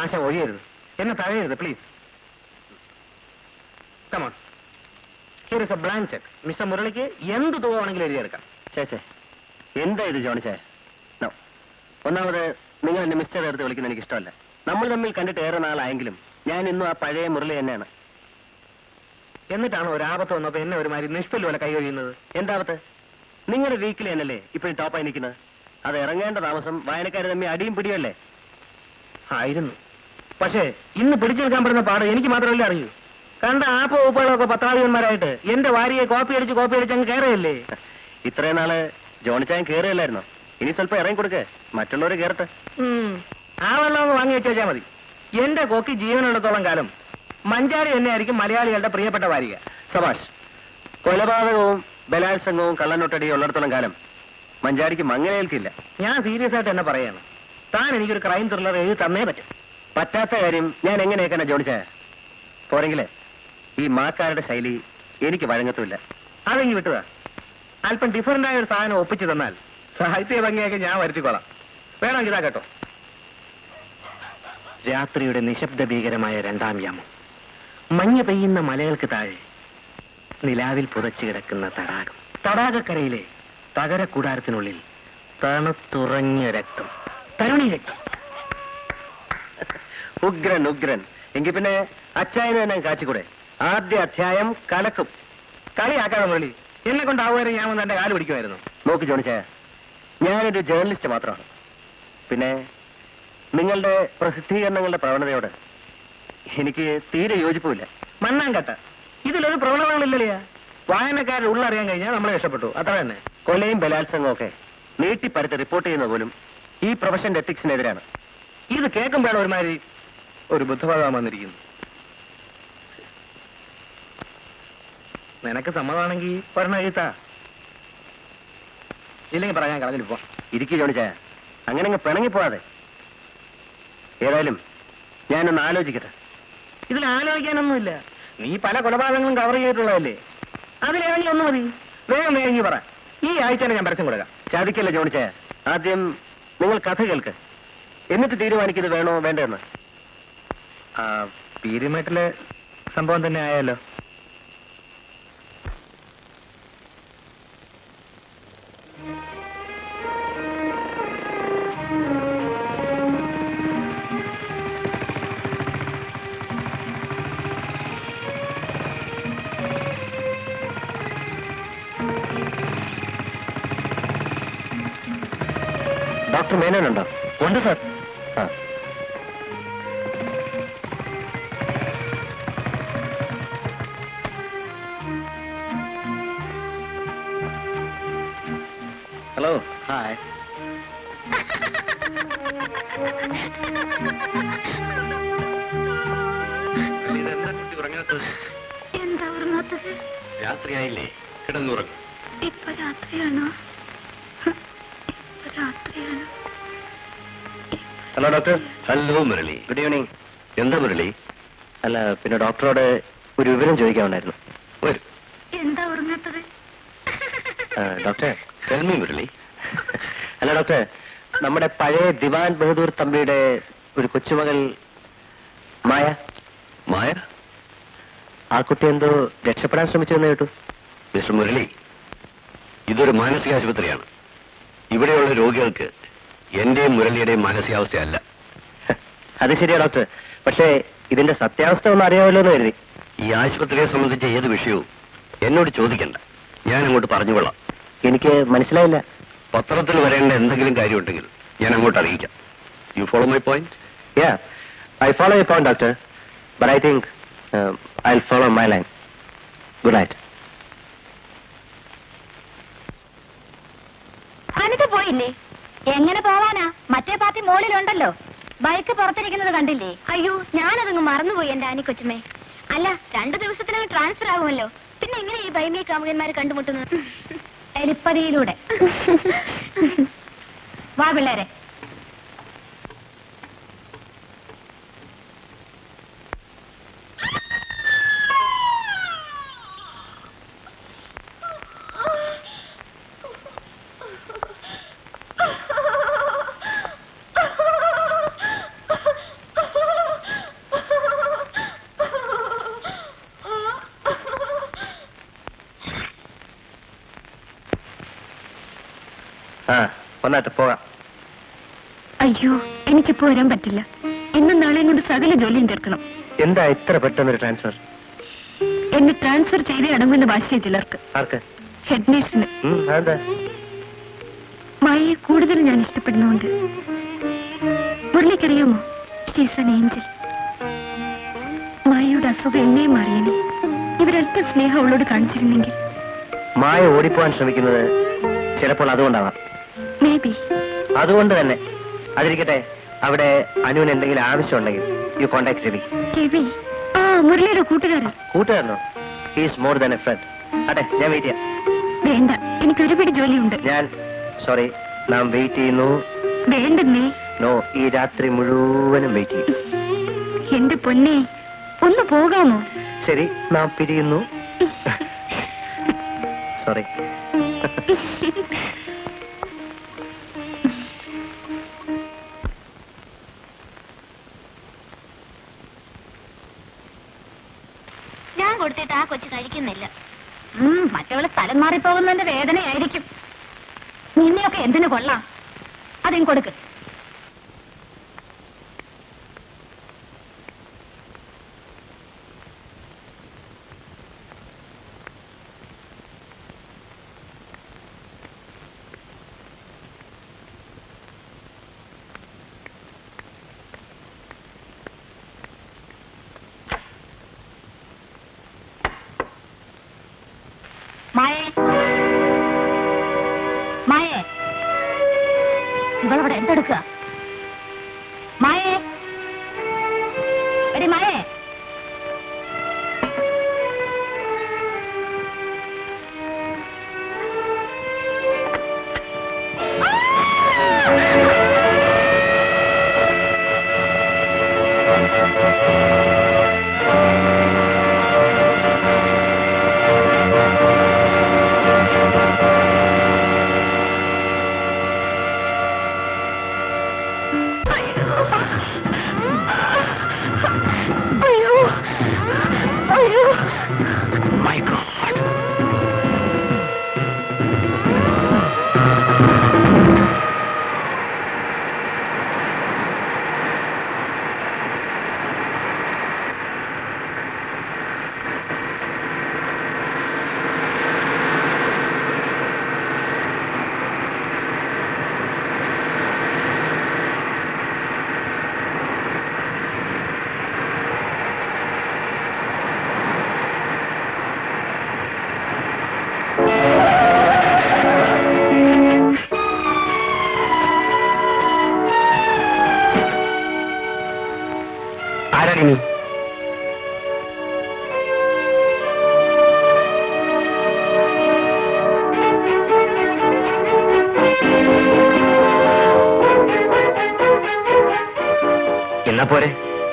ആശ ഒഴിയരുത് എന്നെ തഴയരുത് please come on here is a blank cheque mister മുരളിക്ക് എന്ത് തുക വേണമെങ്കിലും എഴുതിയെടുക്കാം ചേച്ചേ എന്താ ഇത് ജോണിച്ചേ നോ ഒന്നാമത് നിങ്ങൾ എന്നെ മിസ്റ്റർ എടുത്ത് വിളിക്കുന്നത് എനിക്ക് ഇഷ്ടമല്ല നമ്മൾ തമ്മിൽ കണ്ടിട്ട് ഏറെ നാളായെങ്കിലും ഞാൻ ഇന്നും ആ പഴയ മുരളി തന്നെയാണ് എന്നിട്ടാണ് ഒരു ആപത്ത് വന്നപ്പോ എന്നെ ഒരുമാതിരി നിഷ്പല് പോലെ കൈ കഴിയുന്നത് എന്താവത്ത് നിങ്ങളുടെ വീക്കിൽ തന്നെയല്ലേ ഇപ്പോഴും ടോപ്പായി നിൽക്കുന്നത് അത് ഇറങ്ങേണ്ട താമസം വായനക്കാർ തമ്മിൽ അടിയും പിടിയല്ലേ ആയിരുന്നു പക്ഷേ ഇന്ന് പിടിച്ചു നിൽക്കാൻ പറ്റുന്ന പാട് എനിക്ക് മാത്രമല്ലേ അറിയൂ കണ്ട ആപ്പോ ഉപ്പകളൊക്കെ പത്താളിയന്മാരായിട്ട് എന്റെ വാരിയെ കോപ്പി അടിച്ച് കോപ്പി അടിച്ച് അങ്ങ് കയറിയല്ലേ ഇത്രയും നാള് ജോണിച്ചാൻ കയറിയല്ലായിരുന്നോ ഇനി സ്വല്പം ഇറങ്ങി കൊടുക്കേ മറ്റുള്ളവർ കയറട്ടെ ഉം. ആ വെള്ളം ഒന്ന് വാങ്ങി വെച്ചാൽ മതി എന്റെ കോക്കി ജീവനുള്ളിടത്തോളം കാലം മഞ്ചാരി തന്നെയായിരിക്കും മലയാളികളുടെ പ്രിയപ്പെട്ട വാരിക സഭാഷ് കൊലപാതകവും ബലാത്സംഗവും കള്ളനൊട്ടടിയും ഉള്ളിടത്തോളം കാലം മഞ്ചാടിക്ക് മങ്ങലേൽക്കില്ല ഞാൻ സീരിയസ് ആയിട്ട് തന്നെ പറയാണ് താൻ എനിക്കൊരു ക്രൈം ത്രില്ലർ എഴുതി തന്നേ പറ്റും പറ്റാത്ത കാര്യം ഞാൻ എങ്ങനെയൊക്കെ ജോണിച്ച പോരെങ്കിലേ ഈ മാക്കാരുടെ ശൈലി എനിക്ക് വഴങ്ങത്തുമില്ല അതെങ്കിൽ വിട്ടുക അല്പം ഡിഫറന്റ് ആയ ഒരു സാധനം ഒപ്പിച്ചു തന്നാൽ സാഹിത്യ ഭംഗിയൊക്കെ ഞാൻ വരുത്തിക്കോളാം വേണമെങ്കിൽ ഇതാ കേട്ടോ രാത്രിയുടെ നിശബ്ദ ഭീകരമായ രണ്ടാം യാമം മഞ്ഞ് പെയ്യുന്ന മലകൾക്ക് താഴെ നിലാവിൽ പുതച്ചു കിടക്കുന്ന തടാകം തടാകക്കരയിലെ തകര കൂടാരത്തിനുള്ളിൽ തണുത്തുറഞ്ഞ രക്തം തരുണി രക്തം ഉഗ്രൻ ഉഗ്രൻ എങ്കിൽ പിന്നെ അച്ചായന് തന്നെ കാച്ചിക്കൂടെ ആദ്യ അധ്യായം കലക്കും കളിയാക്കാതെ മുരളി എന്നെ കൊണ്ടാവുമായിരുന്നു ഞാൻ വന്ന് എന്റെ കാല് പിടിക്കുമായിരുന്നു നോക്ക് ജോണിച്ച ഞാനൊരു ജേർണലിസ്റ്റ് മാത്രമാണ് പിന്നെ നിങ്ങളുടെ പ്രസിദ്ധീകരണങ്ങളുടെ പ്രവണതയോട് എനിക്ക് തീരെ യോജിപ്പുമില്ല മണ്ണാങ്കട്ട ഇതിലൊരു പ്രവണതകളില്ലല്ലേ വായനക്കാരുടെ ഉള്ളറിയാൻ കഴിഞ്ഞാൽ നമ്മളെ ഇഷ്ടപ്പെട്ടു അത്ര തന്നെ കൊലയും ബലാത്സംഗവും ഒക്കെ നീട്ടിപ്പരത്ത് റിപ്പോർട്ട് ചെയ്യുന്നത് പോലും ഈ പ്രൊഫഷന്റെ എത്തിക്സിനെതിരാണ് ഇത് കേൾക്കുമ്പോഴാണ് ഒരുമാതിരി ഒരു ബുദ്ധഭാഗം വന്നിരിക്കുന്നു നിനക്ക് സമ്മതമാണെങ്കിൽ പറഞ്ഞ എഴുത്താ ഇല്ലെങ്കിൽ പറയാൻ കളഞ്ഞിപ്പോ ഇരിക്കു ജോണിച്ച അങ്ങനെ അങ്ങ് പിണങ്ങിപ്പോവാതെ ഏതായാലും ഞാനൊന്ന് ആലോചിക്കട്ടെ ഇതിൽ ആലോചിക്കാനൊന്നുമില്ല നീ പല കൊലപാതകങ്ങളും കവർ ചെയ്തിട്ടുള്ളതല്ലേ അതിലേതെങ്കിലും ഒന്ന് മതി വേഗം വേഗം നീ പറ ഈ ആഴ്ച തന്നെ ഞാൻ പരസ്യം കൊടുക്കാം ചതിക്കല്ല ജോണിച്ച ആദ്യം നിങ്ങൾ കഥ കേൾക്ക് എന്നിട്ട് തീരുമാനിക്കുന്നത് വേണോ വേണ്ടെന്ന് ആ പീരുമേട്ടിലെ സംഭവം തന്നെ ആയാലോ ഡോക്ടർ മേനോനുണ്ടോ ഉണ്ട് സാർ ആ ഹലോ ഹായ് ഇതെന്താ കുട്ടി ഉറങ്ങാത്തത് എന്താ ഉറങ്ങാത്തത് രാത്രിയായില്ലേ കിടന്നുറങ്ങും ഇപ്പൊ രാത്രിയാണോ ഹ്, ഇപ്പൊ രാത്രിയാണോ hello doctor hello Murali good evening എന്താ മുരളി അല്ല പിന്നെ ഡോക്ടറോട് ഒരു വിവരം ചോദിക്കാനുണ്ടായിരുന്നു വരൂ എന്താ ഉറങ്ങാത്തത് ആ, ഡോക്ടർ കൽമി മുരളി അല്ല ഡോക്ടർ നമ്മുടെ പഴയ ദിവാൻ ബഹദൂർ തമ്പിയുടെ ഒരു കൊച്ചുമകൾ മായ മായ ആ കുട്ടി എന്തോ രക്ഷപ്പെടാൻ ശ്രമിച്ചെന്ന് കേട്ടു മിസ്റ്റർ മുരളി ഇതൊരു മാനസിക ആശുപത്രിയാണ് ഇവിടെയുള്ള രോഗികൾക്ക് എന്റെയും മുരളിയുടെയും മാനസികാവസ്ഥയല്ല അത് ശരിയാ ഡോക്ടർ പക്ഷേ ഇതിന്റെ സത്യാവസ്ഥ ഒന്ന് അറിയാമല്ലോ എന്ന് കരുതി ഈ ആശുപത്രിയെ സംബന്ധിച്ച ഏത് വിഷയവും എന്നോട് ചോദിക്കണ്ട ഞാൻ അങ്ങോട്ട് പറഞ്ഞുകൊള്ളാം എനിക്ക് മനസ്സിലായില്ല പത്രത്തിൽ വരേണ്ട എന്തെങ്കിലും കാര്യമുണ്ടെങ്കിൽ ഞാൻ അങ്ങോട്ട് അറിയിക്കാം you follow my point ya I follow you point doctor but I think I follow my line good night Anitha പോയില്ലേ എങ്ങനെ പോവാനാ മറ്റേ പാർട്ടി മോളിലുണ്ടല്ലോ ബൈക്ക് പുറത്തിരിക്കുന്നത് കണ്ടില്ലേ അയ്യോ ഞാനതങ്ങ് മറന്നുപോയി എന്റെ ആനി കൊച്ചുമേ അല്ല രണ്ടു ദിവസത്തിനകം ട്രാൻസ്ഫർ ആകുമല്ലോ പിന്നെ എങ്ങനെ ഈ ബൈമിയ കാമുകന്മാരെ കണ്ടുമുട്ടുന്നത് എലിപ്പതിയിലൂടെ വാ പിള്ളേരെ ആ ഒന്നായിട്ട് പോകാം അയ്യോ എനിക്കിപ്പോ വരാൻ പറ്റില്ല ഇന്നും നാളെയും കൊണ്ട് സകല ജോലിയും തീർക്കണം എന്താ ഇത്ര പെട്ടെന്നൊരു ട്രാൻസ്ഫർ എന്നെ ട്രാൻസ്ഫർ ചെയ്തേ അടങ്ങുന്ന ഭാഷയെ ചിലർക്ക് ആർക്ക് ഹെഡ് നേഴ്സിന് ഉം, അതെന്താ മായയെ കൂടുതൽ ഞാൻ ഇഷ്ടപ്പെടുന്നുണ്ട് മുരളിക്കറിയാമോ ഷീസ് an ഏഞ്ചൽ മായയുടെ അസുഖം എന്നെയും അറിയണേ ഇവരല്പം സ്നേഹം അവളോട് കാണിച്ചിരുന്നെങ്കിൽ മായ ഓടിപ്പോവാൻ ശ്രമിക്കുന്നത് ചിലപ്പോൾ അതുകൊണ്ടാവാം മേ ബി അതുകൊണ്ട് തന്നെ അതിരിക്കട്ടെ അവിടെ അനുവിന് എന്തെങ്കിലും ആവശ്യമുണ്ടെങ്കിൽ യു കോണ്ടാക്ട് രവി കെവി ആ മുരളിയുടെ കൂട്ടുകാരൻ കൂട്ടുകാരനോ he's more than a friend അതെ ഞാൻ വെയിറ്റ് ചെയ്യാം വേണ്ട എനിക്ക് ഒരുപിടി ജോലിയുണ്ട് ഞാൻ സോറി നാം വെയിറ്റ് ചെയ്യുന്നു വേണ്ടെന്നേ നോ ഈ രാത്രി മുഴുവനും വെയിറ്റ് ചെയ്യും എന്റെ പൊന്നെ ഒന്ന് പോകാമോ ശരി നാം പിരിയുന്നു സോറി ഞാൻ കൊടുത്തിട്ട് ആ കൊച്ചു കഴിക്കുന്നില്ല മറ്റവള് സ്ഥലം മാറിപ്പോകുന്നതിന്റെ വേദനയായിരിക്കും നിന്നെയൊക്കെ എന്തിനു കൊള്ളാം അതിന് കൊടുക്ക് മായേ മായേ ഇവളവിടെ എന്തെടുക്കുക മായേ എടി മായേ അയ്യോ അയ്യോ മൈ ഗോഡ് ആരാണ് നീ എന്നാ പോരെ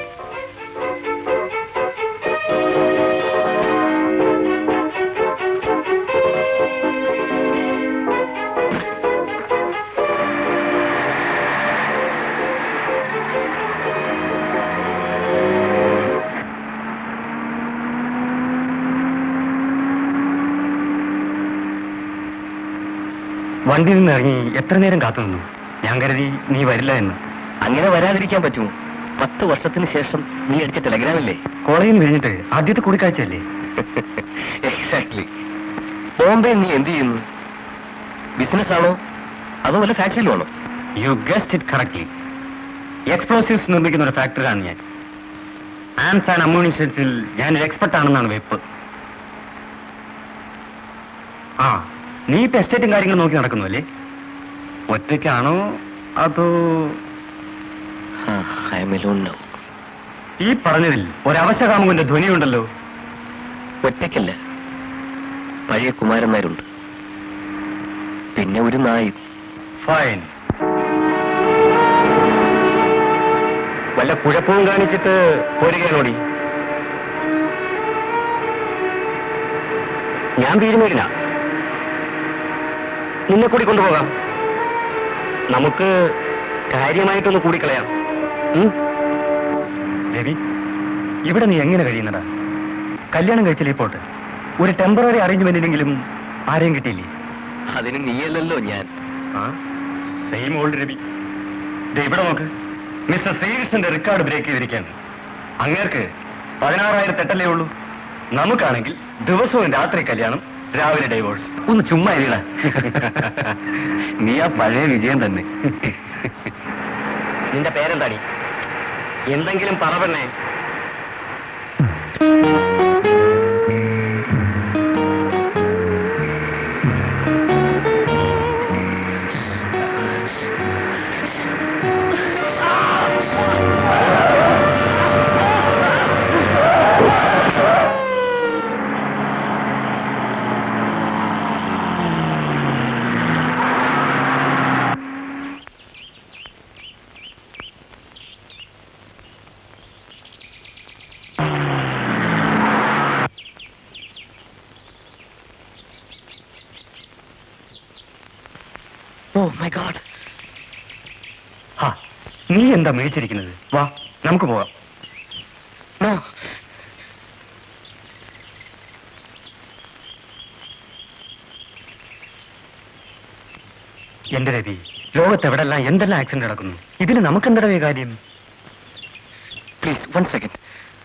വണ്ടിയിൽ നിന്ന് ഇറങ്ങി എത്ര നേരം കാത്തു നിന്നു ഞാൻ കരുതി നീ വരില്ല എന്ന് അങ്ങനെ വരാതിരിക്കാൻ പറ്റുമോ പത്ത് വർഷത്തിന് ശേഷം നീ അടിച്ച ടെലഗ്രാമല്ലേ കോളേജിൽ നിന്ന് കഴിഞ്ഞിട്ട് ആദ്യത്തെ കൂടിക്കാഴ്ചയല്ലേ എക്സാക്ട്ലി ബോംബെ നീ എന്ത് ചെയ്യുന്നു ബിസിനസ് ആണോ അതോ വല്ല ഫാക്ടറിയിലും ആണോ you guessed it correctly explosives നിർമ്മിക്കുന്ന ഒരു ഫാക്ടറിയാണ് ഞാൻ ആംസ് ആൻഡ് അമ്യൂണിഷൻസിൽ ഞാൻ ഒരു എക്സ്പെർട്ട് ആണെന്നാണ് വെപ്പ് ആ നീ ഇപ്പൊ എസ്റ്റേറ്റും കാര്യങ്ങളും നോക്കി നടക്കുന്നു അല്ലേ ഒറ്റയ്ക്കാണോ അതോ ഐ എം എലോൺ നൗ ഈ പറഞ്ഞതിൽ ഒരവശകാമുവിന്റെ ധ്വനിയുണ്ടല്ലോ ഒറ്റയ്ക്കല്ല പഴയ കുമാരൻ നായരുണ്ട് പിന്നെ ഒരു നായും ഫൈൻ വല്ല കുഴപ്പവും കാണിച്ചിട്ട് പോരുകയാണോടി ഞാൻ തീരുമാനില്ല നിന്നെ കൂടി കൊണ്ടുപോകാം നമുക്ക് കാര്യമായിട്ടൊന്ന് കൂടിക്കളയാം ഉം? രവി ഇവിടെ നീ എങ്ങനെ കഴിയുന്നടാ കല്യാണം കഴിച്ചില്ലേ പോട്ട് ഒരു ടെമ്പററി അറേഞ്ച്മെന്റിനെങ്കിലും ആരെയും കിട്ടിയില്ലേ അതിന് നീയല്ലല്ലോ ഞാൻ ആ സെയിം ഓൾഡ് രവി ദേ ഇവിടെ നോക്ക് മിസ്റ്റർ ശ്രീകൃഷ്ണന്റെ റെക്കോർഡ് ബ്രേക്ക് ചെയ്തിരിക്കുകയാണ് അങ്ങേർക്ക് പതിനാറായിരത്തി എട്ടല്ലേ ഉള്ളൂ നമുക്കാണെങ്കിൽ ദിവസവും രാത്രി കല്യാണം രാവിലെ ഡൈവോഴ്സ് ഒന്ന് ചുമ്മാ ഇരിട നീ ആ പഴയ വിജയം തന്നെ നിന്റെ പേരെന്താടി എന്തെങ്കിലും പറ പെണ്ണേ ഓ മൈ ഗാഡ് ആ നീ എന്താ മേടിച്ചിരിക്കുന്നത് വാ നമുക്ക് പോവാം No. എന്റെ രവി ലോകത്ത് എവിടെല്ലാം എന്തെല്ലാം ആക്സിഡന്റ് നടക്കുന്നു ഇതിന് നമുക്കെന്തടവേ കാര്യം please one second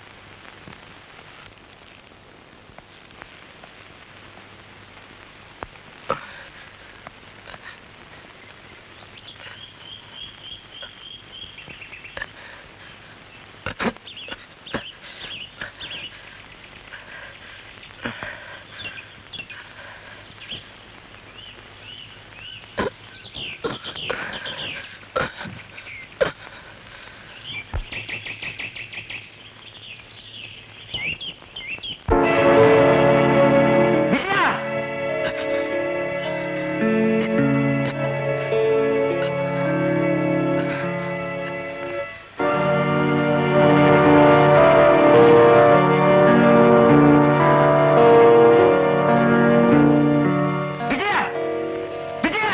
Vijaya Vijaya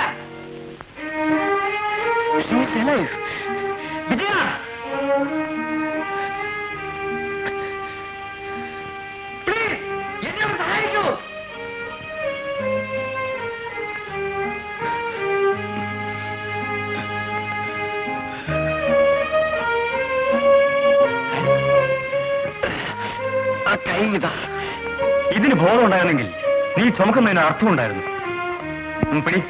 she's alive Vijaya please എന്നെ ഒന്ന് സഹായിക്കൂ ആ കൈ ഇതാ ഇതിന് ബോധം ഉണ്ടായിരുന്നെങ്കിൽ നീ ചുമക്കുന്നതിന് അർത്ഥമുണ്ടായിരുന്നു ഉം, പിടി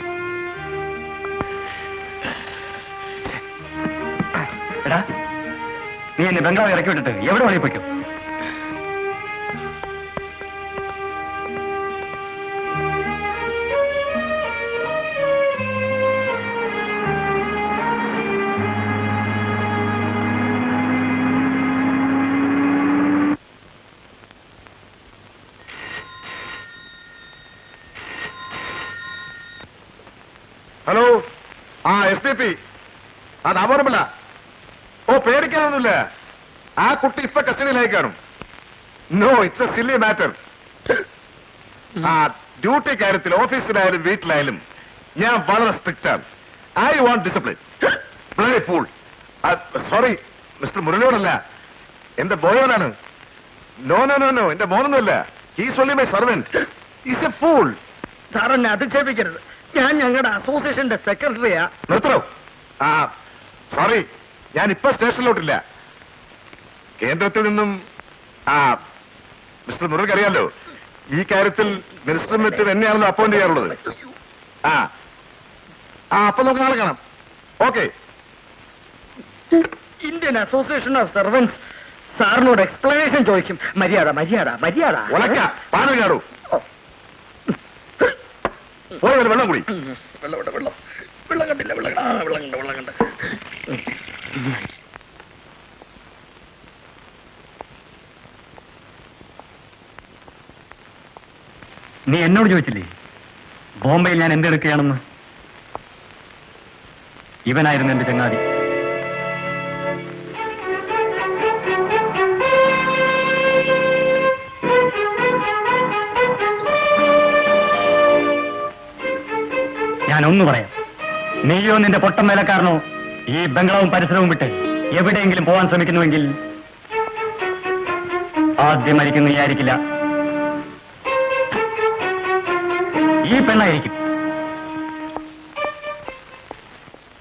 എടാ നീ എന്നെ ബംഗാളി ഇറക്കി വിട്ടിട്ട് എവിടെ വഴി പോയിക്കും ഹലോ ആ എസ് ഡി പി അത് അപകടമല്ല ഓ പേടിക്കാനൊന്നുമില്ല ആ കുട്ടി ഇപ്പൊ കസ്റ്റഡിയിലായി കാണും no it's a silly matter ആ ഡ്യൂട്ടി കാര്യത്തിൽ ഓഫീസിലായാലും വീട്ടിലായാലും ഞാൻ വളരെ സ്ട്രിക്റ്റ് ആണ് I want discipline fool sorry mister മുരളിയോടല്ല എന്റെ ബോയോനാണ് നോ നോ നോ നോ എന്റെ മോനൊന്നുമല്ല he's only my servant is a fool sir എന്നെ അധിക്ഷേപിക്കരുത് ഞാൻ ഞങ്ങളുടെ അസോസിയേഷന്റെ സെക്രട്ടറിയാ നിർത്തണോ ആ സോറി ഞാൻ ഇപ്പൊ സ്റ്റേഷനിലോട്ടില്ല കേന്ദ്രത്തിൽ നിന്നും ആ മിസ്റ്റർ മുരൾക്ക് അറിയാലോ ഈ കാര്യത്തിൽ മിനിസ്റ്ററും മറ്റും എന്നെയാണല്ലോ അപ്പോയിന്റ് ചെയ്യാറുള്ളത് ആ ആ അപ്പൊ നമുക്ക് നാളെ കാണാം okay Indian association of servants സാറിനോട് എക്സ്പ്ലനേഷൻ ചോദിക്കും മര്യാദ മര്യാദ മര്യാദ ഒലക്ക പാനൽ ചാടൂ പോയി വരെ വെള്ളം കുടി വെള്ളം ഇവിടെ, വെള്ളം വെള്ളം കണ്ടില്ല വെള്ളം ആ വെള്ളം കണ്ട വെള്ളം കണ്ട നീ എന്നോട് ചോദിച്ചില്ലേ ബോംബെയിൽ ഞാൻ എന്തെടുക്കുകയാണെന്ന് ഇവനായിരുന്നു എന്റെ ചങ്ങാതി ഞാൻ ഒന്ന് പറയാം നീയോ നിന്റെ പൊട്ടം വേലക്കാരനോ ഈ ബംഗ്ലാവും പരിസരവും വിട്ട് എവിടെയെങ്കിലും പോകാൻ ശ്രമിക്കുന്നുവെങ്കിൽ ആദ്യം മരിക്കുന്ന നീ ആയിരിക്കില്ല ഈ പെണ്ണായിരിക്കും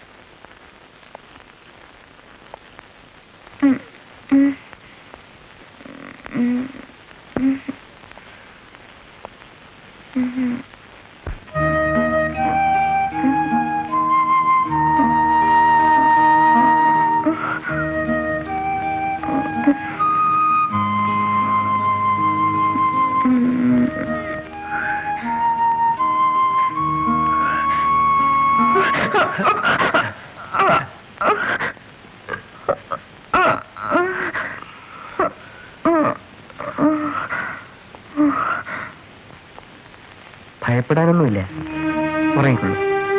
ഭയപ്പെടാനൊന്നുമില്ല ഉറങ്ങിക്കൊള്ളൂ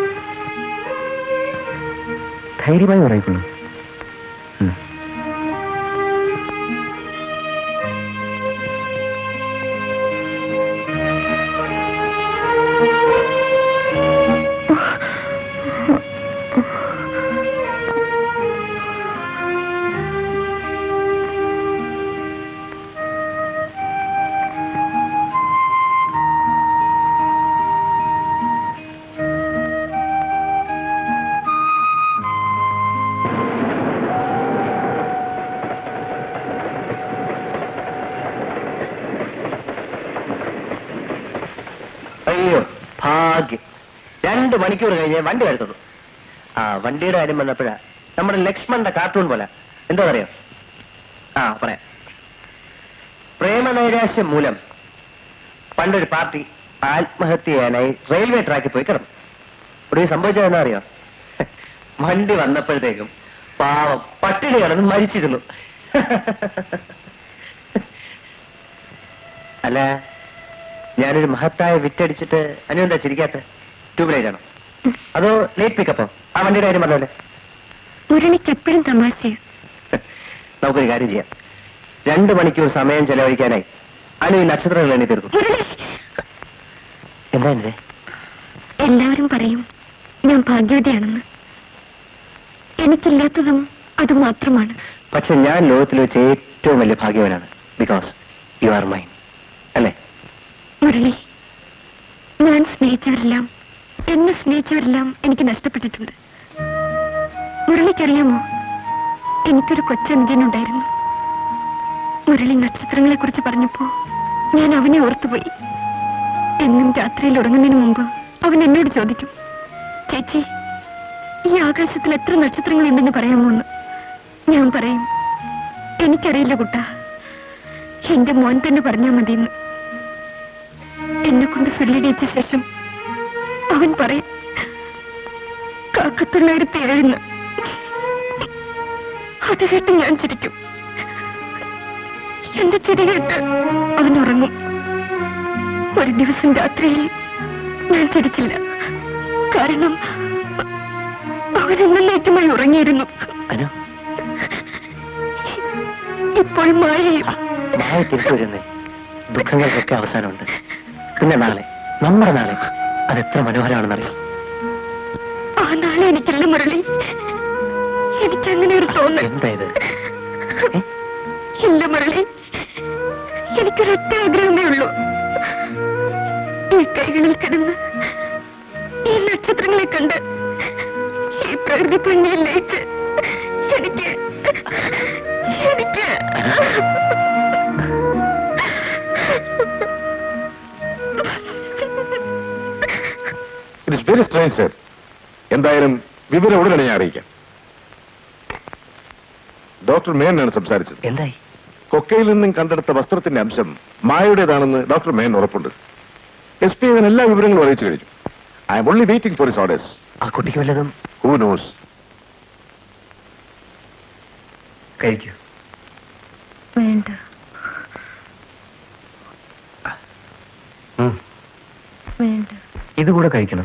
ധൈര്യമായി ഉറങ്ങിക്കൊള്ളൂ ഉം. അയ്യോ ഭാഗ്യം രണ്ട് മണിക്കൂർ കഴിഞ്ഞ് വണ്ടി വരുത്തുള്ളൂ ആ വണ്ടിയുടെ കാര്യം വന്നപ്പോഴാ നമ്മുടെ ലക്ഷ്മണന്റെ കാർട്ടൂൺ പോലെ എന്താ പറയാ ആ പറയാം പ്രേമനൈരാശ്യം മൂലം പണ്ടൊരു പാർട്ടി ആത്മഹത്യ ചെയ്യാനായി റെയിൽവേ ട്രാക്കിൽ പോയി കിടന്നു ഒരു സംഭവിച്ചത് എന്താ അറിയോ വണ്ടി വന്നപ്പോഴത്തേക്കും പാവം പട്ടിണി കിടന്ന് മരിച്ചിരുന്നു അല്ല ഞാനൊരു മഹത്തായ വിറ്റടിച്ചിട്ട് അനു എന്താ ചിരിക്കാത്ത ട്യൂബ് ആണോ അതോ ലേറ്റ് പിക്കപ്പോ ആ വണ്ടിയുടെ കാര്യം പറഞ്ഞല്ലേ മുരളിക്ക് എപ്പോഴും തമാശയാ നമുക്കൊരു കാര്യം ചെയ്യാം രണ്ടു മണിക്കൂർ സമയം ചെലവഴിക്കാനായി അനു ഈ നക്ഷത്രങ്ങൾ എണ്ണി തീർക്കും മുരളി എന്താ എന്റെ എല്ലാവരും പറയും ഞാൻ ഭാഗ്യവതിയാണെന്ന് എനിക്കില്ലാത്തതും അത് മാത്രമാണ് പക്ഷെ ഞാൻ ലോകത്തിൽ വെച്ച് ഏറ്റവും വലിയ ഭാഗ്യവനാണ് ബിക്കോസ് യു ആർ മൈൻ അല്ലേ മുരളി ഞാൻ സ്നേഹിച്ചവരെല്ലാം എന്നെ സ്നേഹിച്ചവരെല്ലാം എനിക്ക് നഷ്ടപ്പെട്ടിട്ടുണ്ട് മുരളിക്കറിയാമോ എനിക്കൊരു കൊച്ചനുജനുണ്ടായിരുന്നു മുരളി നക്ഷത്രങ്ങളെ കുറിച്ച് പറഞ്ഞപ്പോ ഞാൻ അവനെ ഓർത്തുപോയി എന്നും രാത്രിയിൽ ഉറങ്ങുന്നതിന് മുമ്പ് അവൻ എന്നോട് ചോദിക്കും ചേച്ചി ഈ ആകാശത്തിൽ എത്ര നക്ഷത്രങ്ങളുണ്ടെന്ന് പറയാമോ എന്ന് ഞാൻ പറയും എനിക്കറിയില്ല കുട്ടാ എന്റെ മോൻ തന്നെ പറഞ്ഞാൽ മതിയെന്ന് എന്നെ കൊണ്ട് സുല്ലിടിച്ച ശേഷം അവൻ പറയും കാക്കത്തൊള്ളായിരത്തി ഏഴിന് അത് കേട്ട് ഞാൻ ചിരിക്കും എന്റെ ചിരി കേട്ട് അവൻ ഉറങ്ങും ഒരു ദിവസം രാത്രിയിൽ ഞാൻ ചിരിച്ചില്ല കാരണം അവൻ എന്നേക്കുമായി ഉറങ്ങിയിരുന്നു അനു ഇപ്പോൾ മായയും നാളെ തിരിച്ചു വരുന്നേ ദുഃഖങ്ങൾക്കൊക്കെ അവസാനമുണ്ട് പിന്നെ നാളെ നമ്മുടെ നാളെ അതെത്ര മനോഹരമാണെന്നറിയാം ആ നാളെ എനിക്കില്ല മുരളി എനിക്കങ്ങനെ ഒരു തോന്നൽ എന്താ ഇത് ഏ? ഇല്ല മുരളി എനിക്കൊരൊറ്റ ആഗ്രഹമേ ഉള്ളൂ ഈ കൈകളിൽ കിടന്ന് ഈ നക്ഷത്രങ്ങളെ കണ്ട് ഈ പ്രകൃതി ഭംഗിയിൽ ലയിച്ച് എനിക്ക് എനിക്ക് it is very strange sir എന്തായാലും വിവരം ഉടനെ ഞാൻ അറിയിക്കാം ഡോക്ടർ മേനാണ് സംസാരിച്ചത് എന്തായി കൊക്കയിൽ നിന്നും കണ്ടെടുത്ത വസ്ത്രത്തിന്റെ അംശം മായയുടേതാണെന്ന് ഡോക്ടർ മേൻ ഉറപ്പുണ്ട് എസ് പി അതിന് എല്ലാ വിവരങ്ങളും അറിയിച്ചു കഴിഞ്ഞു I'm only waiting for is orders ആ കുട്ടിക്ക് വല്ലതും ഹൂ നോസ് കഴിക്കൂ വേണ്ട വേണ്ട ഇതുകൂടെ കഴിക്കണം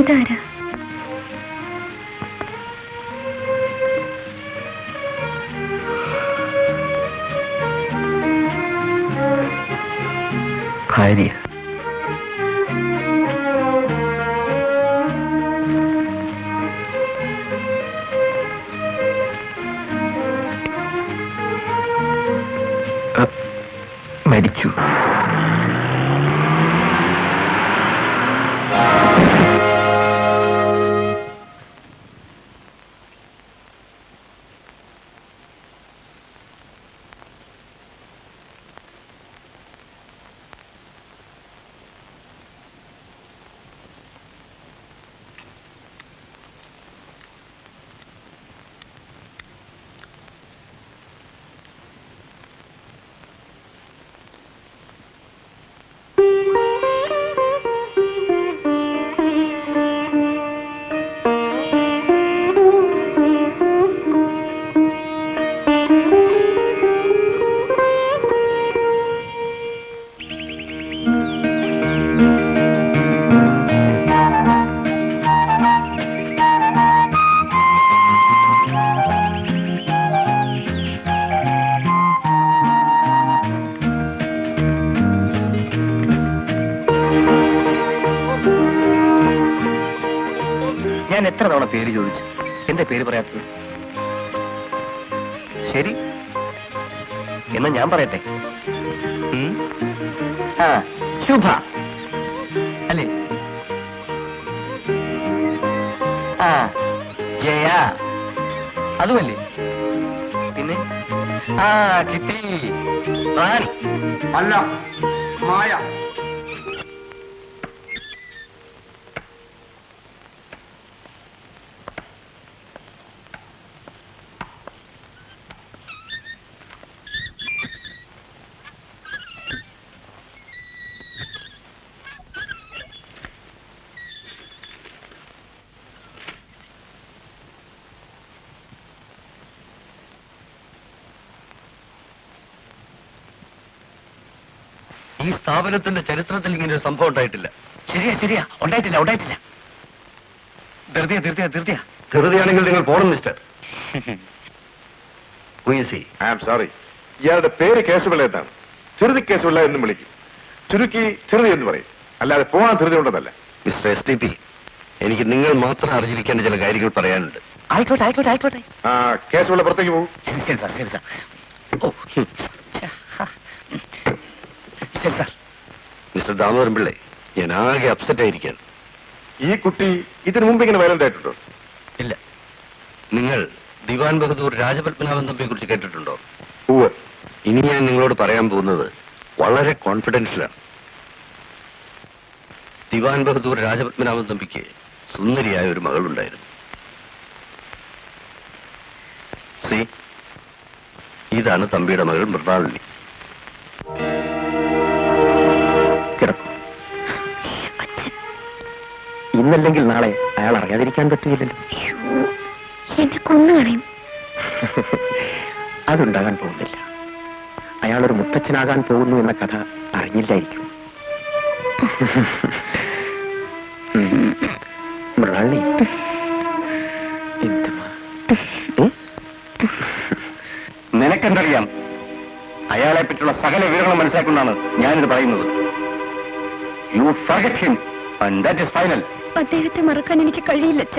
ഇതാരാ ഭാര്യ മരിച്ചു ഞാൻ എത്ര തവണ പേര് ചോദിച്ചു എന്താ പേര് പറയാത്തത് ശരി എന്നാ ഞാൻ പറയട്ടെ ഉം? ആ ശുഭ അല്ലേ ആ ജയ അതുമല്ലേ പിന്നെ ആ കിട്ടി റാണി അല്ല മായ ഈ സ്ഥാപനത്തിന്റെ ചരിത്രത്തിൽ ഇങ്ങനെ ഒരു സംഭവം ഉണ്ടായിട്ടില്ല ശരിയാ ശരിയാ ഉണ്ടായിട്ടില്ല ഉണ്ടായിട്ടില്ല ധൃതിയ ധൃതിയ ധൃതിയ ധൃതിയാണെങ്കിൽ നിങ്ങൾ പോണം മിസ്റ്റർ ഉയസി ഐ ആം സോറി ഇയാളുടെ പേര് കേശവപിള്ള എന്നാണ് ചെറുതി കേശവപിള്ള എന്നും വിളിക്കും ചുരുക്കി ചെറുതി എന്ന് പറയും അല്ലാതെ പോകാൻ ധൃതി ഉണ്ടെന്നല്ല മിസ്റ്റർ എസ് ടി പി എനിക്ക് നിങ്ങൾ മാത്രം അറിഞ്ഞിരിക്കേണ്ട ചില കാര്യങ്ങൾ പറയാനുണ്ട് ആയിക്കോട്ടെ ആയിക്കോട്ടെ ആയിക്കോട്ടെ ആ കേശവപിള്ള പുറത്തേക്ക് പോകും ശരി ശരി സാർ ശരി സാർ ഓ ഛെ, ഹാ. ശരി സാർ മിസ്റ്റർ ദാമോദരൻ പിള്ളേ ഞാൻ ആകെ അപ്സെറ്റ് ആയിരിക്കാൻ ഈ കുട്ടി ഇതിനു മുമ്പ് ഇങ്ങനെ വയലന്റ് ആയിട്ടുണ്ടോ ഇല്ല നിങ്ങൾ ദിവാൻ ബഹദൂർ രാജപത്മനാഭൻ തമ്പിയെ കുറിച്ച് കേട്ടിട്ടുണ്ടോ ഉവ്വ് ഇനി ഞാൻ നിങ്ങളോട് പറയാൻ പോകുന്നത് വളരെ കോൺഫിഡൻഷ്യലാണ് ദിവാൻ ബഹദൂർ രാജപത്മനാഭൻ തമ്പിക്ക് സുന്ദരിയായ ഒരു മകളുണ്ടായിരുന്നു സി ഇതാണ് തമ്പിയുടെ മകൾ മൃണാളിനി കിടക്കും ഇന്നല്ലെങ്കിൽ നാളെ അയാൾ അറിയാതിരിക്കാൻ പറ്റുകയില്ലല്ലോ എന്നെ കൊന്നുകളയും അതുണ്ടാകാൻ പോകുന്നില്ല അയാൾ ഒരു മുത്തച്ഛനാകാൻ പോകുന്നു എന്ന കഥ അറിഞ്ഞില്ലായിരിക്കും ഉം. മൃണാളിനി എന്തുവാ? ഉം? നിനക്കെന്തറിയാം അയാളെ പറ്റിയുള്ള സകല വിവരങ്ങളും മനസ്സിലാക്കൊണ്ടാണ് ഞാനിത് പറയുന്നത് you forget him and that is final അദ്ദേഹത്തെ മറക്കാൻ എനിക്ക് കഴിയില്ല അച്ഛാ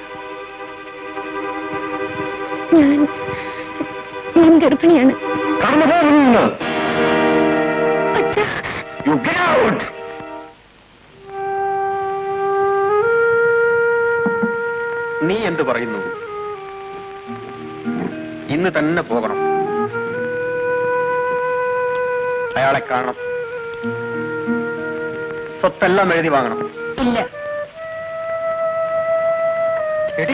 ഞാൻ ഞാൻ ഗർഭിണിയാണ് കടന്നു പോകുന്നു അച്ഛാ യു ഗെറ്റ് ഔട്ട് നീ എന്ത് പറയുന്നു ഇന്ന് തന്നെ പോകണം അയാളെ കാണണം സ്വത്തെല്ലാം എഴുതി വാങ്ങണം ഇല്ല എടി,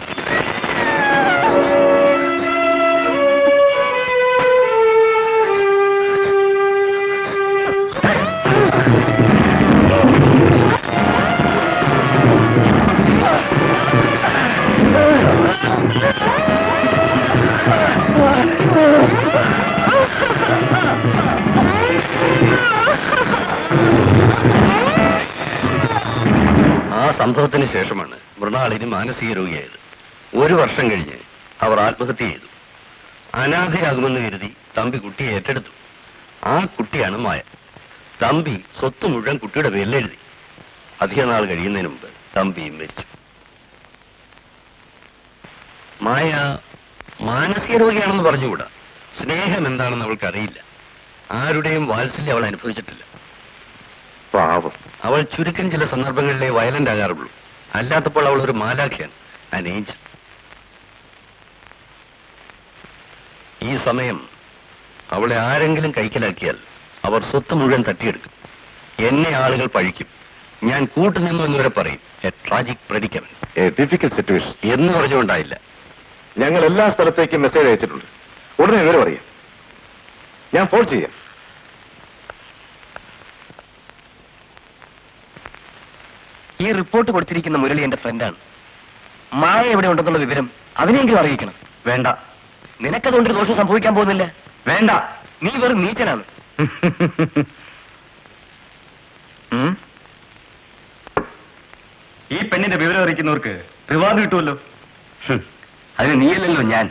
ആ സംഭവത്തിന് ശേഷമാണ് മൃണാളിന് മാനസിക രോഗിയായത് ഒരു വർഷം കഴിഞ്ഞ് അവർ ആത്മഹത്യ ചെയ്തു അനാഥയാകുമെന്ന് കരുതി തമ്പി കുട്ടിയെ ഏറ്റെടുത്തു ആ കുട്ടിയാണ് മായ തമ്പി സ്വത്ത് മുഴുവൻ കുട്ടിയുടെ പേരിൽ എഴുതി അധിക നാൾ കഴിയുന്നതിന് മുമ്പ് തമ്പി മരിച്ചു മായ മാനസിക രോഗിയാണെന്ന് പറഞ്ഞുകൂടാ സ്നേഹം എന്താണെന്ന് അവൾക്ക് അറിയില്ല ആരുടെയും വാത്സല്യം അവൾ അനുഭവിച്ചിട്ടില്ല പാവം അവൾ ചുരുക്കം ചില സന്ദർഭങ്ങളിലെ വയലന്റ് ആകാറുള്ളൂ അല്ലാത്തപ്പോൾ അവൾ ഒരു മാലാഖിയാണ് an angel. ഈ സമയം അവളെ ആരെങ്കിലും കൈക്കലാക്കിയാൽ അവർ സ്വത്ത് മുഴുവൻ തട്ടിയെടുക്കും എന്നെ ആളുകൾ പഴിക്കും ഞാൻ കൂട്ടുനിന്നു എന്നിവരെ പറയും a tragic predicament a difficult situation എന്ന് പറഞ്ഞുകൊണ്ടായില്ല ഞങ്ങൾ എല്ലാ സ്ഥലത്തേക്കും മെസ്സേജ് അയച്ചിട്ടുണ്ട് ഉടനെ വിവരം അറിയാം ഞാൻ ഫോൺ ചെയ്യാം ഈ റിപ്പോർട്ട് കൊടുത്തിരിക്കുന്ന മുരളി എന്റെ ഫ്രണ്ടാണ് മായ എവിടെ ഉണ്ടെന്നുള്ള വിവരം അതിനെങ്കിലും അറിയിക്കണം വേണ്ട നിനക്കതുകൊണ്ടൊരു ദോഷം സംഭവിക്കാൻ പോകുന്നില്ല വേണ്ട നീ വെറും നീച്ചനാണ് ഉം? ഈ പെണ്ണിന്റെ വിവരം അറിയിക്കുന്നവർക്ക് റിവാർഡ് കിട്ടുമല്ലോ ഹും, അതിന് നീയല്ലല്ലോ ഞാൻ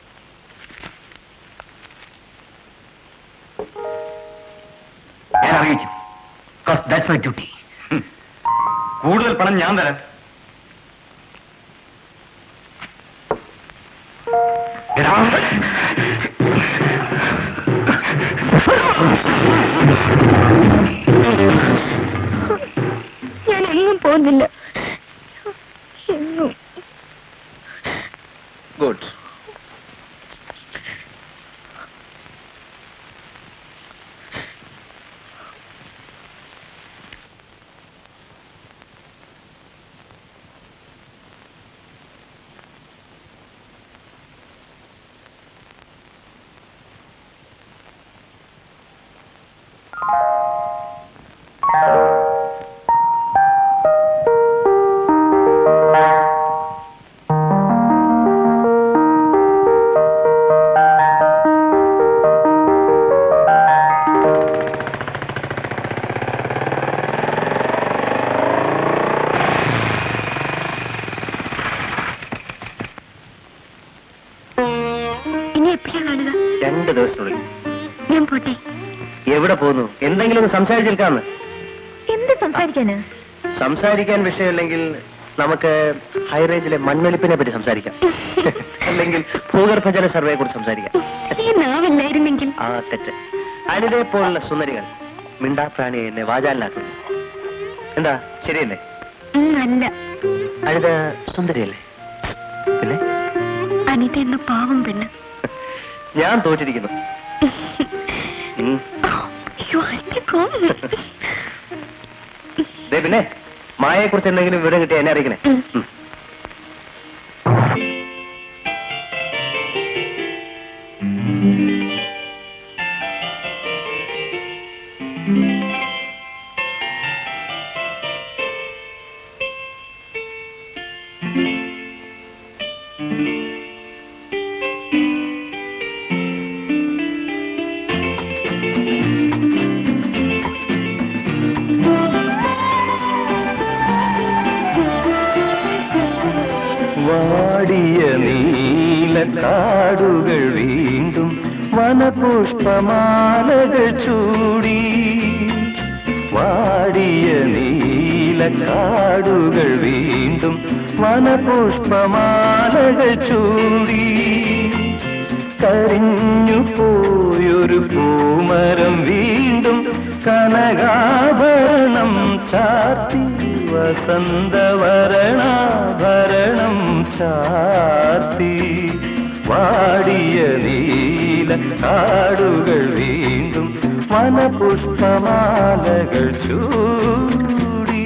ഞാൻ അറിയിക്കും ദാറ്റ്സ് മൈ ഡ്യൂട്ടി ഹും. കൂടുതൽ പണം ഞാൻ തരാം എടാ, ഞാൻ എങ്ങും പോകുന്നില്ല എങ്ങും ഗുഡ് ഇനി എപ്പോഴാ കാണുക രണ്ട് ദിവസത്തിനുള്ളിൽ ഞാൻ പോട്ടെ എവിടെ പോകുന്നു എന്തെങ്കിലും ഒന്ന് സംസാരിച്ചെടുക്കാന്ന് എന്ത് സംസാരിക്കാന് സംസാരിക്കാൻ വിഷയമില്ലെങ്കിൽ നമുക്ക് ഹൈ റേഞ്ചിലെ മണ്ണൊലിപ്പിനെ പറ്റി സംസാരിക്കാം അല്ലെങ്കിൽ ഭൂഗർഭജല സർവേയെ കുറിച്ച് സംസാരിക്കാം ഈ നാവില്ലായിരുന്നെങ്കിൽ ആ തെറ്റ് അനിതയെ പോലുള്ള സുന്ദരികൾ മിണ്ടാപ്രാണിയെ എന്നെ വാചാലിലാക്കുന്നു എന്താ ശരിയല്ലേ ഉം, അല്ല അനിത സുന്ദരിയല്ലേ പിന്നെ അനിത എന്ന പാവം പെണ്ണ് ഞാൻ തോറ്റിരിക്കുന്നു ഉം. അയ്യോ, അയ്യോ. ദേ പിന്നെ മായയെ കുറിച്ച് എന്തെങ്കിലും വിവരം കിട്ടിയ എന്നെ അറിയിക്കണേ ഉം. ഉം. വാടിയ നീലക്കാടുകൾ വീണ്ടും വനപുഷ്പമാലകൾ ചൂടി വാടിയ നീലക്കാടുകൾ വീണ്ടും വനപുഷ്പമാലകൾ ചൂടി കരിഞ്ഞു പോയൊരു പൂമരം വീണ്ടും കനകാഭരണം ചാർത്തി വസന്തവരണാഭരണം ചാർത്തി വാടിയ നീല കാടുകൾ വീണ്ടും വനപുഷ്പമാലകൾ ചൂടി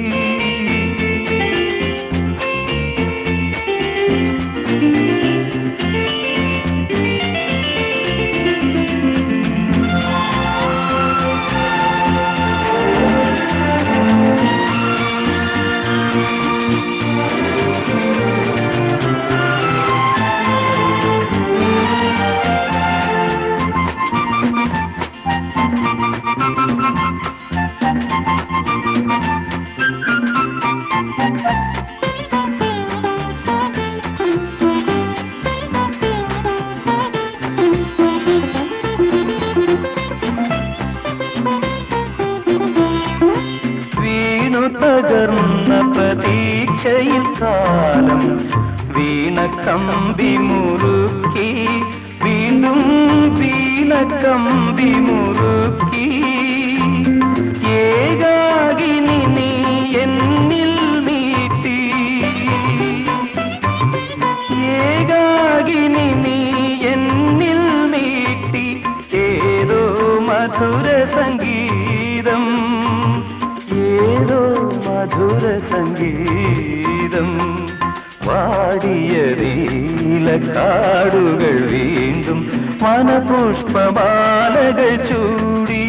വീണു തകർന്ന പ്രതീക്ഷയിൽ കാലം വീണ കമ്പി മുറുക്കി വീണ്ടും വീണ കമ്പി മുറുക്കി ഏകാകിനി നീ എന്നിൽ നീട്ടി ഏകാകിനി നീ എന്നിൽ നീട്ടി ഏതോ മധുര സംഗീതം ഏതോ മധുര സംഗീതം വാടിയ നീലക്കാടുകൾ വീണ്ടും മനപുഷ്പമാലകൾ ചൂടി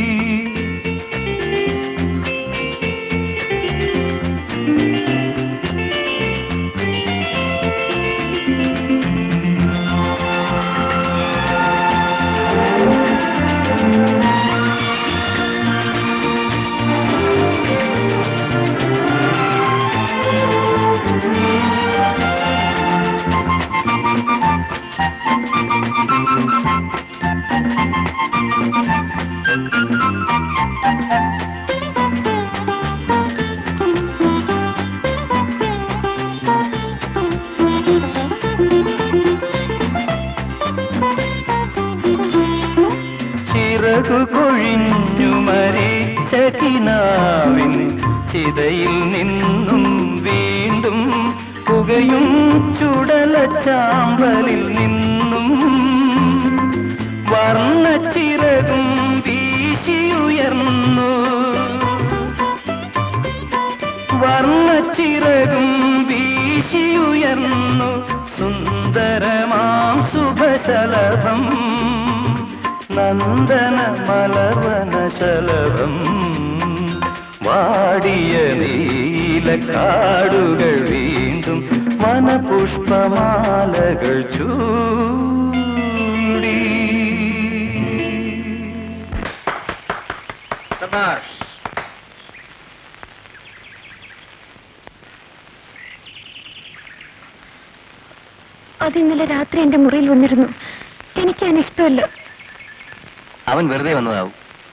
ചിറകു കൊഴിഞ്ഞു മരിച്ച കിനാവിൻ ചിതയിൽ നിന്നും വീണ്ടും പുകയും ചുടല ചാമ്പലിൽ നിന്നും വർണ്ണച്ചിറകും വീശിയുയർന്നു വർണ്ണച്ചിറകും വീശിയുയർന്നു സുന്ദരമാം ശുഭശലഭം നന്ദന മലവന ശലഭം വാടിയ നീലക്കാടുകൾ വീണ്ടും വനപുഷ്പമാലകൾ ചൂടി അത് ഇന്നലെ രാത്രി എന്റെ മുറിയിൽ വന്നിരുന്നു എനിക്ക് അതിന് ഇഷ്ടമല്ല അവൻ വെറുതെ വന്നതാവും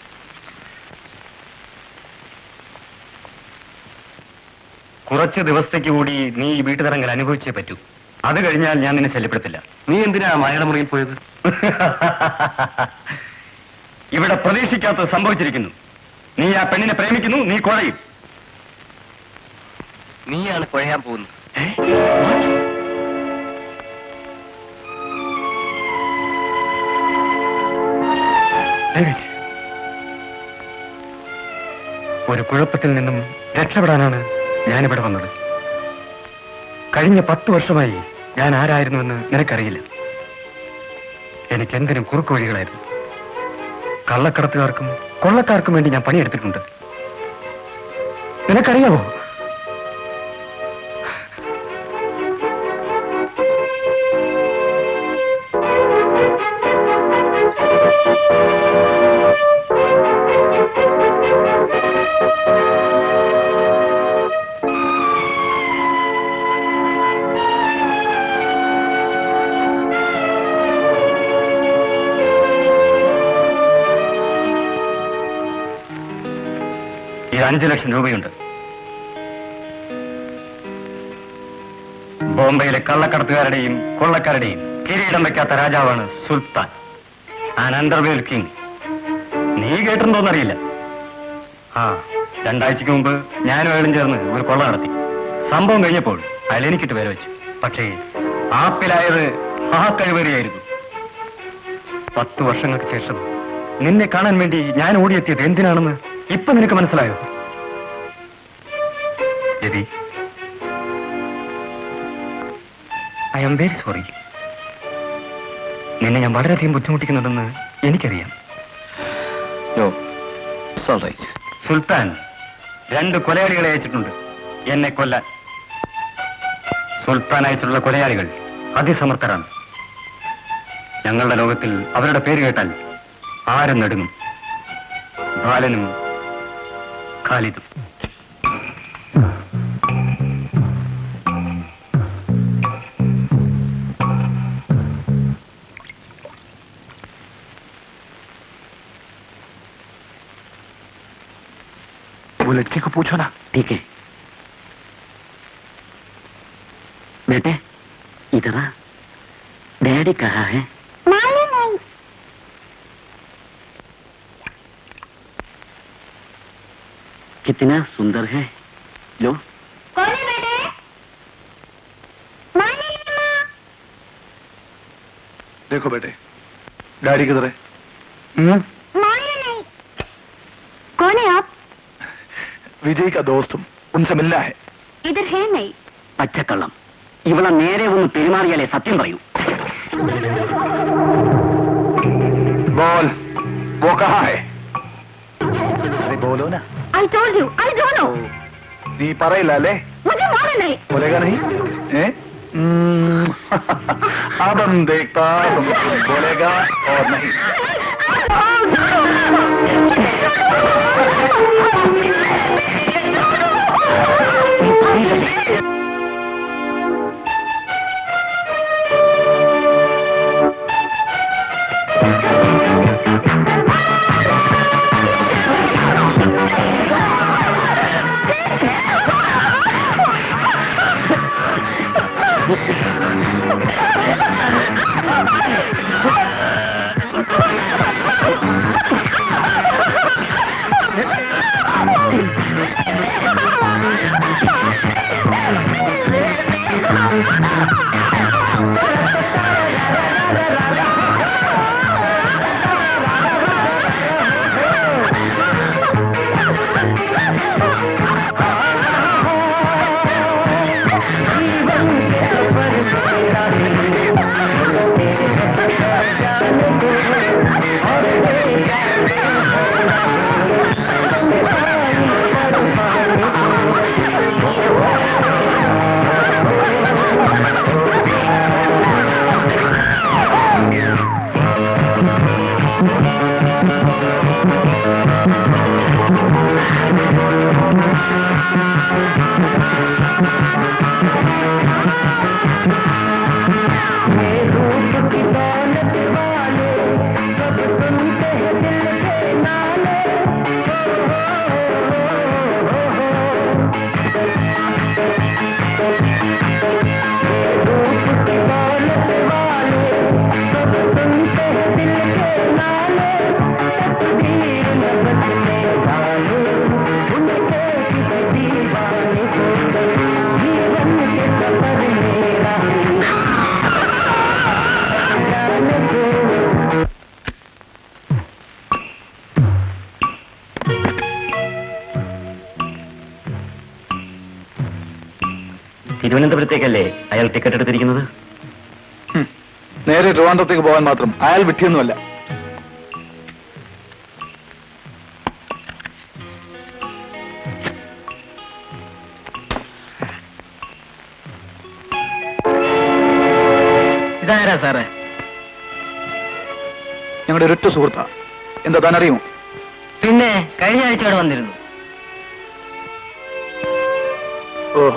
കുറച്ച് ദിവസത്തേക്ക് കൂടി നീ ഈ വീട്ടുതരങ്ങൾ അനുഭവിച്ചേ പറ്റൂ അത് കഴിഞ്ഞാൽ ഞാൻ നിന്നെ ശല്യപ്പെടുത്തില്ല നീ എന്തിനാ മായയുടെ മുറിയിൽ പോയത് ഇവിടെ പ്രതീക്ഷിക്കാത്തത് സംഭവിച്ചിരിക്കുന്നു നീ ആ പെണ്ണിനെ പ്രേമിക്കുന്നു നീ കുഴയും നീയാണ് കുഴയാൻ പോകുന്നത് ഡേവിഡ്, ഒരു കുഴപ്പത്തിൽ നിന്നും രക്ഷപ്പെടാനാണ് ഞാനിവിടെ വന്നത് കഴിഞ്ഞ പത്ത് വർഷമായി ഞാൻ ആരായിരുന്നുവെന്ന് നിനക്കറിയില്ല എനിക്ക് എന്തിനും കുറുക്കു വഴികളായിരുന്നു കള്ളക്കടത്തുകാർക്കും കൊള്ളക്കാർക്കും വേണ്ടി ഞാൻ പണിയെടുത്തിട്ടുണ്ട് നിനക്കറിയാമോ ഈ അഞ്ചു ലക്ഷം രൂപയുണ്ട് ബോംബെയിലെ കള്ളക്കടത്തുകാരുടെയും കൊള്ളക്കാരുടെയും കിരീടം വെക്കാത്ത രാജാവാണ് സുൽത്താൻ ആൻ അണ്ടർവേൽ കിങ് നീ കേട്ടിട്ടുണ്ടോന്നറിയില്ല ആ രണ്ടാഴ്ചക്ക് മുമ്പ് ഞാനും അയാളും ചേർന്ന് ഒരു കൊള്ള നടത്തി സംഭവം കഴിഞ്ഞപ്പോൾ അയാൾ എനിക്കിട്ട് പേര് വെച്ചു പക്ഷേ ആപ്പിലായത് ആ കഴിവേറിയായിരുന്നു പത്ത് വർഷങ്ങൾക്ക് ശേഷം നിന്നെ കാണാൻ വേണ്ടി ഞാൻ ഓടിയെത്തിയത് എന്തിനാണെന്ന് ഇപ്പൊ നിനക്ക് മനസ്സിലായോ Ravi I am very sorry നിന്നെ ഞാൻ വളരെയധികം ബുദ്ധിമുട്ടിക്കുന്നുണ്ടെന്ന് എനിക്കറിയാം നോ സോൾ റൈറ്റ് സുൽത്താൻ രണ്ട് കൊലയാളികളെ അയച്ചിട്ടുണ്ട് എന്നെ കൊല്ലാൻ സുൽത്താൻ അയച്ചിട്ടുള്ള കൊലയാളികൾ അതിസമർത്ഥരാണ് ഞങ്ങളുടെ ലോകത്തിൽ അവരുടെ പേര് കേട്ടാൽ ആരും നടുങ്ങും ബാലനും ഖാലിദും लड़की को पूछो ना ठीक है बेटे इधर आ डैडी कहाँ है मालूम नहीं कितना सुंदर है लो कौन है बेटे मालूम नहीं माँ देखो बेटे डैडी किधर है मालूम नहीं कौन है आप विजय का दोस्त हूँ उनसे मिलना है इधर है नहीं പച്ചക്കള്ളം ഇവളെ നേരെ ഒന്ന് പെരുമാറിയാലേ സത്യം പറയൂ बोल वो कहाँ है अरे बोलो ना I told you I don't know നീ പറയില്ല അല്ലേ मुझे मालूम नहीं बोलेगा नहीं हैं? हम्म, अब हम देखता तुम बोलेगा और नहीं തിരുവനന്തപുരത്തേക്കല്ലേ അയാൾ ടിക്കറ്റ് എടുത്തിരിക്കുന്നത് ഹും. നേരെ ട്രിവാൻഡ്രത്തേക്ക് പോകാൻ മാത്രം അയാൾ വിട്ടിയൊന്നുമല്ല ഇതാരാ സാറേ ഞങ്ങളുടെ ഒരൊറ്റ സുഹൃത്താ എന്താ താൻ അറിയുമോ പിന്നെ കഴിഞ്ഞ ആഴ്ച അവിടെ വന്നിരുന്നു ഓഹോ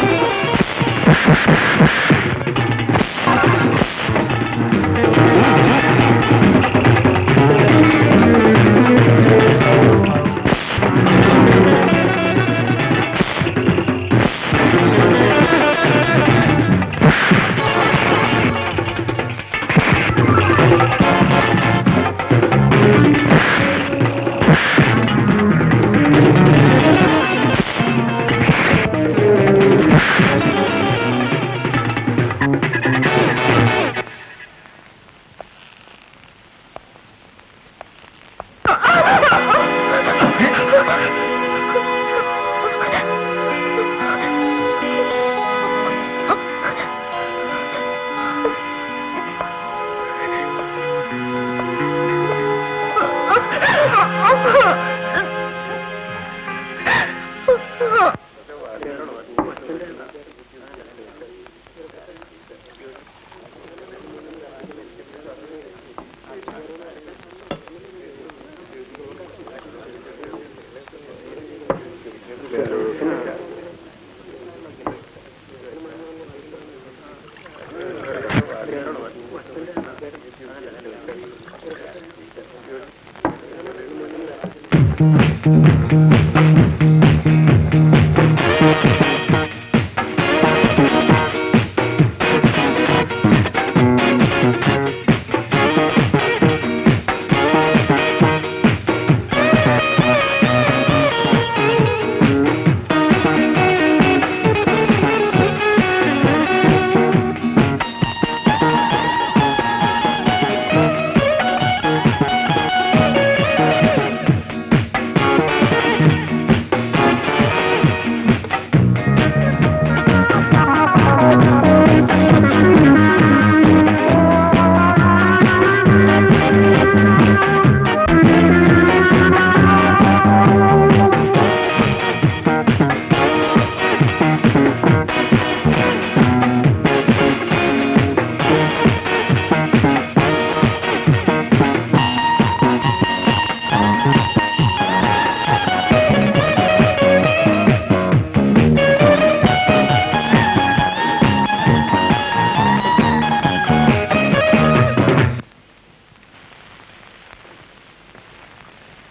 ആ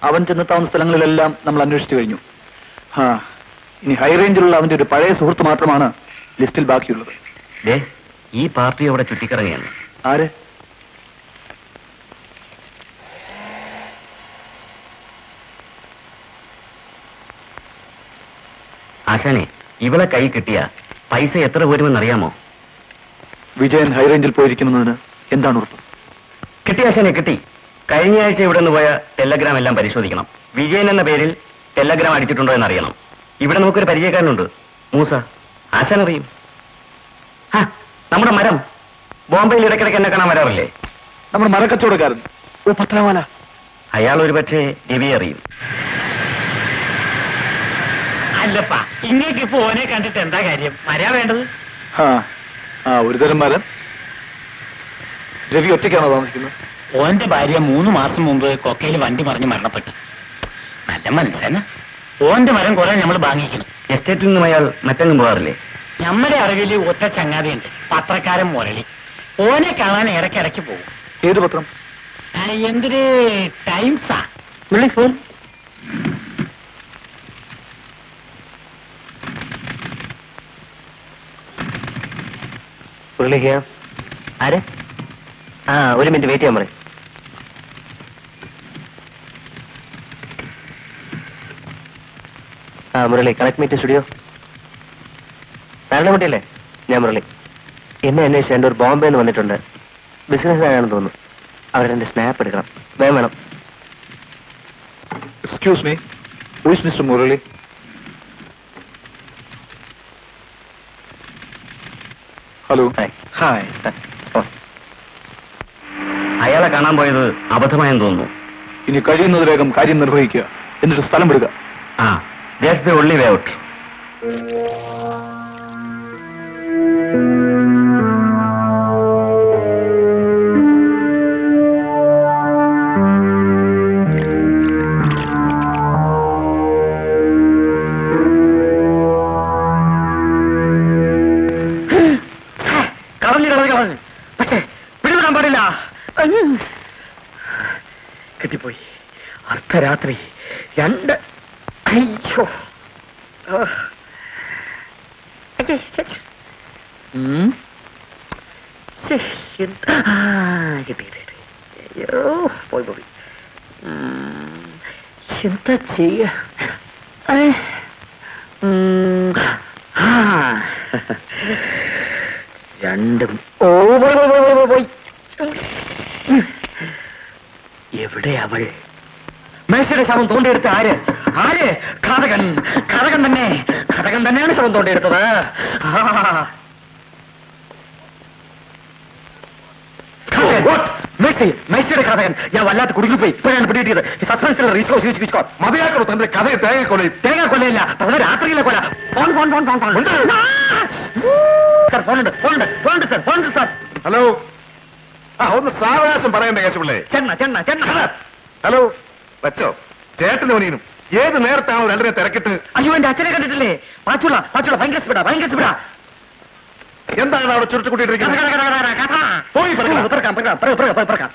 അവൻ ചെന്നെത്താവുന്ന സ്ഥലങ്ങളിലെല്ലാം നമ്മൾ അന്വേഷിച്ചു കഴിഞ്ഞു ആ ഇനി ഹൈ റേഞ്ചിലുള്ള അവന്റെ ഒരു പഴയ സുഹൃത്ത് മാത്രമാണ് ലിസ്റ്റിൽ ബാക്കിയുള്ളത് ദേ ഈ പാർട്ടി അവിടെ ചുറ്റിക്കറങ്ങിയാണ് ആര് ആശാനെ ഇവളെ കൈ കിട്ടിയ പൈസ എത്ര വരുമെന്നറിയാമോ വിജയൻ ഹൈ റേഞ്ചിൽ പോയിരിക്കുമെന്നതിന് എന്താണ് ഉറപ്പ് കിട്ടി ആശാനെ കിട്ടി കഴിഞ്ഞ ആഴ്ച ഇവിടെ നിന്ന് പോയ ടെലഗ്രാം എല്ലാം പരിശോധിക്കണം വിജയൻ എന്ന പേരിൽ ടെലഗ്രാം അടിച്ചിട്ടുണ്ടോ എന്നറിയണം ഇവിടെ നമുക്കൊരു പരിചയക്കാരനുണ്ട് മൂസ ആശാൻ അറിയും ആ, നമ്മുടെ മരം ബോംബെയിൽ ഇടയ്ക്കിടയ്ക്ക് എന്നെ കാണാൻ വരാറില്ലേ നമ്മുടെ മരക്കച്ചവടക്കാരൻ ഓ പത്രവാല അയാൾ ഒരുപക്ഷെ രവിയെ അറിയും അല്ലപ്പാ ഇങ്ങേക്ക് ഇപ്പൊ ഓനെ കണ്ടിട്ട് എന്താ കാര്യം വരാ വേണ്ടത് ആ ആ ഒരു തരം മരം രവി ഒറ്റയ്ക്കാണോ താമസിക്കുന്നത് ഓന്റെ ഭാര്യ മൂന്ന് മാസം മുമ്പ് കൊക്കയിൽ വണ്ടി മറിഞ്ഞ് മരണപ്പെട്ടു നല്ല മനസ്സേന ഓന്റെ മരം കുറെ നമ്മൾ വാങ്ങിക്കണം എസ്റ്റേറ്റിൽ നിന്നും അയാൾ മറ്റെങ്ങും പോകാറില്ലേ നമ്മുടെ അറിവില് ഒറ്റ ചങ്ങാതിയുണ്ട് പത്രക്കാരൻ മുരളി ഓനെ കാണാൻ ഇടയ്ക്കിടയ്ക്ക് പോകും ഏത് പത്രം ആ, എന്തൊരു ടൈംസാ മുരളി ഫോൺ മുരളിക്ക് ആര് ആ ഒരു മിനിറ്റ് വെയിറ്റ് ചെയ്യാൻ പറയും ആ മുരളി കണക്ട് മീറ്റ് സ്റ്റുഡിയോ നാരായണകുട്ടിയല്ലേ ഞാൻ മുരളി എന്നെ അന്വേഷിച്ച് എൻ്റെ ഒരു ബോംബെ നിന്ന് വന്നിട്ടുണ്ട് ബിസിനസ് ആണെന്ന് തോന്നുന്നു അവരെന്റെ സ്നാപ്പ് എടുക്കണം വേണം വേണം excuse me who's mister Murali hello hi അയാളെ കാണാൻ പോയത് അബദ്ധമായെന്ന് തോന്നുന്നു ഇനി കഴിയുന്നത് വേഗം കാര്യം നിർവഹിക്കുക എന്നിട്ട് സ്ഥലം വിടുക ആ that's the only way out കളഞ്ഞു കളഞ്ഞു കളഞ്ഞു പക്ഷേ പിടിവിടാൻ പാടില്ല കിട്ടിപ്പോയി അർദ്ധരാത്രി രണ്ട് അയ്യോ ആ. അയ്യേ, ശ്ശെ, ശ്ശെ. ഉം. ശ്ശെ, എന്ത്- ആ, കിട്ടി, കിട്ടി, കിട്ടി. അയ്യോ പോയി പോയി ഉം. എന്താ ചെയ്യ ഏ. ഉം. ആ. രണ്ടും ഓ പോയി പോയി പോയി പോയി പോയി എവിടെ അവൾ മേശയുടെ ശവം തോണ്ടിയെടുത്ത ആര് ആര് ഘാതകൻ ഘാതകൻ തന്നെ ഘാതകൻ തന്നെയാണ് ശവം തോണ്ടിയെടുത്തത് ആ. ഘാതകൻ. മേഴ്സി, മേഴ്സിയുടെ ഘാതകൻ ഞാൻ വല്ലാത്ത കുടുങ്ങിപ്പോയി ഇപ്പോഴാണ് പിടികിട്ടിയത് സസ്പെൻസിലെ റീസോ മതിയാക്കണോ തന്റെ കഥയെ തേങ്ങക്കൊലയും തേങ്ങ കൊല്ലയില്ല അത് രാത്രിയിലെ കൊല phone phone phone phone phone sir ഫോണുണ്ട് ഫോണുണ്ട് ഫോണുണ്ട് സാർ ഫോണുണ്ട് സാർ ഹലോ ആ ഒന്ന് സാവകാശം പറയണ്ട കേശപിള്ളേ ചെണ്ണ ചെണ്ണ ചെണ്ണ ഹലോ വെച്ചോ ചേട്ടനും അനിയനും ഏത് നേരത്താണോ രണ്ടിനെ തിരക്കിട്ട് അയ്യോ എന്റെ അച്ഛനെ കണ്ടിട്ടില്ലേ പാച്ചുള്ള പാച്ചുള്ള ഭയങ്കര സ്പീഡാ ഭയങ്കര സ്പീഡാ എന്താണ് അവിടെ ചുരുട്ടി കഥ, കൂട്ടിയിട്ടിരിക്കുന്നത് കഥ, കഥ, കഥ, കഥ. പോയി പറക്കാം. പറക്കാം, പറക്കാം, പറക്കാം, പറക്കാം, പറക്കാം.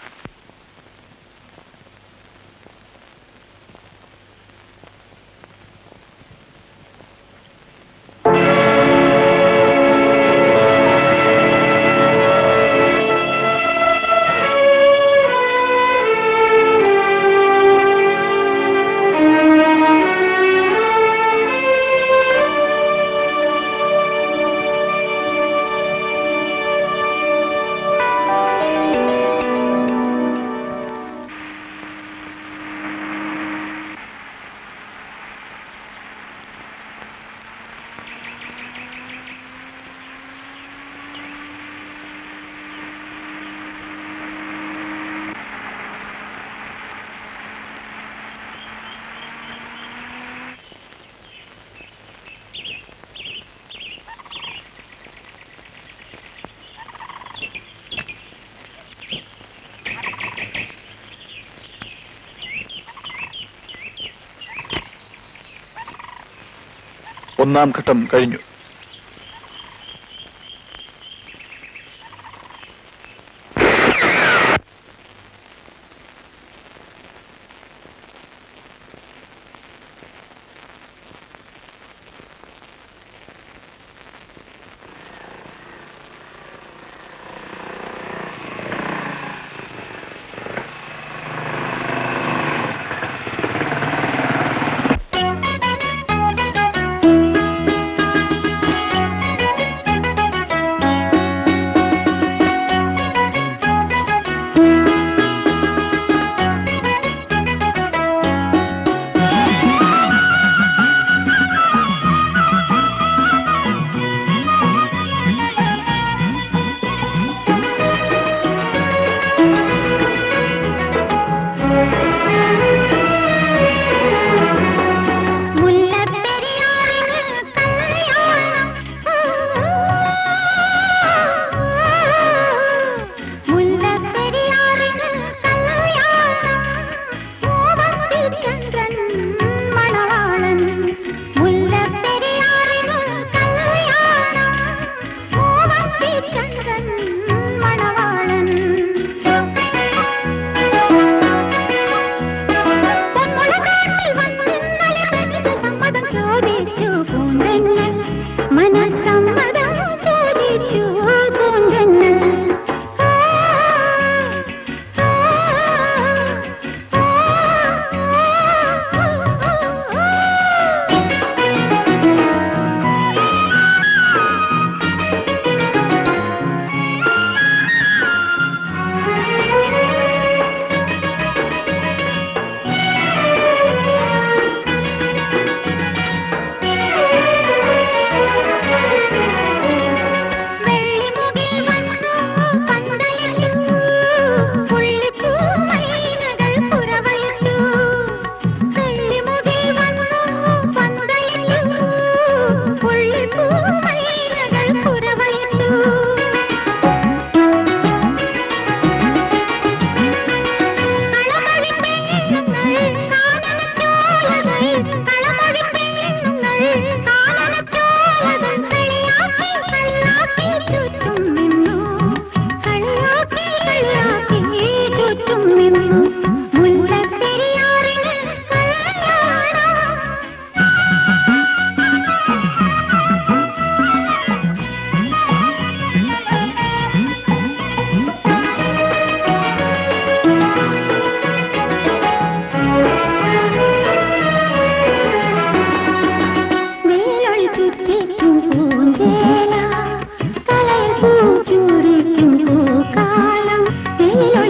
ഒന്നാം ഘട്ടം കഴിഞ്ഞു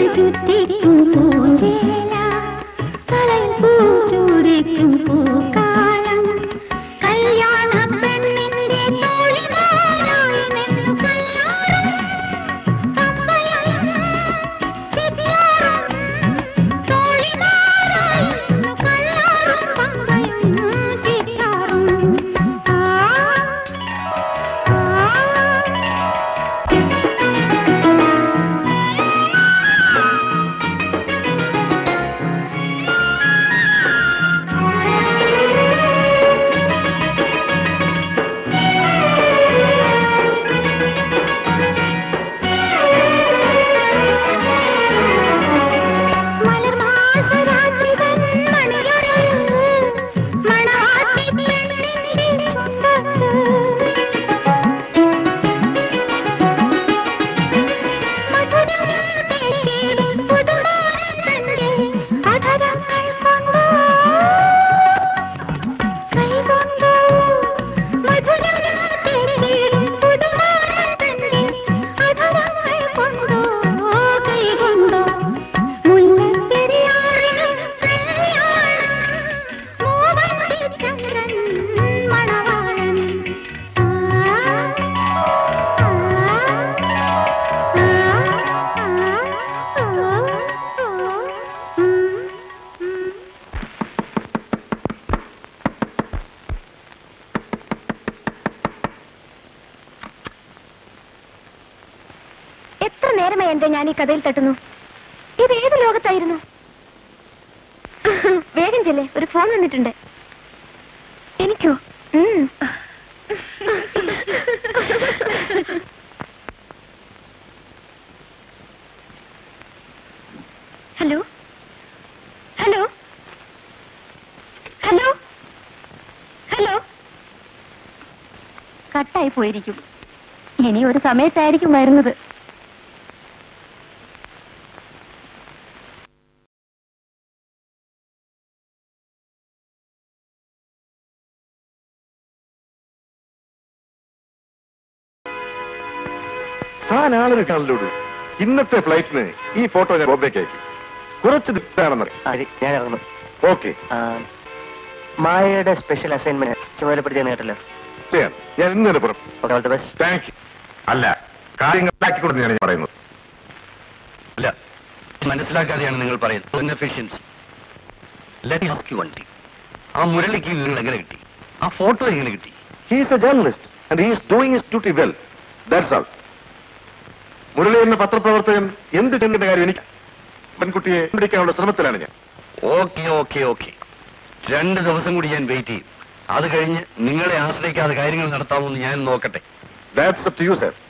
ചുറ്റിക്കും പൂഞ്ചേല തലയിൽ പൂ ചൂടിക്കും പൂക്കാലം കല്യാണ പെണ്ണിന്റെ തോളിമാരായി നിന്നു കല്യാണം പമ്പയും ചിറ്റാറും തോളിമാരായി നിന്നു കല്യാണം പമ്പയും ചിറ്റാറും ആ മലർമാസരാത്രി തൻ മണിയറയിൽ മണവാട്ടി പെണ്ണിന്റെ ചുണ്ടത്ത് മധുരം തേച്ചിടും പുതുമാരൻ തന്റെ അധരങ്ങൾ കൊണ്ടു കൈകൊണ്ടു മധുരം തേച്ചിടും പുതുമാരൻ തന്റെ അധരങ്ങൾ കൊണ്ടു കൈകൊണ്ടു മുല്ലപ്പെരിയാറിനും കല്യാണം മൂവന്തിചന്ദ്രൻ മണവാളൻ ആ എത്ര നേരമായി എന്റെ ഞാൻ ഈ കഥയിൽ തട്ടുന്നു ഇത് ഏത് ലോകത്തായിരുന്നു വേഗം ചെല്ലേ ഒരു ഫോൺ വന്നിട്ടുണ്ട് എനിക്കോ ഉം. ഹലോ ഹലോ ഹലോ ഹലോ കട്ടായി പോയിരിക്കും ഇനി ഒരു സമയത്തായിരിക്കും വരുന്നത് താൻ ആളിനെ കാണലോടൂ ഇന്നത്തെ ഫ്ലൈറ്റിന് ഈ ഫോട്ടോ ഞാൻ ബോംബേക്ക് അയക്കും കുറച്ച് ദിവസമാണെന്നറിയാം അതെ ഞാൻ ഇറങ്ങുന്നു ഓക്കെ ആ, മായയുടെ സ്പെഷ്യൽ അസൈൻമെന്റ് ചുമതലപ്പെടുത്തിയെന്ന് കേട്ടല്ലോ ചെയ്യാം ഞാൻ ഇന്ന് തന്നെ പുറം okay all the best thank you അല്ല കാര്യങ്ങളാക്കി കൊടുത്തു ഞാൻ പറയുന്നത് അല്ല മനസ്സിലാക്കാതെയാണ് നിങ്ങൾ പറയുന്നത് inefficiency let ask you one thing ആ മുരളിക്ക് നിങ്ങൾ എങ്ങനെ കിട്ടി ആ ഫോട്ടോ എങ്ങനെ കിട്ടി he's a journalist and he's doing his duty well that's all Murali എന്ന പത്രപ്രവർത്തകൻ എന്ത് ചെന്നിന്റെ കാര്യം എനിക്ക് പെൺകുട്ടിയെ പിടിക്കാനുള്ള ശ്രമത്തിലാണ് ഞാൻ ഓക്കെ ഓക്കെ ഓക്കെ രണ്ട് ദിവസം കൂടി ഞാൻ വെയിറ്റ് ചെയ്യും അത് കഴിഞ്ഞ് നിങ്ങളെ ആശ്രയിക്കാതെ കാര്യങ്ങൾ നടത്താമെന്ന് ഞാൻ നോക്കട്ടെ that's up to you sir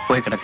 പോയി കിടക്ക്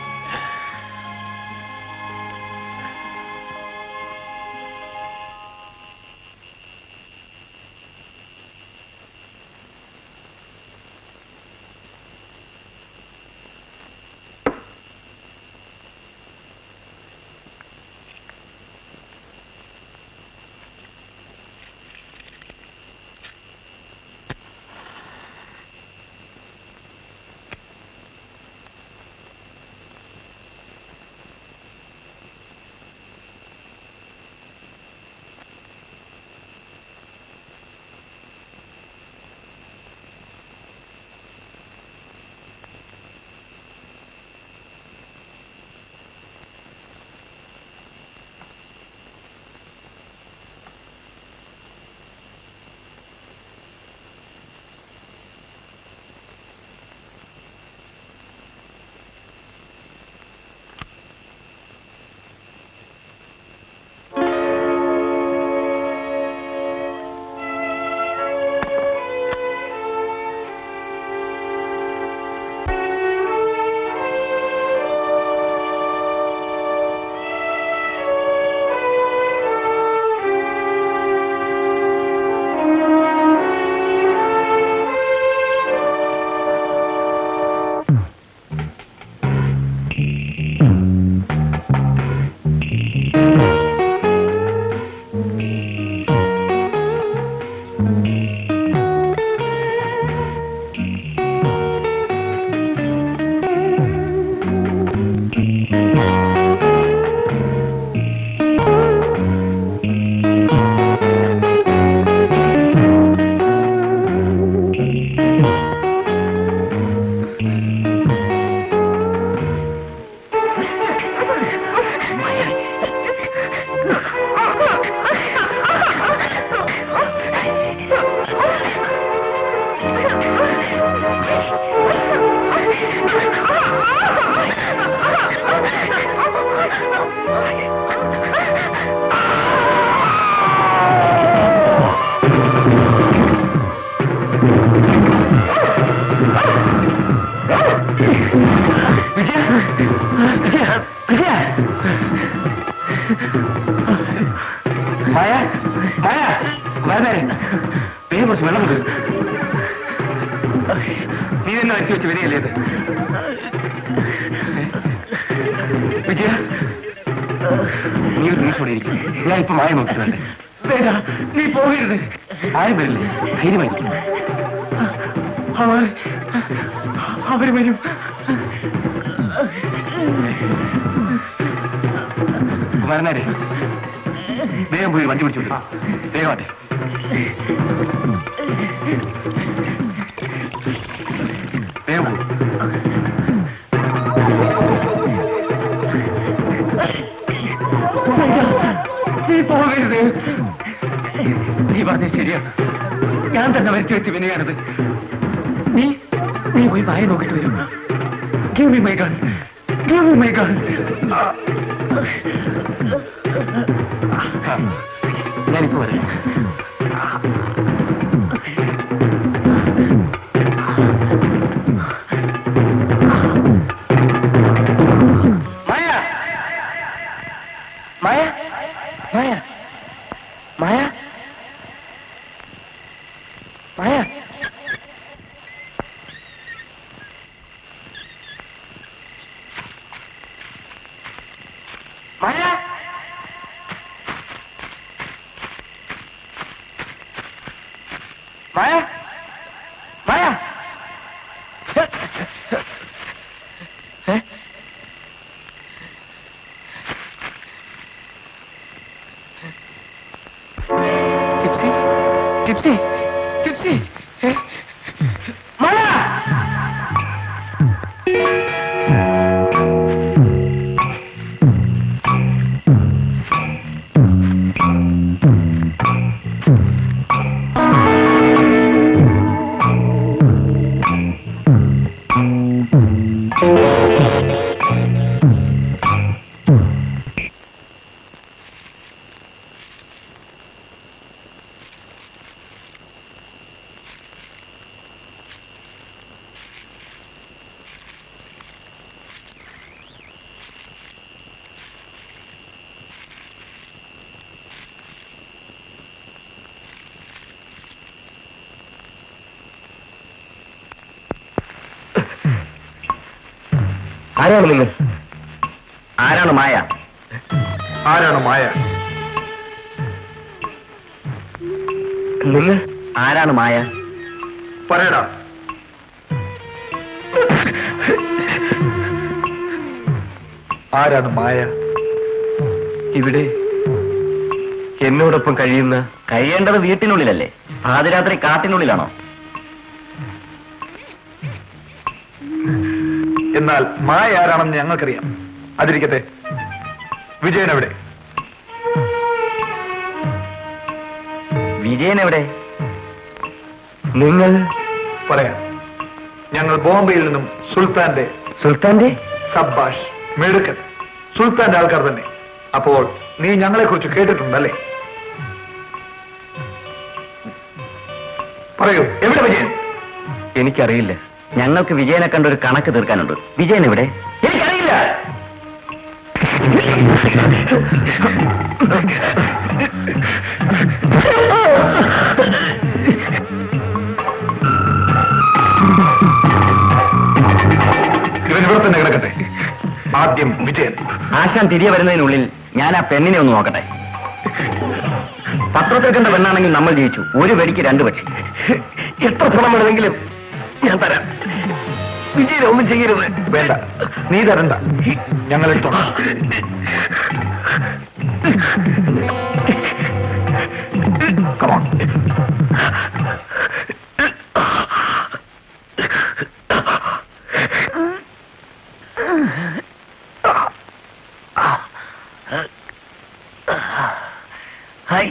മായ മായ വരനേരെ വേഗം കുറച്ച് വെള്ളം കൊണ്ട് നീ തന്നെ വരുത്തി വെച്ച് വരികയല്ലേ ഇത് വിജയ നീ ഒരു നിമിഷം ഇവിടെ ഇരിക്കും ഞാൻ ഇപ്പൊ മായ നോക്കിട്ട് വരട്ടെ വേണ്ട നീ പോകരുത് ആരും വരില്ലേ ധൈര്യമായിരിക്കും അവർ അവർ വരും വരണേരെ വേഗം പോയി വണ്ടി പിടിച്ചു വേഗമാട്ടെ വേഗം പോ നീ പോകരുത് നീ പറഞ്ഞ ശരിയാണ് ഞാൻ തന്നെ വരുത്തി വെച്ച് വിനയാണത് നീ നീ പോയി വായ നോക്കിട്ട് വരും Give me my gun. Give me my gun. ഞാനിപ്പോ വരാം മായ മായ മായ മായ മായ മായ ആരാണ് നിങ്ങൾ ആരാണ് മായ ആരാണ് മായ നിങ്ങൾ ആരാണ് മായ പറയടാ ആരാണ് മായ ഇവിടെ എന്നോടൊപ്പം കഴിയുന്ന കഴിയേണ്ടത് വീട്ടിനുള്ളിലല്ലേ പാതിരാത്രി കാട്ടിനുള്ളിലാണോ എന്നാൽ മായ ആരാണെന്ന് ഞങ്ങൾക്കറിയാം അതിരിക്കട്ടെ വിജയൻ എവിടെ വിജയൻ എവിടെ നിങ്ങൾ പറയാം ഞങ്ങൾ ബോംബെയിൽ നിന്നും സുൽത്താന്റെ സുൽത്താന്റെ സബ്ബാഷ് മെടുക്കൻ സുൽത്താന്റെ ആൾക്കാർ തന്നെ അപ്പോൾ നീ ഞങ്ങളെ കുറിച്ച് കേട്ടിട്ടുണ്ടല്ലേ പറയൂ എവിടെ വിജയൻ എനിക്കറിയില്ല ഞങ്ങൾക്ക് വിജയനെ കണ്ട ഒരു കണക്ക് തീർക്കാനുണ്ട് വിജയൻ എവിടെ എനിക്കറിയില്ല ഇവൻ ഇവിടെ തന്നെ കിടക്കട്ടെ ആദ്യം വിജയൻ ആശാൻ തിരികെ വരുന്നതിനുള്ളിൽ ഞാൻ ആ പെണ്ണിനെ ഒന്ന് നോക്കട്ടെ പത്രത്തിൽ കണ്ട പെണ്ണാണെങ്കിൽ നമ്മൾ ജയിച്ചു ഒരു വെടിക്ക് രണ്ട് പക്ഷി എത്ര പണം വേണമെങ്കിലും ഞാൻ തരാം വിജയനെ ഒന്നും ചെയ്യരുത് വേണ്ട നീ തരണ്ട ഞങ്ങൾ എടുത്തോളാം Come on. ഹായ്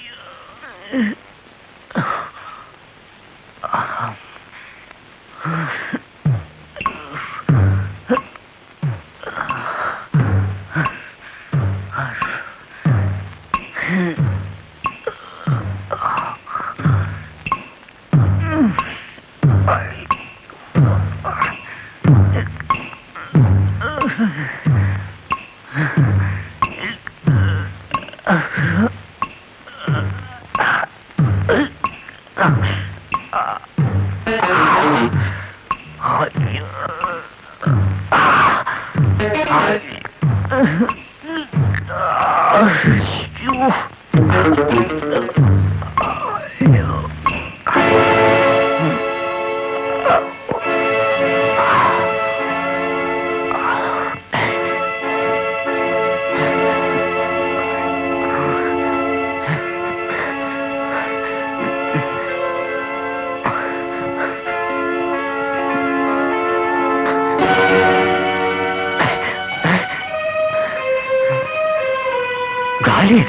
ഖാലിദ്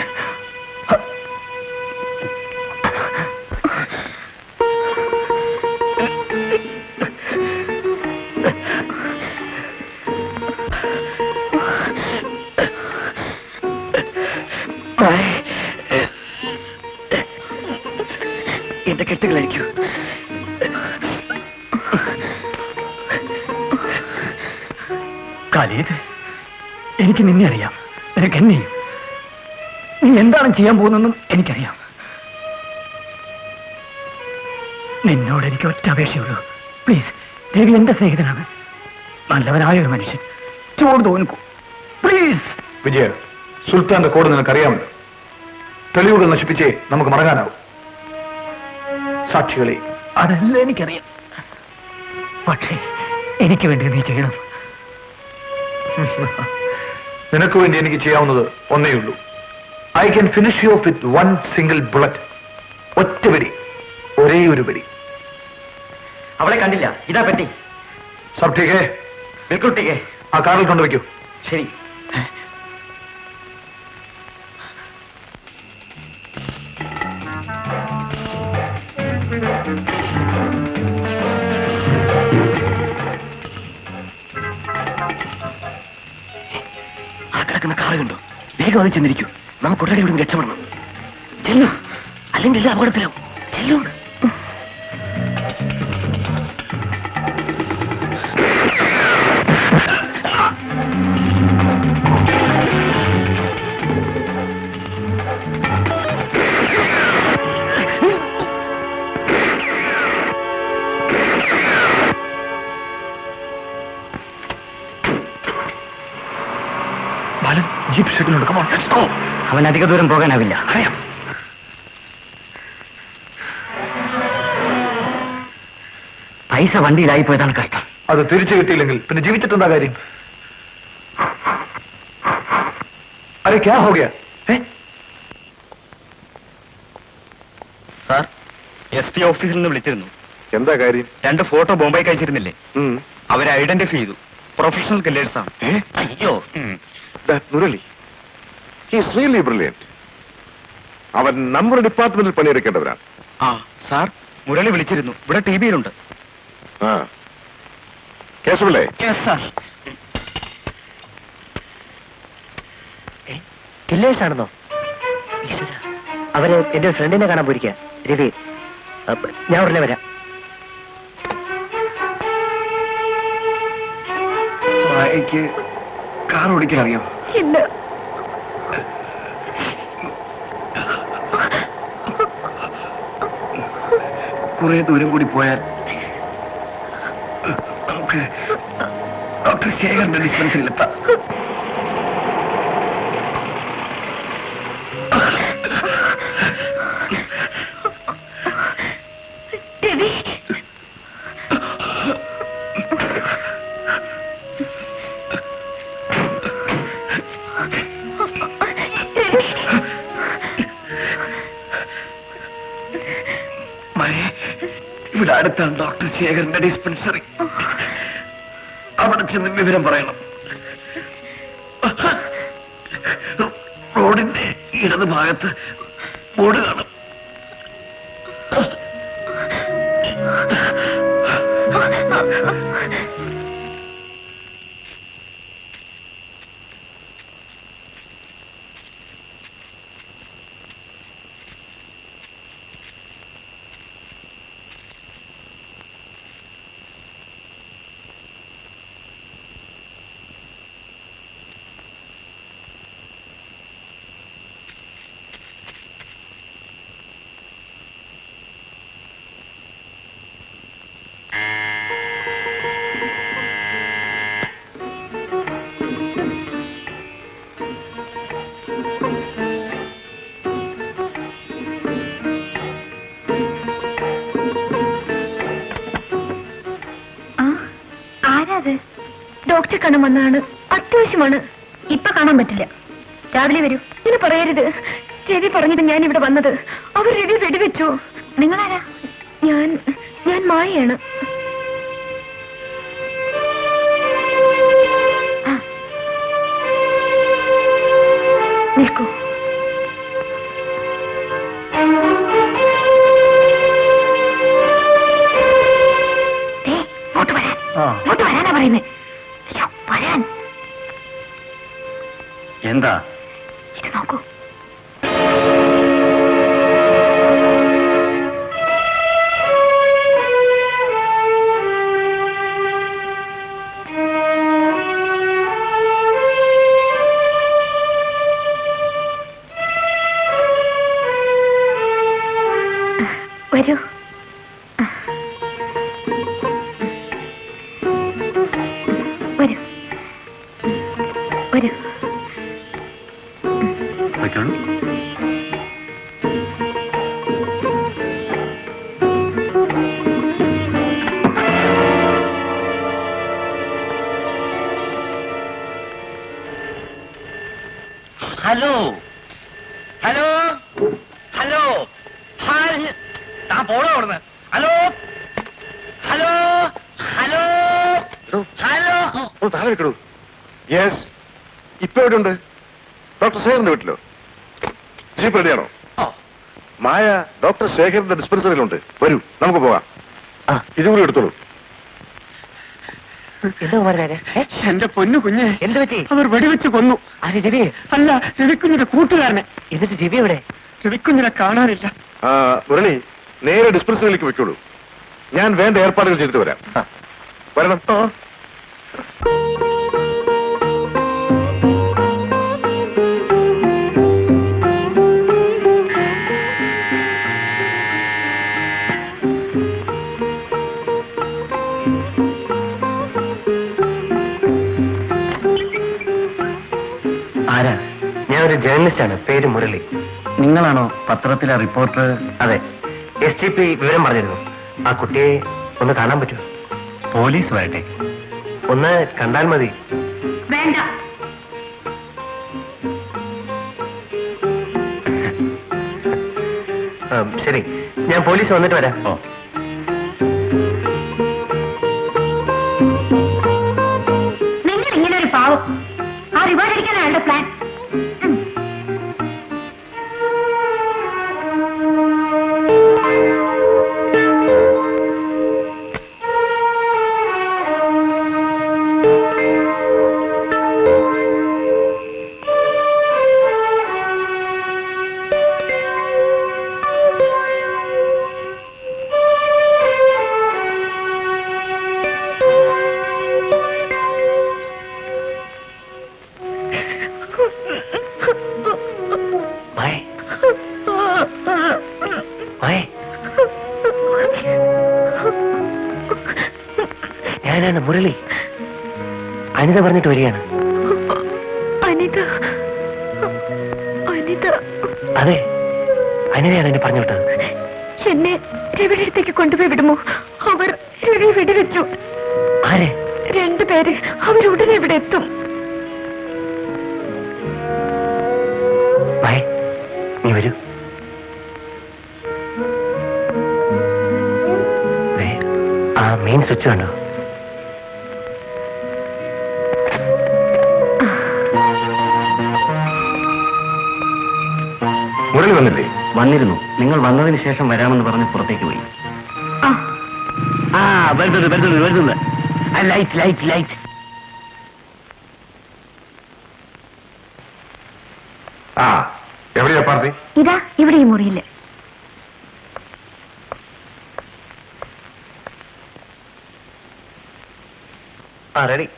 എന്റെ കെട്ടുകളായിരിക്കൂ ഖാലിദ് എനിക്ക് നിന്നെ അറിയാം നിനക്ക് എന്നെയും നീ എന്താണ് ചെയ്യാൻ പോകുന്നതെന്നും എനിക്കറിയാം നിന്നോട് എനിക്ക് ഒറ്റ അപേക്ഷയുള്ളൂ പ്ലീസ് ദേവി എന്റെ സ്നേഹിതനാണ് നല്ലവനായ ഒരു മനുഷ്യൻ ചോട് തോന്നിക്കൂ പ്ലീസ് വിജയ സുൽത്താന്റെ കോഡ് നിനക്കറിയാമല്ലോ തെളിവുകൾ നശിപ്പിച്ചേ നമുക്ക് മടങ്ങാനാവും സാക്ഷികളെ അതെല്ലാം എനിക്കറിയാം പക്ഷേ എനിക്ക് വേണ്ടി നീ ചെയ്യണം നിനക്ക് വേണ്ടി എനിക്ക് ചെയ്യാവുന്നത് ഒന്നേയുള്ളൂ I can finish you with one single bullet ഒറ്റ വെടി ഒരേ ഒരു വെടി അവളെ കണ്ടില്ല ഇതാ പെട്ടി സബ്ഠിക്കേ ബിൽക്കുട്ടിക്ക് ആ കാറിൽ കൊണ്ടുവയ്ക്കൂ ശരി ആ കിടക്കുന്ന കാറ് കണ്ടോ വേഗം അത് ചെന്നിരിക്കൂ നമുക്ക് ഉടനെ ഇവിടുന്ന് രക്ഷപ്പെടണം ചെല്ലു അല്ലെങ്കിൽ എല്ലാം അപകടത്തിലാവും ചെല്ലു ജീപ്പ് ഷെഡിലുണ്ട് കമോൺ ലെറ്റ്സ് ഗോ അവൻ അധിക ദൂരം പോകാനാവില്ല അറിയാം പൈസ വണ്ടിയിലായി പോയതാണ് കഷ്ടം അത് തിരിച്ചു കിട്ടിയില്ലെങ്കിൽ പിന്നെ ജീവിച്ചിട്ടെന്താ കാര്യം അരെ ക്യാ ഹോ ഗയാ ഏ സാർ എസ് പി ഓഫീസിൽ നിന്ന് വിളിച്ചിരുന്നു എന്താ കാര്യം രണ്ട് ഫോട്ടോ ബോംബെക്ക് അയച്ചിരുന്നില്ലേ ഉം. അവരെ ഐഡന്റിഫൈ ചെയ്തു പ്രൊഫഷണൽ കില്ലേഴ്സ് ആണ് ഏ? അയ്യോ That Murali he's really brilliant അവൻ നമ്മുടെ ഡിപ്പാർട്ട്മെന്റിൽ പണിയെടുക്കേണ്ടവരാണ് ആ സാർ മുരളി വിളിച്ചിരുന്നു ഇവിടെ ടി വിയിലുണ്ട് ആ കേശവല്ലേ സാർ കില്ലേഴ്സ് ആണെന്നോ ഈശ്വര അവര് എന്റെ ഫ്രണ്ടിനെ കാണാൻ പോയിരിക്കുക രവി അപ്പ- ഞാൻ ഉടനെ വരാം എനിക്ക് കാർ ഓടിക്കാൻ അറിയോ ഇല്ല കുറെ ദൂരം കൂടി പോയാൽ നമുക്ക് ഡോക്ടർ ശേഖറിന്റെ ഡിസ്പെൻസറിയിലെത്താം രവി മഴ ഇവിടെ അടുത്താണ് ഡോക്ടർ ശേഖറിന്റെ ഡിസ്പെൻസറി അവിടെ ചെന്ന് വിവരം പറയണം റോഡിന്റെ ഇടത് ഭാഗത്ത് ബോർഡ് കാണും ആ ആരാത് ഡോക്ടറെ കാണാൻ വന്നതാണ് അത്യാവശ്യമാണ് ഇപ്പൊ കാണാൻ പറ്റില്ല രാവിലെ വരൂ ഇങ്ങനെ പറയരുത് രവി പറഞ്ഞത് ഞാൻ ഇവിടെ വന്നത് അവർ രവി വെടിവെച്ചു നിങ്ങളാരാ ഞാൻ ഞാൻ മായയാണ് ആ. നിൽക്കൂ ദേ, ഇങ്ങോട്ട് വരാൻ ഇങ്ങോട്ട് വരാനാ പറയുന്നത് അയ്യോ വരാൻ എന്താ ഇത് നോക്കൂ വരൂ വരൂ വരൂ വയ്ക്കോളൂ ഹലോ ഹലോ ഹലോ ഹായ് താൻ പോണോ അവിടുന്ന് ഹലോ ഹലോ ഹലോ ഹലോ ഒന്ന് താഴെ വെക്കണു യെസ് ഇപ്പൊ എവിടെയുണ്ട് ഡോക്ടർ ശേഖറിന്റെ വീട്ടിലോ ജീപ്പ് റെഡിയാണോ ഓ. മായ ഡോക്ടർ ശേഖറിന്റെ ഡിസ്പെൻസറിയിലുണ്ട് വരൂ നമുക്ക് പോകാം ആ. ഇതുകൂടി എടുത്തോളൂ എന്താ കുമാരനാരെ എന്റെ പൊന്നു കുഞ്ഞെ എന്ത് പറ്റി അവർ വെടിവെച്ച് കൊന്നു ആര് രവി അല്ല രവിക്കുഞ്ഞിന്റെ കൂട്ടുകാരനെ എന്നിട്ട് രവി എവിടെ രവിക്കുഞ്ഞിനെ കാണാനില്ല ആ, മുരളി നേരെ ഡിസ്പെൻസറിയിലേക്ക് വെക്കോളൂ ഞാൻ വേണ്ട ഏർപ്പാടുകൾ ചെയ്തിട്ട് വരാം ആ. വരണം ആരാ ഞാനൊരു ജേർണലിസ്റ്റാണ് പേര് മുരളി നിങ്ങളാണോ പത്രത്തിലെ റിപ്പോർട്ടർ അതെ എസ് ടി പി വിവരം പറഞ്ഞിരുന്നു ആ കുട്ടിയെ ഒന്ന് കാണാൻ പറ്റുമോ പോലീസ് വരട്ടെ ഒന്ന് കണ്ടാൽ മതി വേണ്ട ആ, ശരി ഞാൻ പോലീസ് വന്നിട്ട് വരാം ഓ നിങ്ങൾ ഇങ്ങനെ ഒരു പാവം ആ റിവാർഡ് അടിക്കാൻ അയാളുടെ പ്ലാൻ മായ മായ ഞാനാണ് മുരളി അനിത പറഞ്ഞിട്ട് വരികയാണ് അനിത അനിത അതെ അനിതയാണ് എന്നെ പറഞ്ഞു വിട്ടത് എന്നെ രവിയുടെ അടുത്തേക്ക് കൊണ്ടുപോയി വിടുമോ അവർ രവി വെടിവെച്ചു ആരെ രണ്ടുപേര് അവരുടനെ ഇവിടെ എത്തും മായ നീ വരൂ ദേ, ആ മെയിൻ സ്വിച്ച് കണ്ടോ മുരളി വന്നില്ലേ വന്നിരുന്നു നിങ്ങൾ വന്നതിന് ശേഷം വരാമെന്ന് പറഞ്ഞ് പുറത്തേക്ക് പോയി ആ ആ വരുന്നുണ്ട് വരുന്നുണ്ട് വരുന്നുണ്ട് ആ, ലൈറ്റ് ലൈറ്റ് ലൈറ്റ് ആ എവിടെയാ പാർട്ടി ഇതാ ഇവിടെ ഈ മുറിയില് ആ റെഡി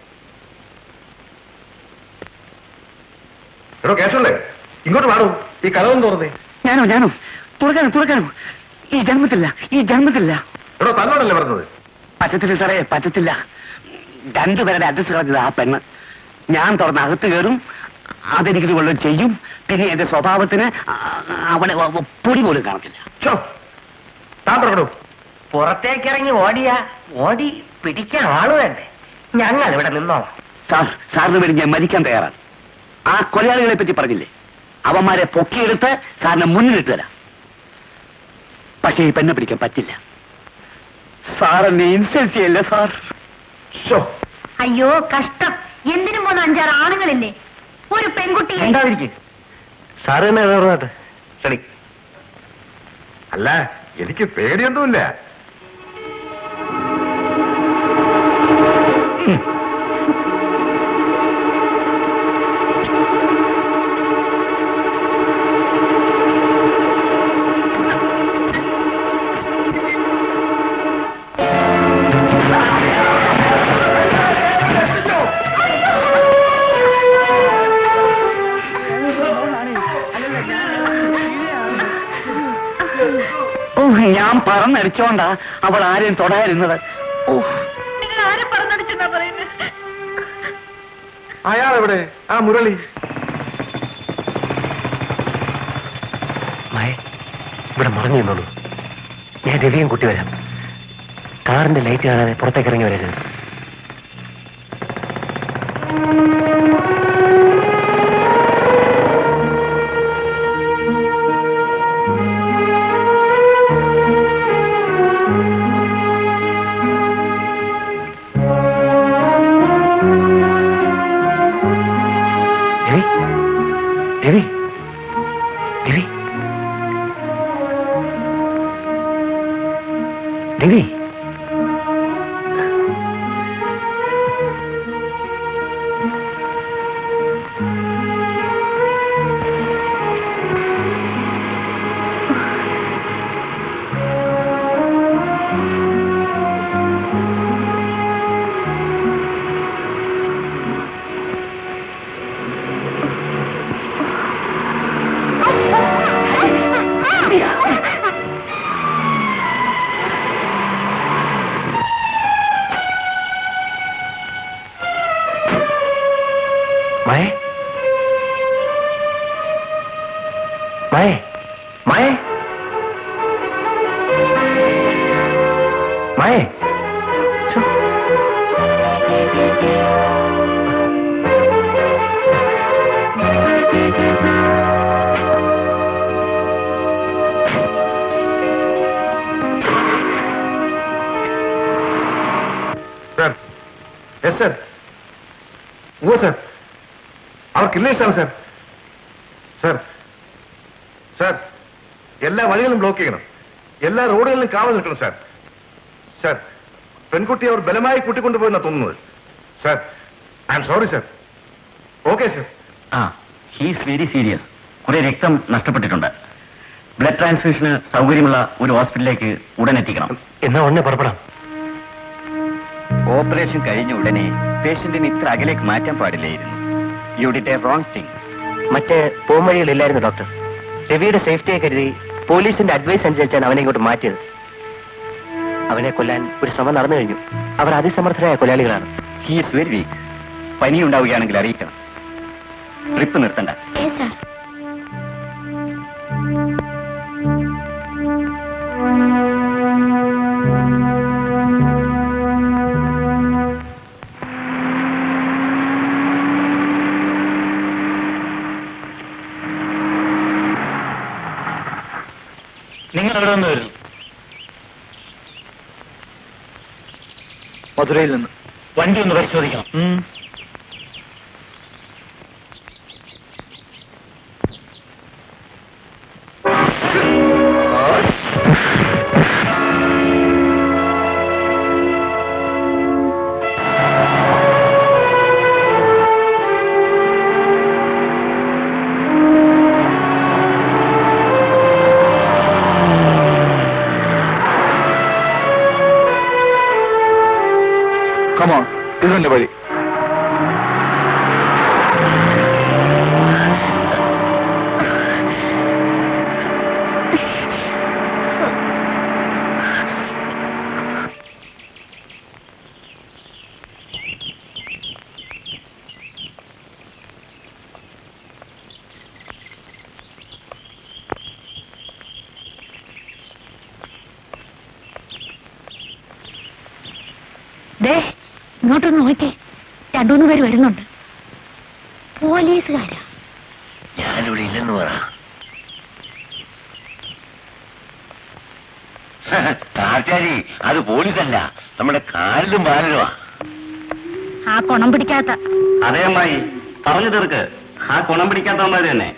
എടോ കേശവല്ലേ ഇങ്ങോട്ട് വാടൂ ഈ കഥവും തുറന്നേ ഞാനോ ഞാനോ തുറക്കാനോ തുറക്കാനോ ഈ ജന്മത്തില്ല ഈ ജന്മത്തില്ല എടോ തന്നോടല്ലേ പറഞ്ഞത് പറ്റത്തില്ല സാറേ പറ്റത്തില്ല രണ്ടുപേരുടെ അഡ്രസ് കളഞ്ഞത് ആ പെണ്ണ് ഞാൻ തുറന്ന് അകത്ത് കയറും അതെനിക്ക് വല്ലതും ചെയ്യും പിന്നെ എന്റെ സ്വഭാവത്തിന് ആ, അവിടെ പൊടി പോലും കാണത്തില്ല ചോ താൻ തുറക്കണോ പുറത്തേക്കിറങ്ങി ഓടിയ ഓടി പിടിക്കാൻ ആള് വേണ്ടേ ഞങ്ങൾ ഇവിടെ നിന്നോളാം സാർ സാറിന് വേണ്ടി ഞാൻ മരിക്കാൻ തയ്യാറാണ് ആ കൊലയാളികളെ പറ്റി പറഞ്ഞില്ലേ അവന്മാരെ പൊക്കിയെടുത്ത് സാറിന് മുന്നിലിട്ട് തരാം പക്ഷേ ഈ പെണ്ണെ പിടിക്കാൻ പറ്റില്ല സാർ എന്നെ ഇൻസൾട്ട് ചെയ്യല്ലേ സാർ ഷോ അയ്യോ കഷ്ടം എന്തിനും പോന്ന അഞ്ചാറ് ആണുങ്ങളില്ലേ ഒരു പെൺകുട്ടിയെ ഉണ്ടാതിരിക്കും സാറ് തന്നെ പറഞ്ഞാട്ടെ റെഡി അല്ല എനിക്ക് പേടിയൊന്നുമില്ല ഓ ഞാൻ പറന്നടിച്ചോണ്ടാ അവൾ ആരെയും തൊടാതിരുന്നത് ഓ നിങ്ങൾ ആരെ പറഞ്ഞടിച്ചെന്നാ പറയുന്നത് അയാൾ എവിടെ ആ മുരളി മായ ഇവിടെ മുറഞ്ഞു നിന്നോളൂ ഞാൻ രവിയും കുട്ടി വരാം കാറിന്റെ ലൈറ്റ് കാണാതെ പുറത്തേക്ക് ഇറങ്ങി വരരുത് രവി രവി രവി രവി മായ മായേ മായേ മായേ ഛോ. സാർ യെസ് സാർ ഓ സാർ അവർക്കില്ലേ സാർ സാർ സാർ സാർ എല്ലാ വഴികളും ബ്ലോക്ക് ചെയ്യണം എല്ലാ റോഡുകളിലും കാവൽ നിൽക്കണം സാർ സാർ പെൺകുട്ടിയെ അവർ ബലമായി കൂട്ടിക്കൊണ്ടുപോയെന്നാണ് തോന്നുന്നത് sir I'm sorry sir okay sir ആ ഹീസ് വെരി സീരിയസ് കുറെ രക്തം നഷ്ടപ്പെട്ടിട്ടുണ്ട് ബ്ലഡ് ട്രാൻസ്ഫ്യൂഷന് സൗകര്യമുള്ള ഒരു ഹോസ്പിറ്റലിലേക്ക് ഉടൻ എത്തിക്കണം എന്നാ ഉടനെ പുറപ്പെടാം ഓപ്പറേഷൻ കഴിഞ്ഞ ഉടനെ പേഷ്യന്റിന് ഇത്ര അകലേക്ക് മാറ്റാൻ പാടില്ലായിരുന്നു you did a wrong thing മറ്റ് പോംവഴികളില്ലായിരുന്നു ഡോക്ടർ രവിയുടെ സേഫ്റ്റിയെ കരുതി പോലീസിന്റെ അഡ്വൈസ് അനുസരിച്ചാണ് അവനെ ഇങ്ങോട്ട് മാറ്റിയത് അവനെ കൊല്ലാൻ ഒരു ശ്രമം നടന്നു കഴിഞ്ഞു അവർ അതിസമർത്ഥരായ കൊലയാളികളാണ് ഹീസ് വെരി വീക്ക് പനി ഉണ്ടാവുകയാണെങ്കിൽ അറിയിക്കണം ട്രിപ്പ് നിർത്തണ്ട ഏ സാർ നിങ്ങൾ എവിടെ നിന്ന് വരുന്നു മധുരയിൽ നിന്ന് വണ്ടി ഒന്ന് പരിശോധിക്കണം കമോൺ ഇതിന്റെ വഴി ദേ ഇങ്ങോട്ടൊന്ന് നോക്കേ രണ്ടുമൂന്ന് പേര് വരുന്നുണ്ട് പോലീസുകാരാ ഞാനിവിടെ ഇല്ലെന്ന് പറ കാറ്റാരി അത് പോലീസല്ല നമ്മുടെ കാലിലും ബാലരുമാ ആ കുണം പിടിക്കാത്ത അതേ അമ്മായി പറഞ്ഞു തീർക്ക് ആ കുണം പിടിക്കാത്തവന്മാര് തന്നെ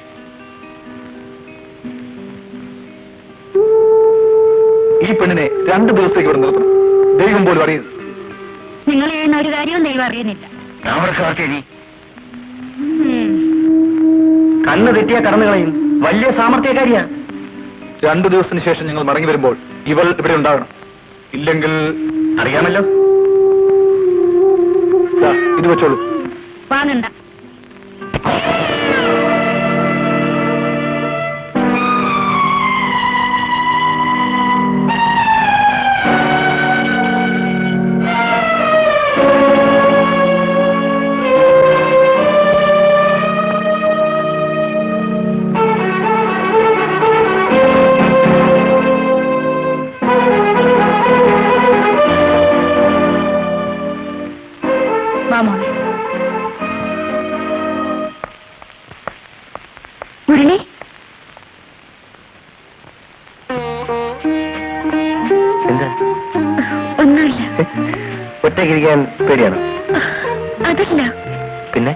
ഈ പെണ്ണിനെ രണ്ട് ദിവസത്തേക്ക് ഇവിടെ നിർത്തണം ദൈവം പോലും അറിയുന്നത് നിങ്ങൾ ചെയ്യുന്ന ഒരു കാര്യവും ദൈവം അറിയുന്നില്ല നമ്മുടെ കാർത്തേരി ഉം. കണ്ണ് തെറ്റിയ കടന്നു കളയും വലിയ സാമർത്ഥ്യക്കാരിയാ രണ്ടു ദിവസത്തിന് ശേഷം ഞങ്ങൾ മടങ്ങി വരുമ്പോൾ ഇവൾ ഇവിടെ ഉണ്ടാകണം ഇല്ലെങ്കിൽ അറിയാമല്ലോ ദാ, ഇത് വെച്ചോളൂ വാങ്ങണ്ട വാ മോളെ മുരളി എന്താ ഒന്നുമില്ല ഒറ്റയ്ക്കിരിക്കാൻ പേടിയാണോ അതല്ല പിന്നെ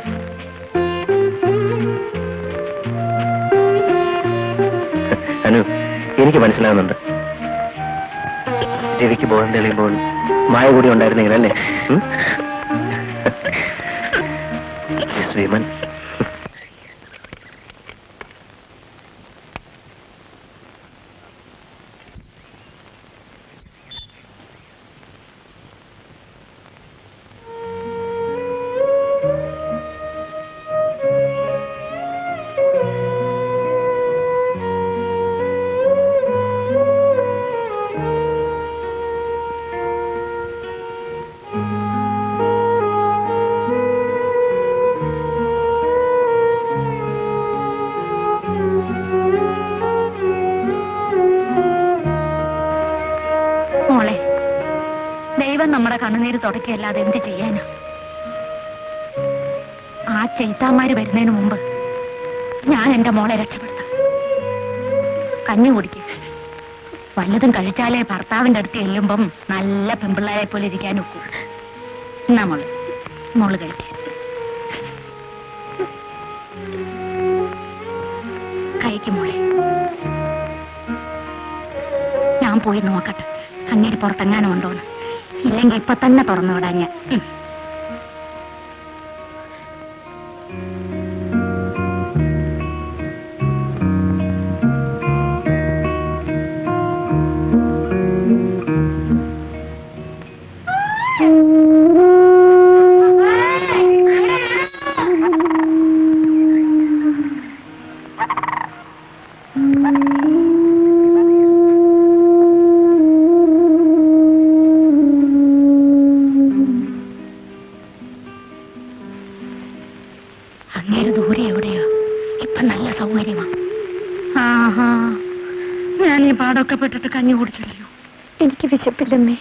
അനു എനിക്ക് മനസ്സിലാകുന്നുണ്ട് രവിക്ക് ബോധം തെളിയുമ്പോൾ മായ കൂടി ഉണ്ടായിരുന്നെങ്കിൽ അല്ലേ ഉം? ശ്രീമൻ കണ്ണുനീര് തുടക്കിയല്ലാതെ എന്ത് ചെയ്യാനാ ആ ചെയ്ത്താന്മാര് വരുന്നതിന് മുമ്പ് ഞാൻ എന്റെ മോളെ രക്ഷപ്പെടുത്താം കഞ്ഞി കുടിക്കും വല്ലതും കഴിച്ചാലേ ഭർത്താവിന്റെ അടുത്ത് ചെല്ലുമ്പം നല്ല പെമ്പിള്ളാരെ പോലെ ഇരിക്കാൻ ഒക്കൂ എന്നാ മോള് മോള് കഴിക്ക കഴിക്കും മോളെ ഞാൻ പോയി നോക്കട്ടെ കണ്ണീര് പുറത്തെങ്ങാനും ഉണ്ടോന്ന് ഇല്ലെങ്കിൽ ഇപ്പൊ തന്നെ തുറന്നു വിടാൻ ഞാൻ ഉം. അങ്ങേര് ദൂരെ എവിടെയോ ഇപ്പൊ നല്ല സൗകര്യമാ ആഹാ ഞാൻ ഈ പാടൊക്കെ പെട്ടിട്ട് കഞ്ഞി കുടിച്ചില്ലല്ലോ എനിക്ക് വിശപ്പില്ലമ്മേ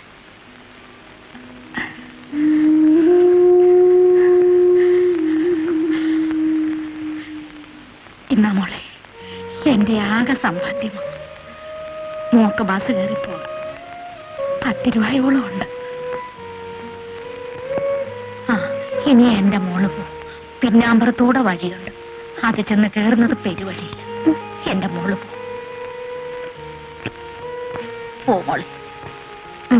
ഇന്നാ മോളെ എന്റെ ആകെ സമ്പാദ്യം മോക്ക് ബസ് കയറിപ്പോ പത്ത് രൂപയോളം ഉണ്ട് ആ ഇനി എന്റെ മോള് പോ പിന്നാമ്പറത്തൂടെ വഴിയുണ്ട് അത് ചെന്ന് കയറുന്നത് പെരുവഴിയില്ല എന്റെ മോള് പോ പോ മോളെ ഉം.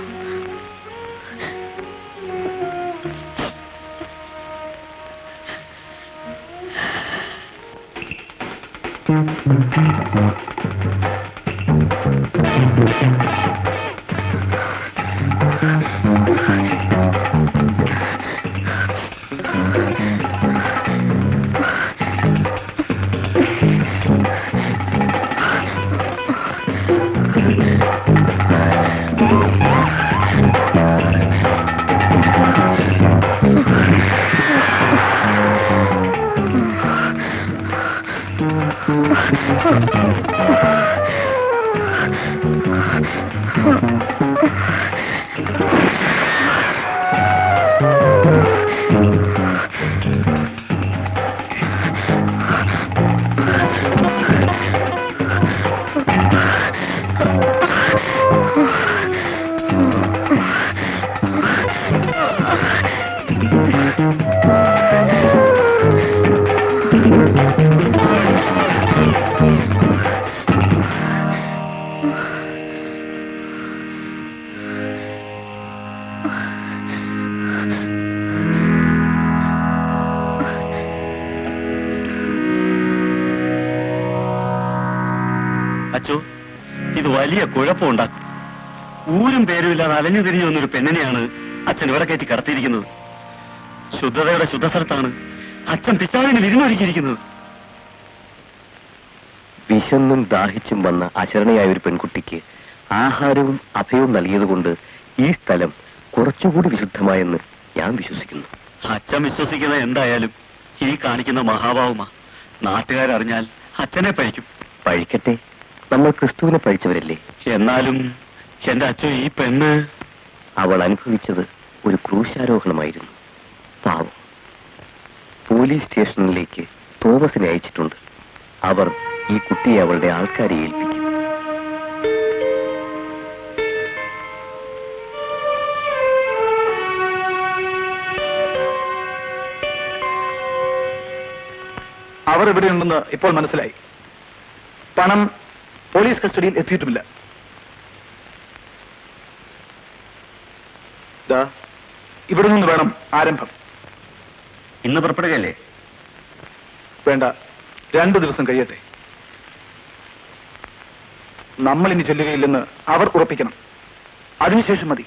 അച്ചോ ഇത് വലിയ കുഴപ്പമുണ്ടാക്കും ഊരും പേരും ഇല്ലാതെ അലഞ്ഞു തിരിഞ്ഞു വന്നൊരു പെണ്ണിനെയാണ് അച്ഛൻ ഇവിടെ കയറ്റി കടത്തിയിരിക്കുന്നത് ശുദ്ധതയുടെ ശുദ്ധസ്ഥലത്താണ് അച്ഛൻ പിച്ചാവിന് വിരുന്നൊരുക്കിയിരിക്കുന്നത് വിശന്നും ദാഹിച്ചും വന്ന അശരണയായ ഒരു പെൺകുട്ടിക്ക് ആഹാരവും അഭയവും നൽകിയതുകൊണ്ട് ഈ സ്ഥലം കുറച്ചുകൂടി വിശുദ്ധമായെന്ന് ഞാൻ വിശ്വസിക്കുന്നു അച്ഛൻ വിശ്വസിക്കുന്ന എന്തായാലും ഈ കാണിക്കുന്ന മഹാഭാവമാ നാട്ടുകാരറിഞ്ഞാൽ അച്ഛനെ പഴിക്കും പഴിക്കട്ടെ നമ്മൾ ക്രിസ്തുവിനെ പഴിച്ചവരല്ലേ എന്നാലും എന്റെ അച്ഛൻ ഈ പെണ്ണ് അവൾ അനുഭവിച്ചത് ഒരു ക്രൂശാരോഹണമായിരുന്നു പാവം പോലീസ് സ്റ്റേഷനിലേക്ക് തോമസിനെ അയച്ചിട്ടുണ്ട് അവർ ഈ കുട്ടിയെ അവളുടെ ആൾക്കാരെ ഏൽപ്പിക്കും അവർ എവിടെയുണ്ടെന്ന് ഇപ്പോൾ മനസ്സിലായി പണം പോലീസ് കസ്റ്റഡിയിൽ എത്തിയിട്ടുമില്ല ദാ, ഇവിടെ നിന്ന് വേണം ആരംഭം ഇന്ന് പുറപ്പെടുകയല്ലേ വേണ്ട രണ്ടു ദിവസം കഴിയട്ടെ നമ്മൾ ഇനി ചെല്ലുകയില്ലെന്ന് അവർ ഉറപ്പിക്കണം അതിനുശേഷം മതി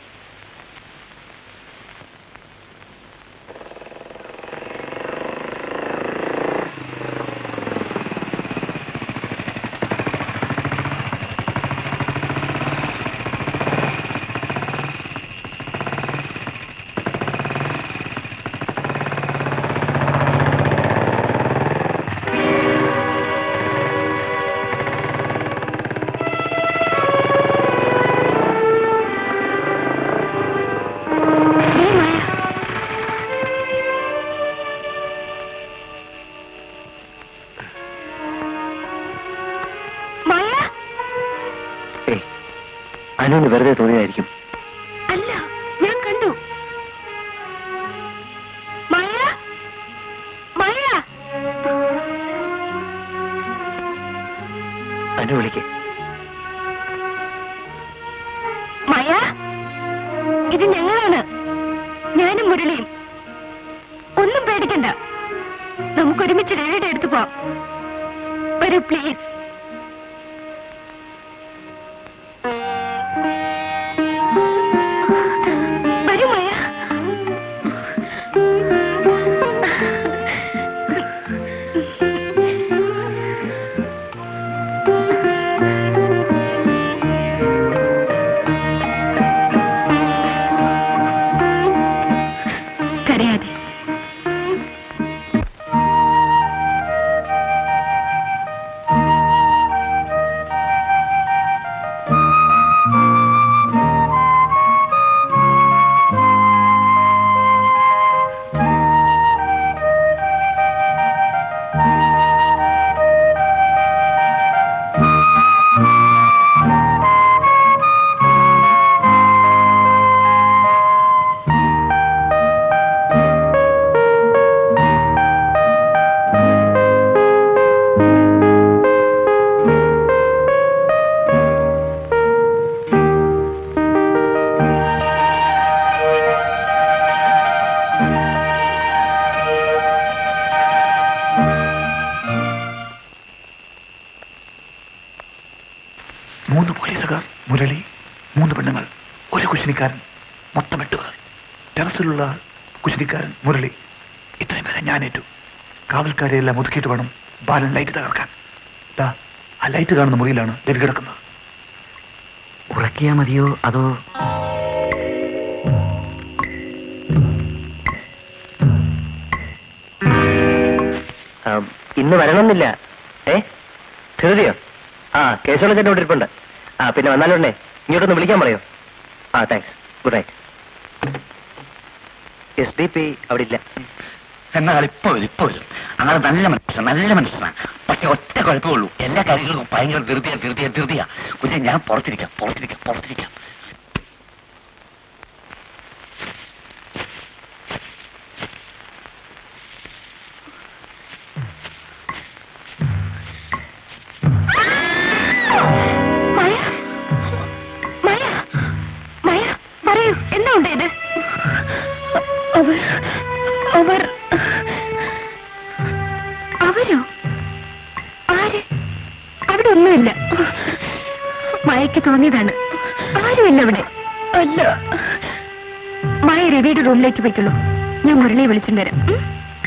അനുവിന് വെറുതെ തോന്നിയതായിരിക്കും അല്ല ഞാൻ കണ്ടു മായ മായ അനു വിളിക്കേ മായ ഇത് ഞങ്ങളാണ് ഞാനും മുരളിയും ഒന്നും പേടിക്കണ്ട നമുക്ക് ഒരുമിച്ച് രേഖയുടെ അടുത്ത് പോവാം വരൂ പ്ലീസ് വരൂ മായ കരയാതെ മൂന്ന് പോലീസുകാർ മുരളി മൂന്ന് പെണ്ണുങ്ങൾ ഒരു കുശിനിക്കാരൻ മൊത്തം എട്ട് പേർ ടെറസിലുള്ള കുശിനിക്കാരൻ മുരളി ഇത്രയും പേരെ ഞാൻ ഏറ്റു കാവൽക്കാരെ എല്ലാം ഒതുക്കിയിട്ട് വേണം ബാലൻ ലൈറ്റ് തകർക്കാൻ ദാ ആ ലൈറ്റ് കാണുന്ന മുറിയിലാണ് രവി കിടക്കുന്നത് ഉറക്കിയാ മതിയോ അതോ ആ, ഇന്ന് വരണമെന്നില്ല ഏ ധൃതിയോ ആ കേശവൻ ചേട്ടൻ ഇവിടെ ഇരിപ്പുണ്ട് ആ പിന്നെ വന്നാലുണ്ടേ ഇങ്ങോട്ടൊന്ന് വിളിക്കാൻ പറയോ ആ thanks good night S D P അവിടെ ഇല്ല എന്നാൽ ഇപ്പൊ വരും ഇപ്പൊ വരും അങ്ങനെ നല്ല മനുഷ്യൻ നല്ല മനുഷ്യനാണ് പക്ഷെ ഒറ്റ കുഴപ്പമുള്ളൂ എല്ലാ കാര്യങ്ങൾക്കും ഭയങ്കര ധൃതിയാ ധൃതിയാ ധൃതിയാ കുഞ്ഞെ ഞാൻ പുറത്തിരിക്കാം പുറത്തിരിക്കാം പുറത്തിരിക്കാം മായ മായ മായ പറയൂ എന്താ ഉണ്ടായത് അവർ അവർ അവരോ ആര് അവിടെ ഒന്നുമില്ല മായക്ക് തോന്നിയതാണ് ആരുമില്ല അവിടെ അല്ല മായ രവിയുടെ റൂമിലേക്ക് പോയിക്കുള്ളൂ ഞാൻ മുരളിയെ വിളിച്ചിട്ട് വരാം ഉം?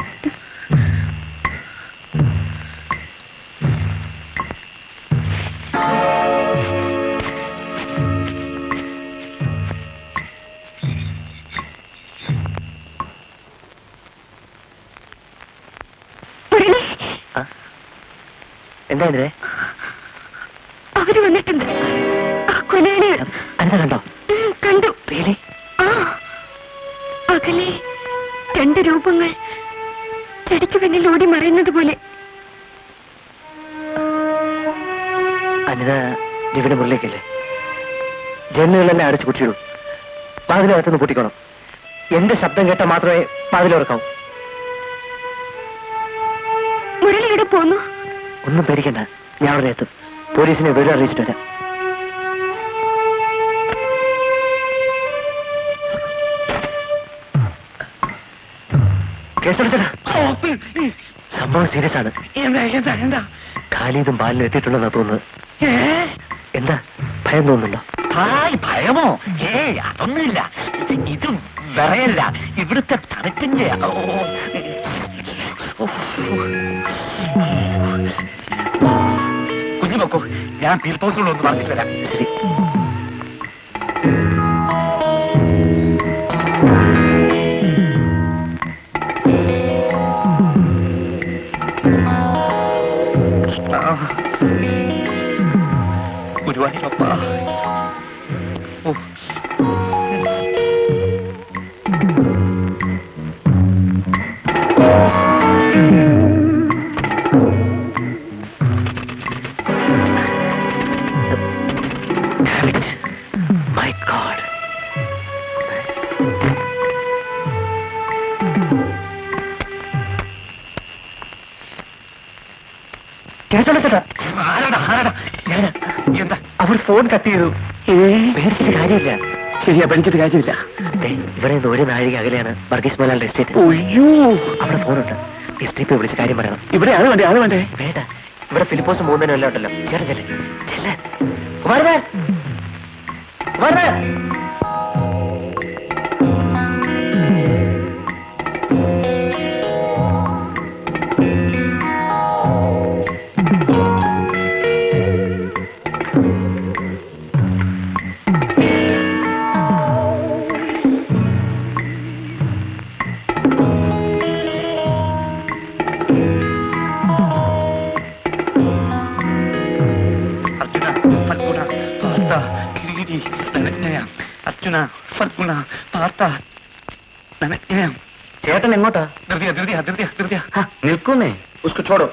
മുരളി എന്താ ഇതിനെ അവര് വന്നിട്ടുണ്ട് ആ കൊലയാളി അനിത കണ്ടോ ഉം, കണ്ടു റിയലി ആ അകലെ രണ്ട് രൂപങ്ങൾ ചെടിക്ക് പിന്നിൽ ഓടി മറയുന്നത് പോലെ അനിത രവിയുടെ മുറിലേക്കല്ലേ ജനലുകളെല്ലാം അടച്ചു കുറ്റിയിടും വാതിലകത്തുനിന്ന് പൂട്ടിക്കണം എന്റെ ശബ്ദം കേട്ടാൽ മാത്രമേ വാതിലുറക്കാവൂ മുരളി എവിടെ പോന്നു ഒന്നും പേടിക്കണ്ട ഞാൻ അവിടെ എത്തും പോലീസിനെ വിവരം അറിയിച്ചിട്ട് വരാം കേസെടുത്തടാ സംഭവം സീരിയസ് ആണ് എന്താ എന്താ എന്താ ഖാലിദും ബാലിനും എത്തിയിട്ടുണ്ടെന്നാ തോന്നുന്നത് എന്താ ഭയം തോന്നുന്നുണ്ടോ ഹായ് ഭയമോ ഏയ് അതൊന്നുമില്ല ഇത് വിറയല്ല ഇവിടുത്തെ തണുപ്പിന്റെ ഓ, ഓ. കുഞ്ഞു നോക്കൂ ഞാൻ തീർപ്പോസുള്ള ഒന്ന് പറഞ്ഞിട്ട് വരാം ശരി ഗുരുവായൂരപ്പ ഓ കേട്ടോളൂ ചേട്ടാ ആരാടാ ആരാടാ ഞാനാ എന്താ അവർ ഫോൺ കട്ട് ചെയ്തു പേടിച്ചിട്ട് കാര്യമില്ല ശരിയാ പഠിച്ചിട്ട് കാര്യമില്ല ദേ, ഇവിടെ നിന്ന് ഒരു നാഴിക അകലെയാണ് വർഗീസ് മലാലിന്റെ എസ്റ്റേറ്റ് ഒയ്യോ അവിടെ ഫോണുണ്ട് എസ് ടി പി വിളിച്ച് കാര്യം പറയണം ഇവിടെ ആള് വേണ്ടേ ആള് വേണ്ടേ വേണ്ട ഇവിടെ ഫിലിപ്പോസ് മൂന്നിനും എല്ലാം ഉണ്ടല്ലോ ചേട്ടൻ ചെല്ലേ ചെല്ലേ കുമാരേ കുമാരേ അർജുന ഫൽഗുണ പാർത്ത കിരീടി നനജ്ഞയ അർജുന ഫൽഗുണ പാർത്ത നനജ്ഞയ ചേട്ടൻ എങ്ങോട്ടാ ധൃതിയ ധൃതിയ ധൃതിയ ധൃതിയ ഹാ, നിൽക്കുന്നേ ഉസ്കോ छोड़ो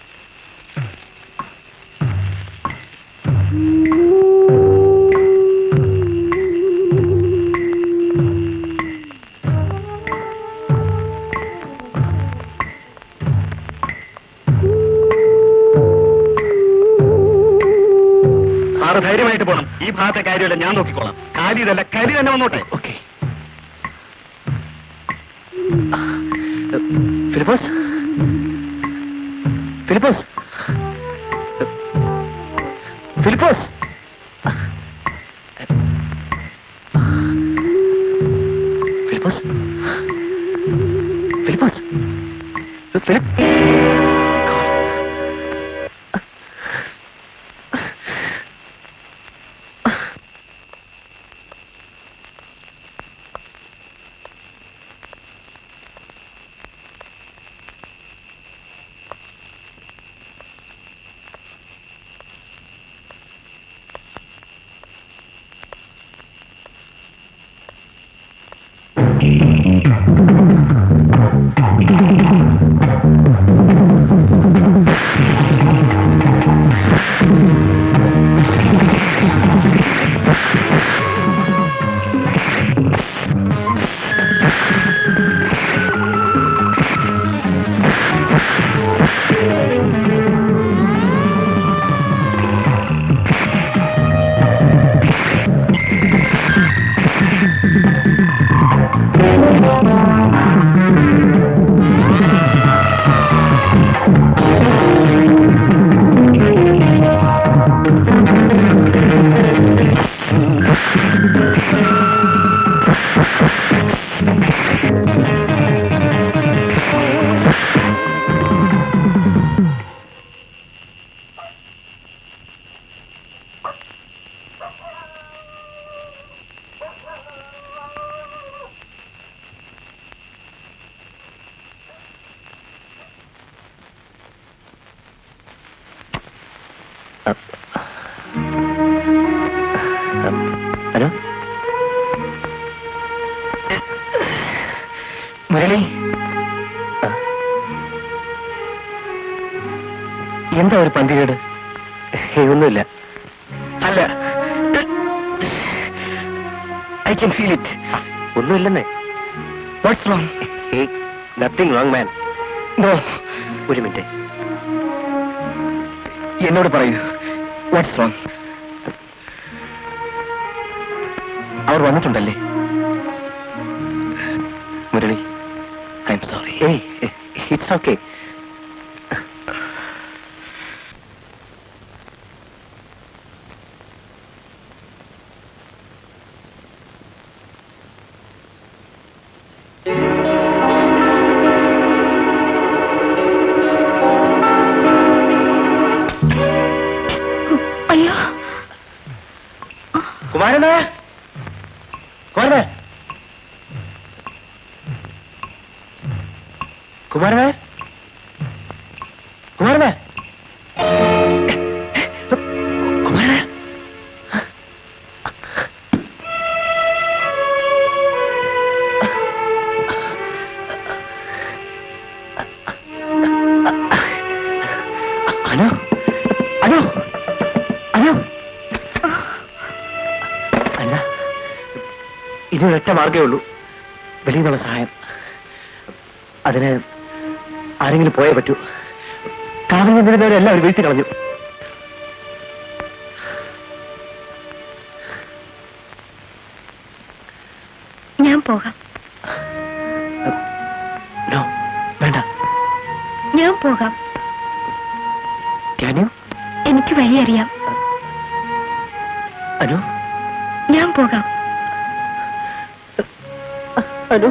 സാറ് ധൈര്യമായിട്ട് പോണം ഈ ഭാഗത്തെ കാര്യമല്ല ഞാൻ നോക്കിക്കോളാം കാര്യം ഇതല്ല കരി തന്നെ വന്നോട്ടെ okay Philipose Philipose Philipose Philipose Philipose Philip hello Murali ആ. എന്താ ഒരു പന്തികേട് ഏയ്, ഒന്നുമില്ല അല്ല ഐ കൻ ഫീൽ ഇറ്റ് ഒന്നുമില്ലെന്നേ what's wrong nothing wrong man no ഒരു മിനിറ്റ് എന്നോട് പറയൂ വാട്ട്സ് റോങ് അവർ വന്നിട്ടുണ്ടല്ലേ മുരളി ഐ എം സോറി ഏയ് ഇറ്റ്സ് ഓക്കെ അയ്യോ കുമാരനെ കുമാരനെ കുമാരനെ കുമാരനെ കുമാരനെ അനു അനു അനു അല്ല ഇനി ഒരൊറ്റ മാർഗേ ഉള്ളൂ വെളിയിൽ നിന്നുള്ള സഹായം അതിന് ആരെങ്കിലും പോയേ പറ്റൂ കാവിൽ നിന്നിരുന്നവരെല്ലാം അവർ വീഴ്ത്തി കളഞ്ഞു ഞാൻ പോകാം നോ വേണ്ട ഞാൻ പോകാം ക്യാൻ യു എനിക്ക് വഴിയറിയാം അനു ഞാൻ പോകാം അനു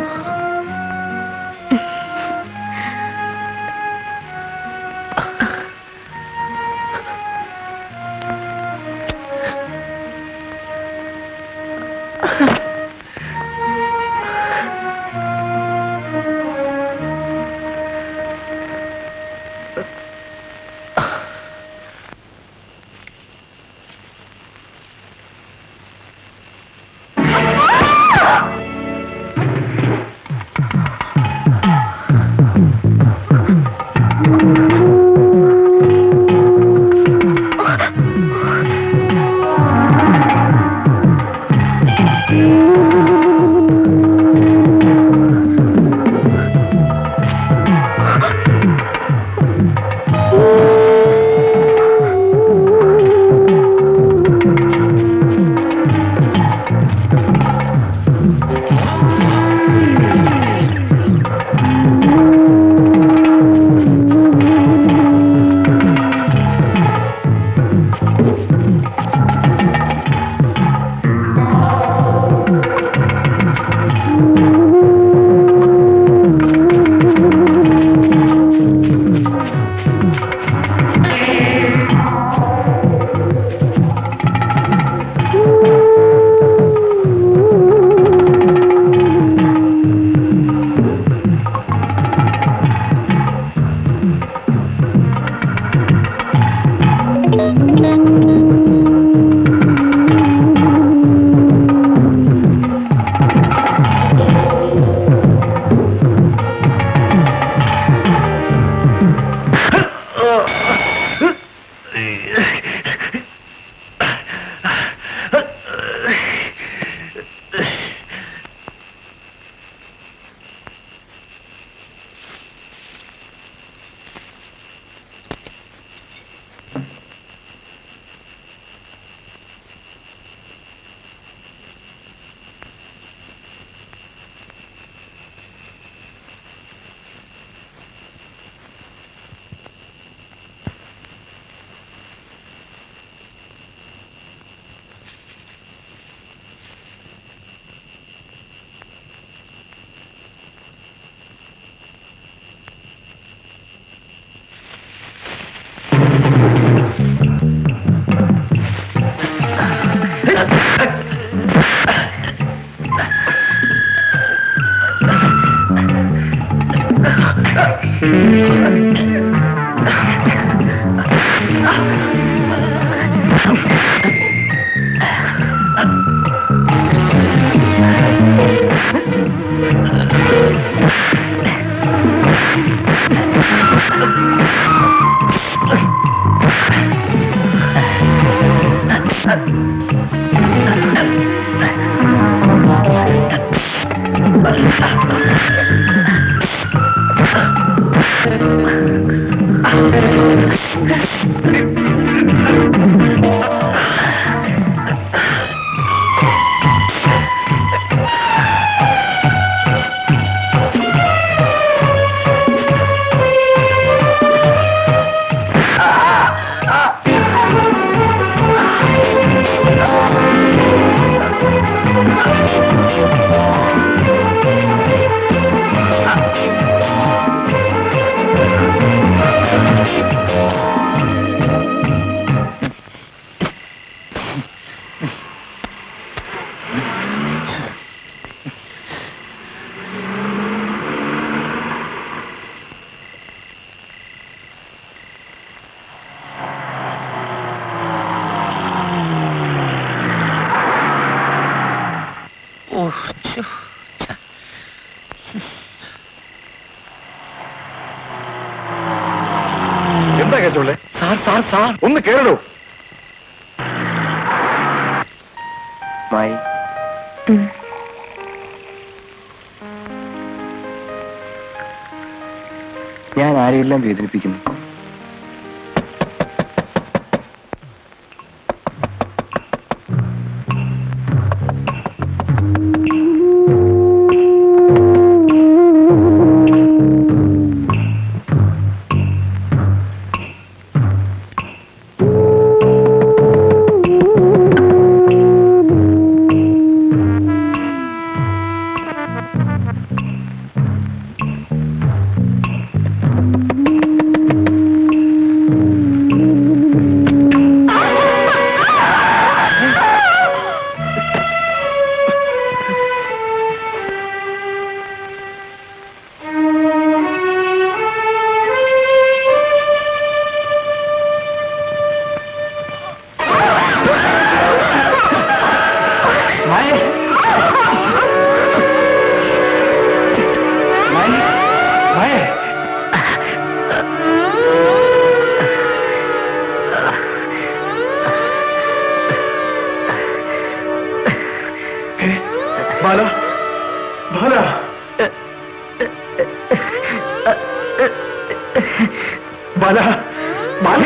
എന്താ കേസുള്ളേ സാർ സാർ സാർ ഒന്ന് കേറടോ മായി ഞാൻ ആരെയെല്ലാം വേദനിപ്പിക്കുന്നു ബാല ബാല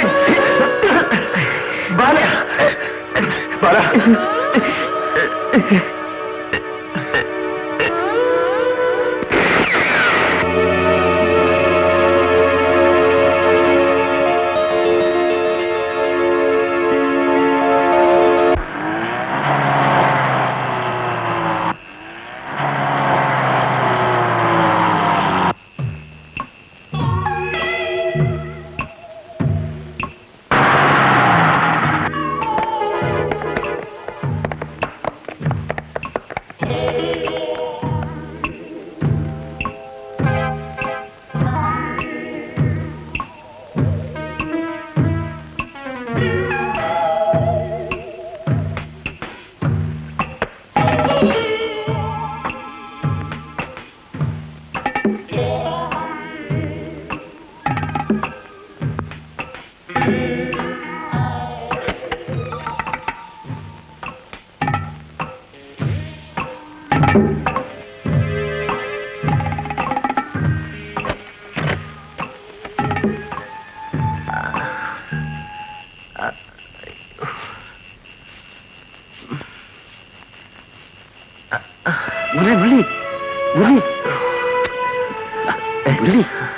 ബാല ബാല മുരളി മുരളി മുരളി മുരളി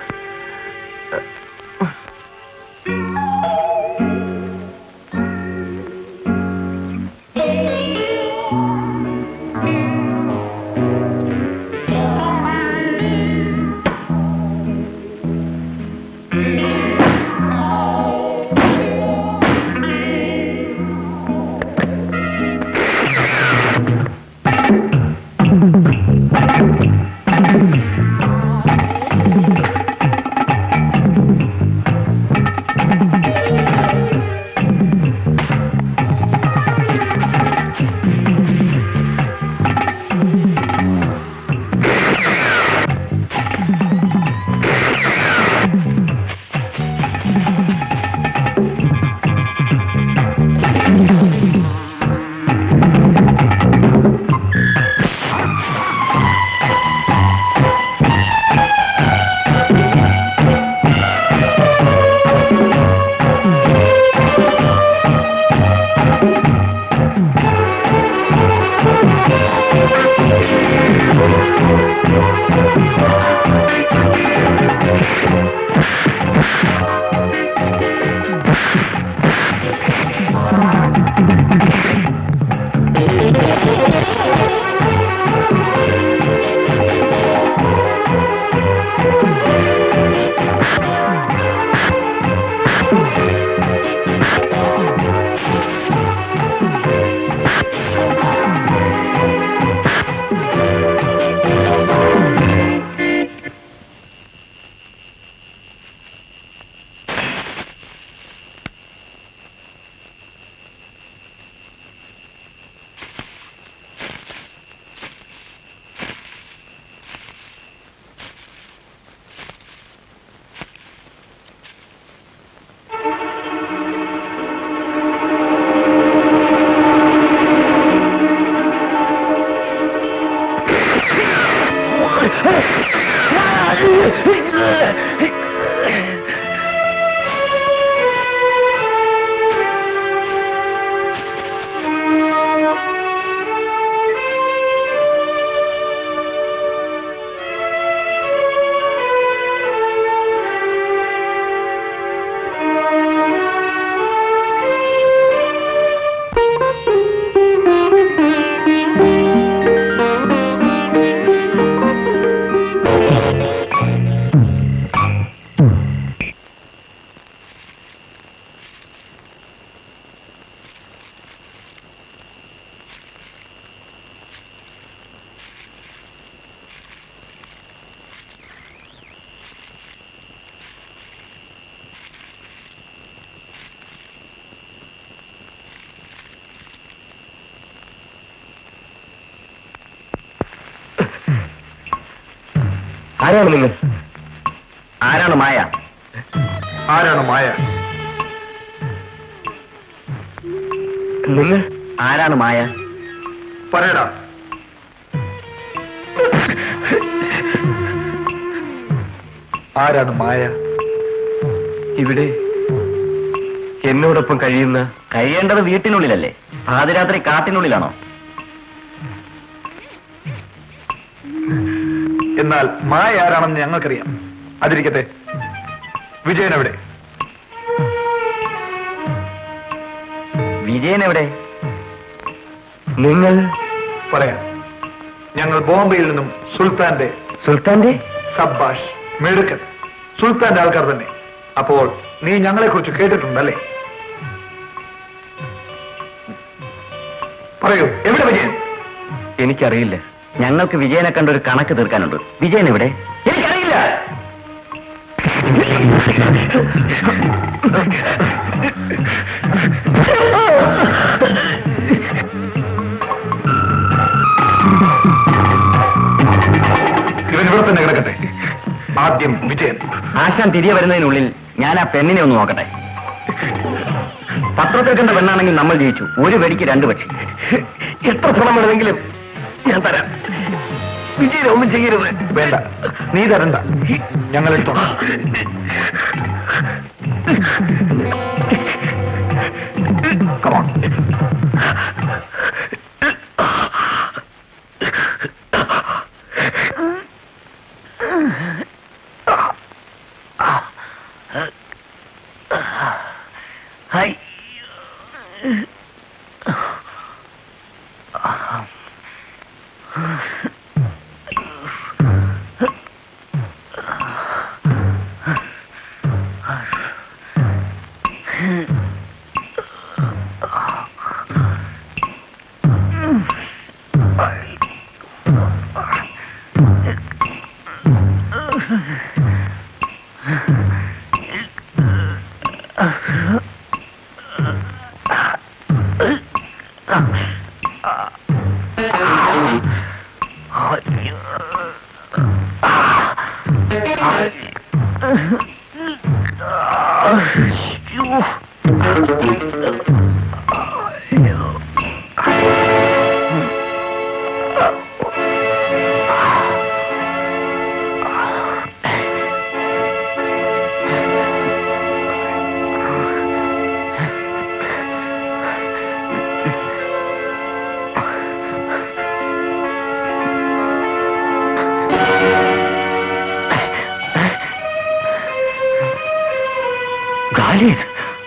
ആരാണ് നിങ്ങൾ ആരാണ് മായ ആരാണ് മായ നിങ്ങൾ ആരാണ് മായ പറയടാ ആരാണ് മായ ഇവിടെ എന്നോടൊപ്പം കഴിയുന്ന കഴിയേണ്ടത് വീട്ടിനുള്ളിലല്ലേ പാതിരാത്രി കാട്ടിനുള്ളിലാണോ എന്നാൽ മായ ആരാണെന്ന് ഞങ്ങൾക്കറിയാം അതിരിക്കട്ടെ വിജയൻ എവിടെ വിജയൻ എവിടെ നിങ്ങൾ പറയാം ഞങ്ങൾ ബോംബെയിൽ നിന്നും സുൽത്താന്റെ സുൽത്താന്റെ സബ്ബാഷ് മെടുക്കൻ സുൽത്താന്റെ ആൾക്കാർ തന്നെ അപ്പോൾ നീ ഞങ്ങളെ കുറിച്ച് കേട്ടിട്ടുണ്ടല്ലേ പറയൂ എവിടെ വിജയൻ എനിക്കറിയില്ല ഞങ്ങൾക്ക് വിജയനെ കണ്ട ഒരു കണക്ക് തീർക്കാനുണ്ട് വിജയൻ എവിടെ എനിക്കറിയില്ല ഇവൻ ഇവിടെ തന്നെ കിടക്കട്ടെ ആദ്യം വിജയൻ ആശാൻ തിരികെ വരുന്നതിനുള്ളിൽ ഞാൻ ആ പെണ്ണിനെ ഒന്ന് നോക്കട്ടെ പത്രത്തിൽ കണ്ട പെണ്ണാണെങ്കിൽ നമ്മൾ ജയിച്ചു ഒരു വെടിക്ക് രണ്ട് പക്ഷി എത്ര പണം വേണമെങ്കിലും ഞാൻ തരാം വിജയനെ ഒന്നും ചെയ്യരുത് വേണ്ട നീ തരണ്ട ഞങ്ങൾ എടുത്തോളാം Come on. ഹായ് ഖാലിദ്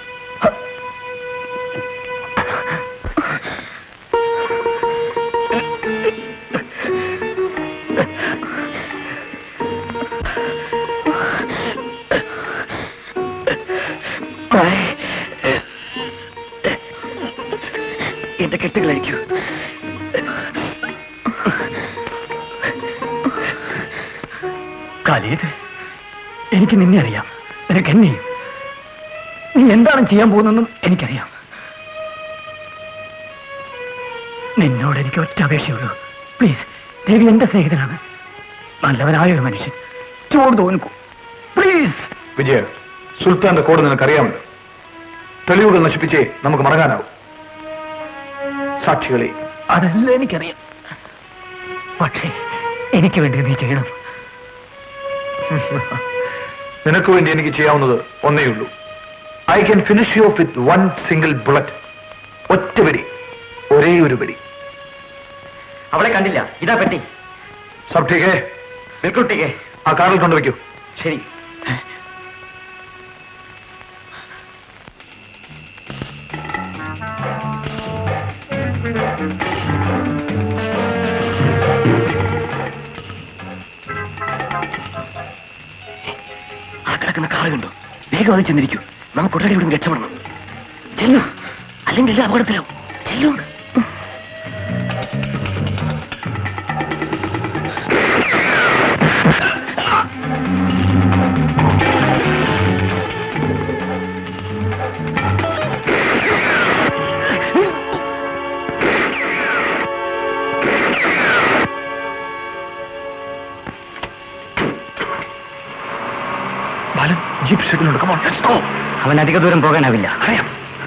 എന്റെ കെട്ടുകളടിക്കൂ ഖാലിദ് എനിക്ക് നിന്നെ അറിയാം നിനക്ക് എന്നെയും നീ എന്താണ് ചെയ്യാൻ പോകുന്നതെന്നും എനിക്കറിയാം നിന്നോട് എനിക്ക് ഒറ്റ അപേക്ഷയുള്ളൂ പ്ലീസ് ദേവി എന്റെ സ്നേഹിതനാണ് നല്ലവനായ ഒരു മനുഷ്യൻ ചോട് തോന്നിക്കൂ പ്ലീസ് വിജയ സുൽത്താന്റെ കോഡ് നിനക്കറിയാമല്ലോ തെളിവുകൾ നശിപ്പിച്ചേ നമുക്ക് മടങ്ങാനാവും സാക്ഷികളെ അതെല്ലാം എനിക്കറിയാം പക്ഷേ എനിക്ക് വേണ്ടി നീ ചെയ്യണം നിനക്ക് വേണ്ടി എനിക്ക് ചെയ്യാവുന്നത് ഒന്നേയുള്ളൂ I can finish you with one single bullet ഒറ്റ വെടി ഒരേ ഒരു വെടി അവളെ കണ്ടില്ല ഇതാ പെട്ടി സബ് ടീക്കേ ബിൽക്കുൾ ടീക്കേ ആ കാറിൽ കൊണ്ടുവയ്ക്കൂ ശരി ആ കിടക്കുന്ന കാറ് കണ്ടു വേഗം അത് ചെന്നിരിക്കൂ നമുക്ക് ഉടനെ ഇവിടുന്ന് രക്ഷപ്പെടണം ചെല്ലു അല്ലെങ്കിൽ എല്ലാം അപകടത്തിലാവും ചെല്ലു ബാലൻ ജീപ്പ് ഷെഡിലുണ്ട് കമോൺ ലെറ്റ്സ് ഗോ അവൻ അധിക ദൂരം പോകാനാവില്ല അറിയാം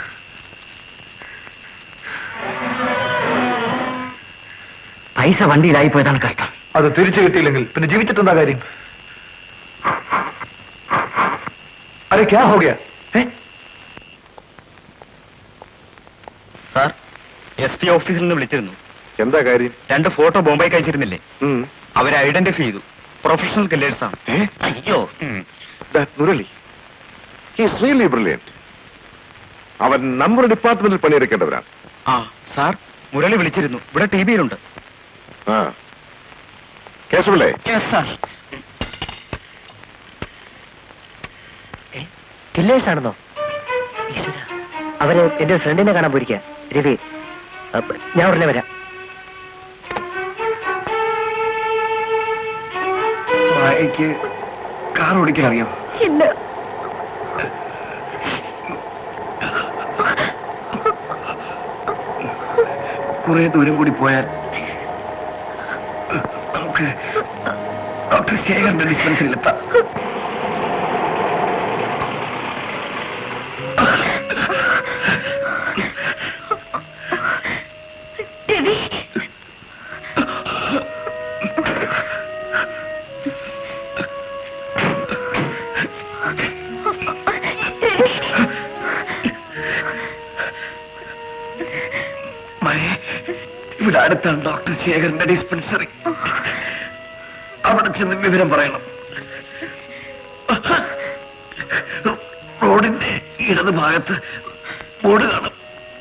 പൈസ വണ്ടിയിലായി പോയതാണ് കഷ്ടം അത് തിരിച്ചു കിട്ടിയില്ലെങ്കിൽ പിന്നെ ജീവിച്ചിട്ടെന്താ കാര്യം अरे क्या हो गया है സാർ എസ് പി ഓഫീസിൽ നിന്ന് വിളിച്ചിരുന്നു എന്താ കാര്യം രണ്ട് ഫോട്ടോ ബോംബെക്ക് അയച്ചിരുന്നില്ലേ ഉം. അവരെ ഐഡന്റിഫൈ ചെയ്തു പ്രൊഫഷണൽ കില്ലേഴ്സ് ആണ് ഏ? അയ്യോ ഉം. That Murali he's really brilliant അവൻ നമ്മുടെ ഡിപ്പാർട്ട്മെന്റിൽ പണിയെടുക്കേണ്ടവരാണ് ആ സാർ മുരളി വിളിച്ചിരുന്നു ഇവിടെ ടി വിയിലുണ്ട് ആ കേശവല്ലേ സാർ കില്ലേഴ്സ് ആണെന്നോ ഈശ്വര അവര് എന്റെ ഫ്രണ്ടിനെ കാണാൻ പോയിരിക്കുക രവി അപ്പ- ഞാൻ ഉടനെ വരാം മായയ്ക്ക് കാർ ഓടിക്കാൻ അറിയാം ഇല്ല കുറെ ദൂരം കൂടി പോയാൽ നമുക്ക് ഡോക്ടർ ശേഖറിന്റെ ഡിസ്പെൻസറിയിലെത്താം രവി മഴ ഇവിടെ അടുത്താണ് ഡോക്ടർ ശേഖറിന്റെ ഡിസ്പെൻസറി അവിടെ ചെന്ന് വിവരം പറയണം റോഡിന്റെ ഇടത് ഭാഗത്ത് ബോർഡ് കാണും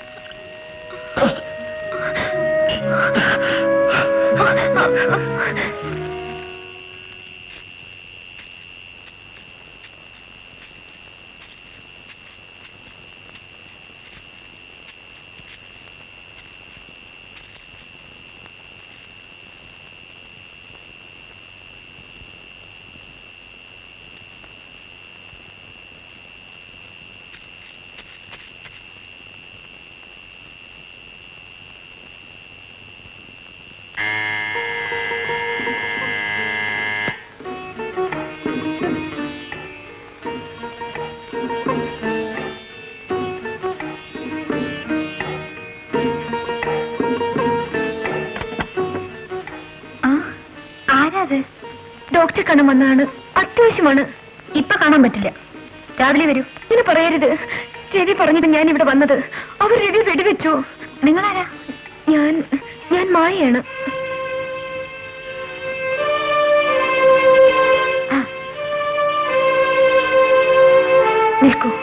ആ ആരാത് ഡോക്ടറെ കാണാൻ വന്നതാണ് അത്യാവശ്യമാണ് ഇപ്പൊ കാണാൻ പറ്റില്ല രാവിലെ വരൂ ഇങ്ങനെ പറയരുത് രവി പറഞ്ഞത് ഞാൻ ഇവിടെ വന്നത് അവർ രവി വെടിവെച്ചു നിങ്ങളാരാ ഞാൻ ഞാൻ മായയാണ് ആ. നിൽക്കൂ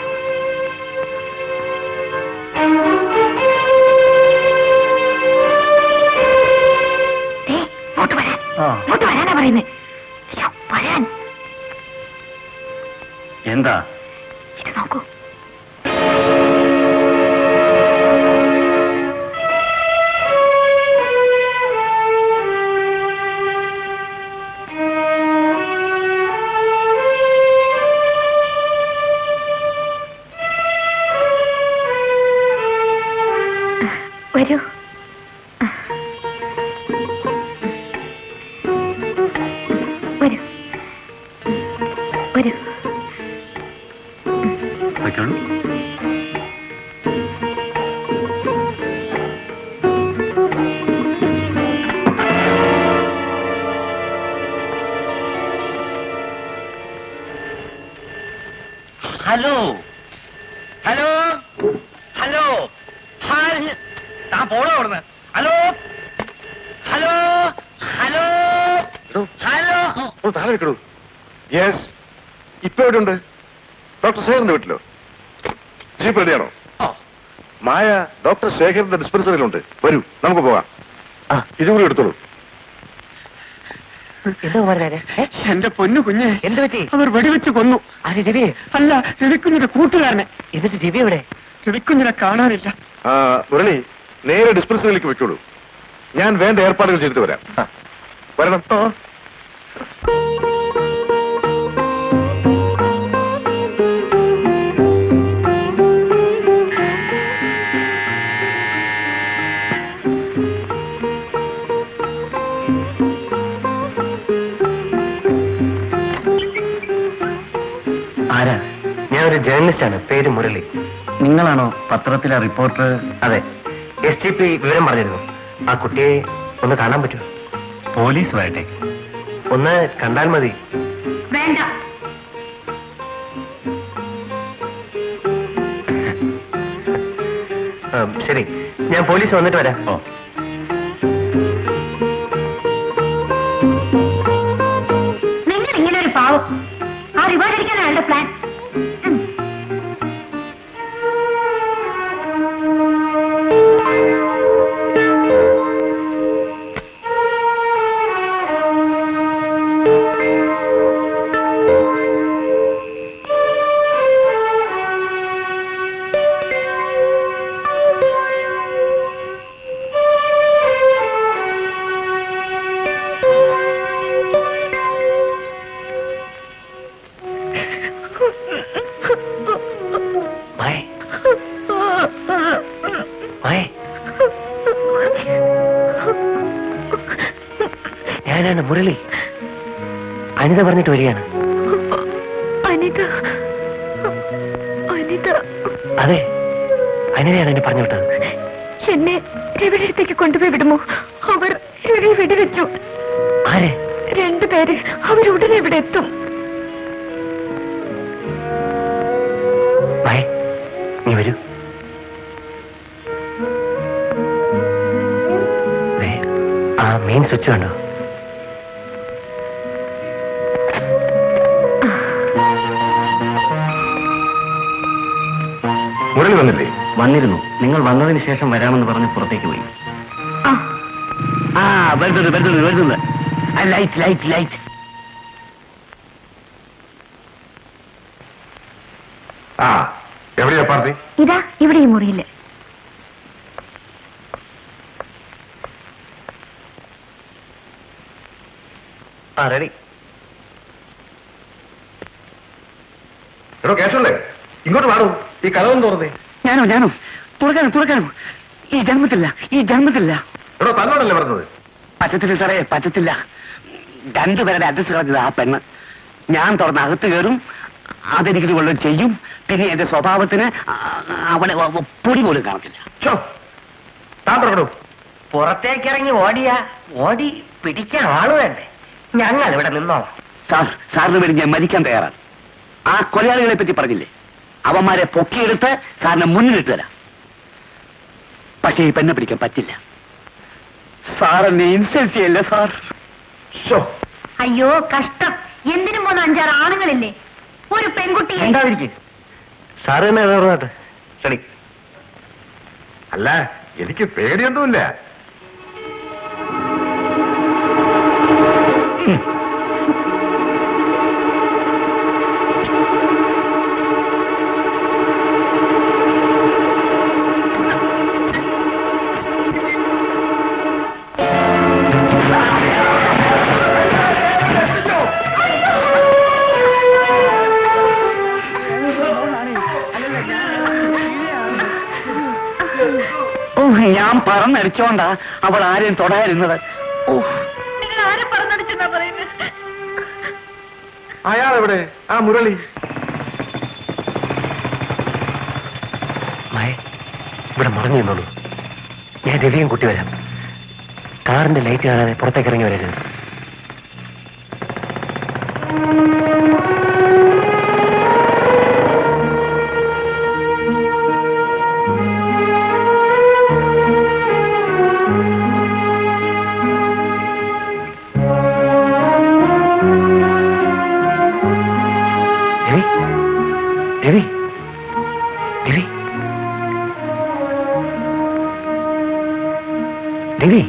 ദേ, ഇങ്ങോട്ട് വരാൻ ഇങ്ങോട്ട് വരാനാ പറയുന്നത് അയ്യോ വരാൻ എന്താ ഇത് നോക്കൂ വരൂ വരൂ വരൂ വയ്ക്കോളൂ ഹലോ ഹലോ ഹലോ ഹായ്. താൻ പോണോ അവിടുന്ന് ഹലോ ഹലോ ഹലോ ഹലോ ഓ താഴെ വെക്കണു യെസ് ഇപ്പൊ എവിടെയുണ്ട് ഡോക്ടർ ശേഖറിന്റെ വീട്ടിലോ ജീപ്പ് റെഡിയാണോ ഓ. മായ ഡോക്ടർ ശേഖറിന്റെ ഡിസ്പെൻസറിയിലുണ്ട് വരൂ നമുക്ക് പോകാം ആ. ഇതും കൂടി എടുത്തോളൂ എന്താ കുമാരനാരെ എന്റെ പൊന്നു കുഞ്ഞെ എന്ത് പറ്റി അവർ വെടിവെച്ച് കൊന്നു ആര് രവിയെ അല്ല രവിക്കുഞ്ഞിന്റെ കൂട്ടുകാരനെ എന്നിട്ട് രവി എവിടെ രവിക്കുഞ്ഞിനെ കാണാനില്ല ആ, മുരളി നേരെ ഡിസ്പെൻസറിയിലേക്ക് വെക്കോളൂ ഞാൻ വേണ്ട ഏർപ്പാടുകൾ ചെയ്തിട്ട് വരാം വരണം ആരാ ഞാനൊരു ജേർണലിസ്റ്റാണ് പേര് മുരളി നിങ്ങളാണോ പത്രത്തിലെ റിപ്പോർട്ടർ അതെ എസ് ടി പി വിവരം പറഞ്ഞിരുന്നു ആ കുട്ടിയെ ഒന്ന് കാണാൻ പറ്റുമോ പോലീസ് വരട്ടെ ഒന്ന് കണ്ടാൽ മതി വേണ്ട ശരി ഞാൻ പോലീസ് വന്നിട്ട് വരാം ഓ നിങ്ങൾ ഇങ്ങനെ ഒരു പാവം ആ റിവാർഡ് അടിക്കാൻ അയാളുടെ പ്ലാൻ മായ മായ ഞാനാണ് മുരളി അനിത പറഞ്ഞിട്ട് വരികയാണ് അനിത അനിത അതെ അനിതയാണ് എന്നെ പറഞ്ഞു വിട്ടത് എന്നെ രവിയുടെ അടുത്തേക്ക് കൊണ്ടുപോയി വിടുമോ അവർ രവി വെടിവെച്ചു ആരെ രണ്ടുപേര് അവരുടനെ ഇവിടെ എത്തും മായ നീ വരൂ ദേ, ആ മെയിൻ സ്വിച്ച് കണ്ടോ മുരളി വന്നില്ലേ വന്നിരുന്നു നിങ്ങൾ വന്നതിന് ശേഷം വരാമെന്ന് പറഞ്ഞ് പുറത്തേക്ക് പോയി ആ ആ വരുന്നുണ്ട് വരുന്നുണ്ട് വരുന്നുണ്ട് ആ ലൈറ്റ് ലൈറ്റ് ലൈറ്റ് ആ എവിടെയാ പാർട്ടി ഇതാ ഇവിടെ ഈ മുറിയില് ആ റെഡി എടോ കേശവല്ലേ ഇങ്ങോട്ട് വാടൂ ഈ കഥവും തുറന്നേ ഞാനോ ഞാനോ തുറക്കാനോ തുറക്കാനോ ഈ ജന്മത്തില്ല ഈ ജന്മത്തില്ല എടോ തന്നോടല്ലേ പറഞ്ഞത് പറ്റത്തില്ല സാറേ പറ്റത്തില്ല രണ്ടുപേരുടെ അഡ്രസ് കളഞ്ഞത് ആ പെണ്ണ് ഞാൻ തുറന്ന് അകത്ത് കയറും അതെനിക്ക് കൊള്ളു ചെയ്യും പിന്നെ എന്റെ സ്വഭാവത്തിന് ആ, അവളെ ഒ- പൊടി പോലും കാണത്തില്ല ചോ താൻ തുറക്കണോ പുറത്തേക്കിറങ്ങി ഓടിയ ഓടി പിടിക്കാൻ ആള് വേണ്ടേ ഞങ്ങൾ ഇവിടെ നിന്നോളാം സാർ സാറിന് വേണ്ടി ഞാൻ മരിക്കാൻ തയ്യാറാണ് ആ കൊലയാളികളെ പറ്റി പറഞ്ഞില്ലേ അവന്മാരെ പൊക്കിയെടുത്ത് സാറിന് മുന്നിലിട്ട് തരാം പക്ഷേ ഈ പെണ്ണെ പിടിക്കാൻ പറ്റില്ല സാർ എന്നെ ഇൻസൾട്ട് ചെയ്യല്ലേ സാർ ഷോ അയ്യോ കഷ്ടം എന്തിനും പോന്ന അഞ്ചാറ് ആണുങ്ങളില്ലേ ഒരു പെൺകുട്ടിയെ ഉണ്ടാതിരിക്കും സാറ് തന്നെ പറഞ്ഞാട്ടെ റെഡി അല്ല എനിക്ക് പേടിയൊന്നുമില്ല ഓ ഞാൻ പറന്നടിച്ചോണ്ടാ അവൾ ആരെയും തൊടാതിരുന്നത് ഓ നിങ്ങൾ ആരെ പറഞ്ഞടിച്ചെന്നാ പറയുന്നത് അയാൾ എവിടെ ആ മുരളി മായ ഇവിടെ മുടങ്ങി നിന്നോളൂ ഞാൻ രവിയും കുട്ടി വരാം കാറിന്റെ ലൈറ്റ് കാണാതെ പുറത്തേക്ക് ഇറങ്ങി വരരുത് രവി രവി രവി രവി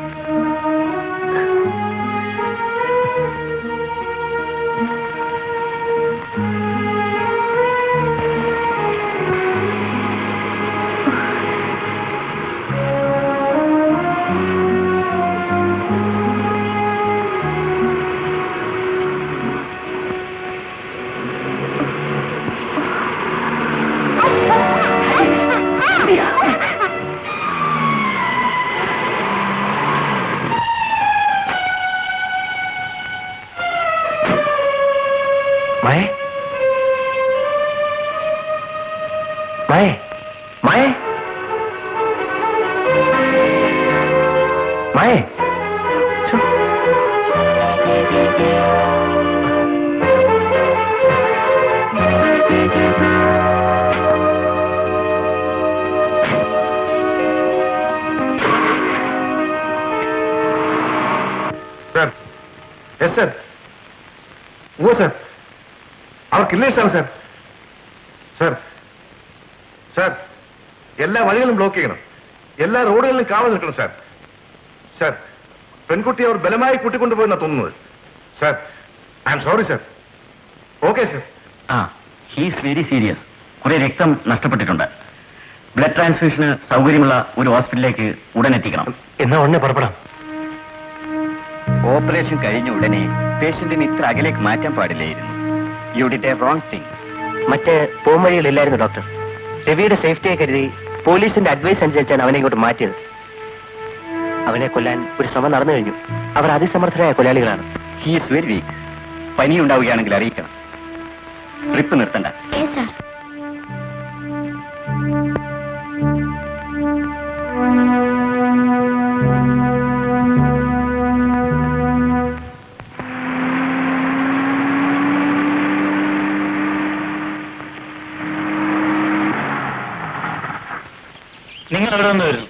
മായ മായ മായ മായ ഛോ. സർ ഓ സർ അവർക്കില്ലേ സാർ സർ സർ സർ എല്ലാ വഴികളും ബ്ലോക്ക് ചെയ്യണം എല്ലാ റോഡുകളിലും കാവൽ നിൽക്കണം സാർ സർ പെൺകുട്ടിയെ അവർ ബലമായി കൂട്ടിക്കൊണ്ടുപോയെന്നാണ് തോന്നുന്നത് sir I'm sorry sir okay sir ആ ഹീസ് വെരി സീരിയസ് കുറെ രക്തം നഷ്ടപ്പെട്ടിട്ടുണ്ട് ബ്ലഡ് ട്രാൻസ്ഫ്യൂഷന് സൗകര്യമുള്ള ഒരു ഹോസ്പിറ്റലിലേക്ക് ഉടൻ എത്തിക്കണം എന്നാ ഉടനെ പുറപ്പെടാം ഓപ്പറേഷൻ കഴിഞ്ഞ ഉടനെ പേഷ്യന്റിന് ഇത്ര അകലേക്ക് മാറ്റാൻ പാടില്ലായിരുന്നു you did a wrong thing മറ്റ് പോംവഴികളില്ലായിരുന്നു ഡോക്ടർ രവിയുടെ സേഫ്റ്റിയെ കരുതി പോലീസിന്റെ അഡ്വൈസ് അനുസരിച്ചാണ് അവനെ ഇങ്ങോട്ട് മാറ്റിയത് അവനെ കൊല്ലാൻ ഒരു ശ്രമം നടന്നു കഴിഞ്ഞു അവർ അതിസമർത്ഥരായ കൊലയാളികളാണ് ഹീസ് വെരി വീക്ക് പനി ഉണ്ടാവുകയാണെങ്കിൽ അറിയിക്കണം ട്രിപ്പ് നിർത്തണ്ട ഏ സാർ നിങ്ങൾ എവിടെ നിന്ന് വരുന്നു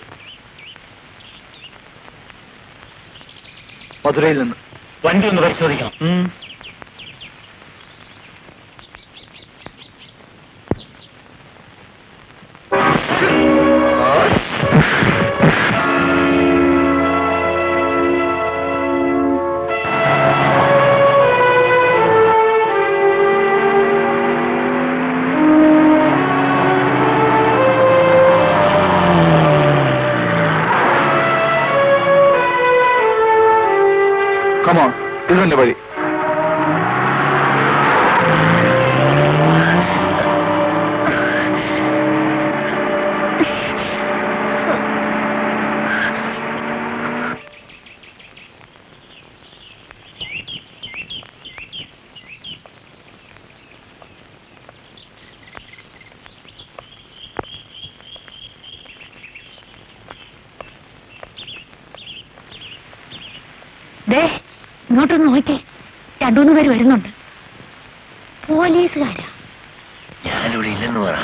മധുരയിൽ നിന്ന് വണ്ടി ഒന്ന് പരിശോധിക്കണം കമോൺ ഇത് തന്നെ വഴി ദേ ഇങ്ങോട്ടൊന്ന് നോക്കേ രണ്ടുമൂന്ന് പേര് വരുന്നുണ്ട് പോലീസുകാരാ ഞാനിവിടെ ഇല്ലെന്ന് പറ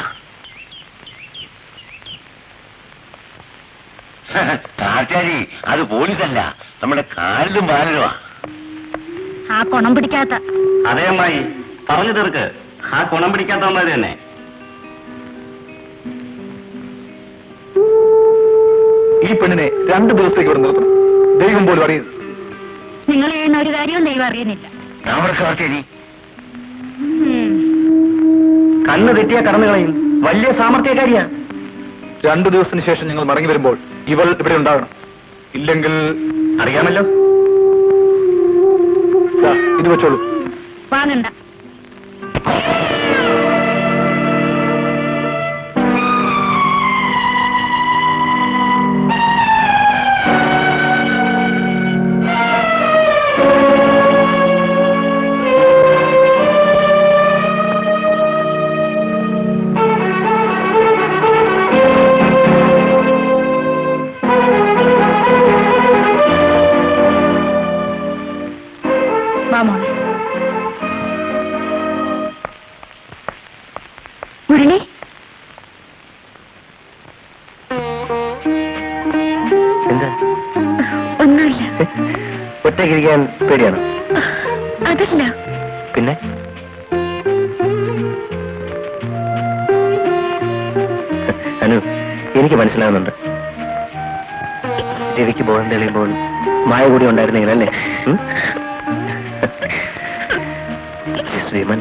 കാറ്റാരി അത് പോലീസല്ല നമ്മുടെ കാലിലും ബാലരുമാ ആ കുണം പിടിക്കാത്ത അതേ അമ്മായി പറഞ്ഞു തീർക്ക് ആ കുണം പിടിക്കാത്തവന്മാര് തന്നെ ഈ പെണ്ണിനെ രണ്ടു ദിവസത്തേക്ക് ഇവിടെ നിർത്തണം ദൈവം പോലും അറിയുന്നത് നിങ്ങൾ ചെയ്യുന്ന ഒരു കാര്യവും ദൈവം അറിയുന്നില്ല നമ്മുടെ കാർത്തേരി ഉം. കണ്ണ് തെറ്റിയ കടന്നു കളയും വലിയ സാമർത്ഥ്യക്കാരിയാ രണ്ടു ദിവസത്തിന് ശേഷം ഞങ്ങൾ മടങ്ങി വരുമ്പോൾ ഇവൾ ഇവിടെ ഉണ്ടാകണം ഇല്ലെങ്കിൽ അറിയാമല്ലോ ദാ, ഇത് വെച്ചോളൂ വാങ്ങണ്ട വാ മോളെ മുരളി എന്താ ഒന്നുമില്ല ഒറ്റയ്ക്കിരിക്കാൻ പേടിയാണോ അതല്ല പിന്നെ അനു എനിക്ക് മനസ്സിലാകുന്നുണ്ട് രവിക്ക് ബോധം തെളിയുമ്പോൾ മായ കൂടി ഉണ്ടായിരുന്നെങ്കിൽ അല്ലേ ഉം? ശ്രീമൻ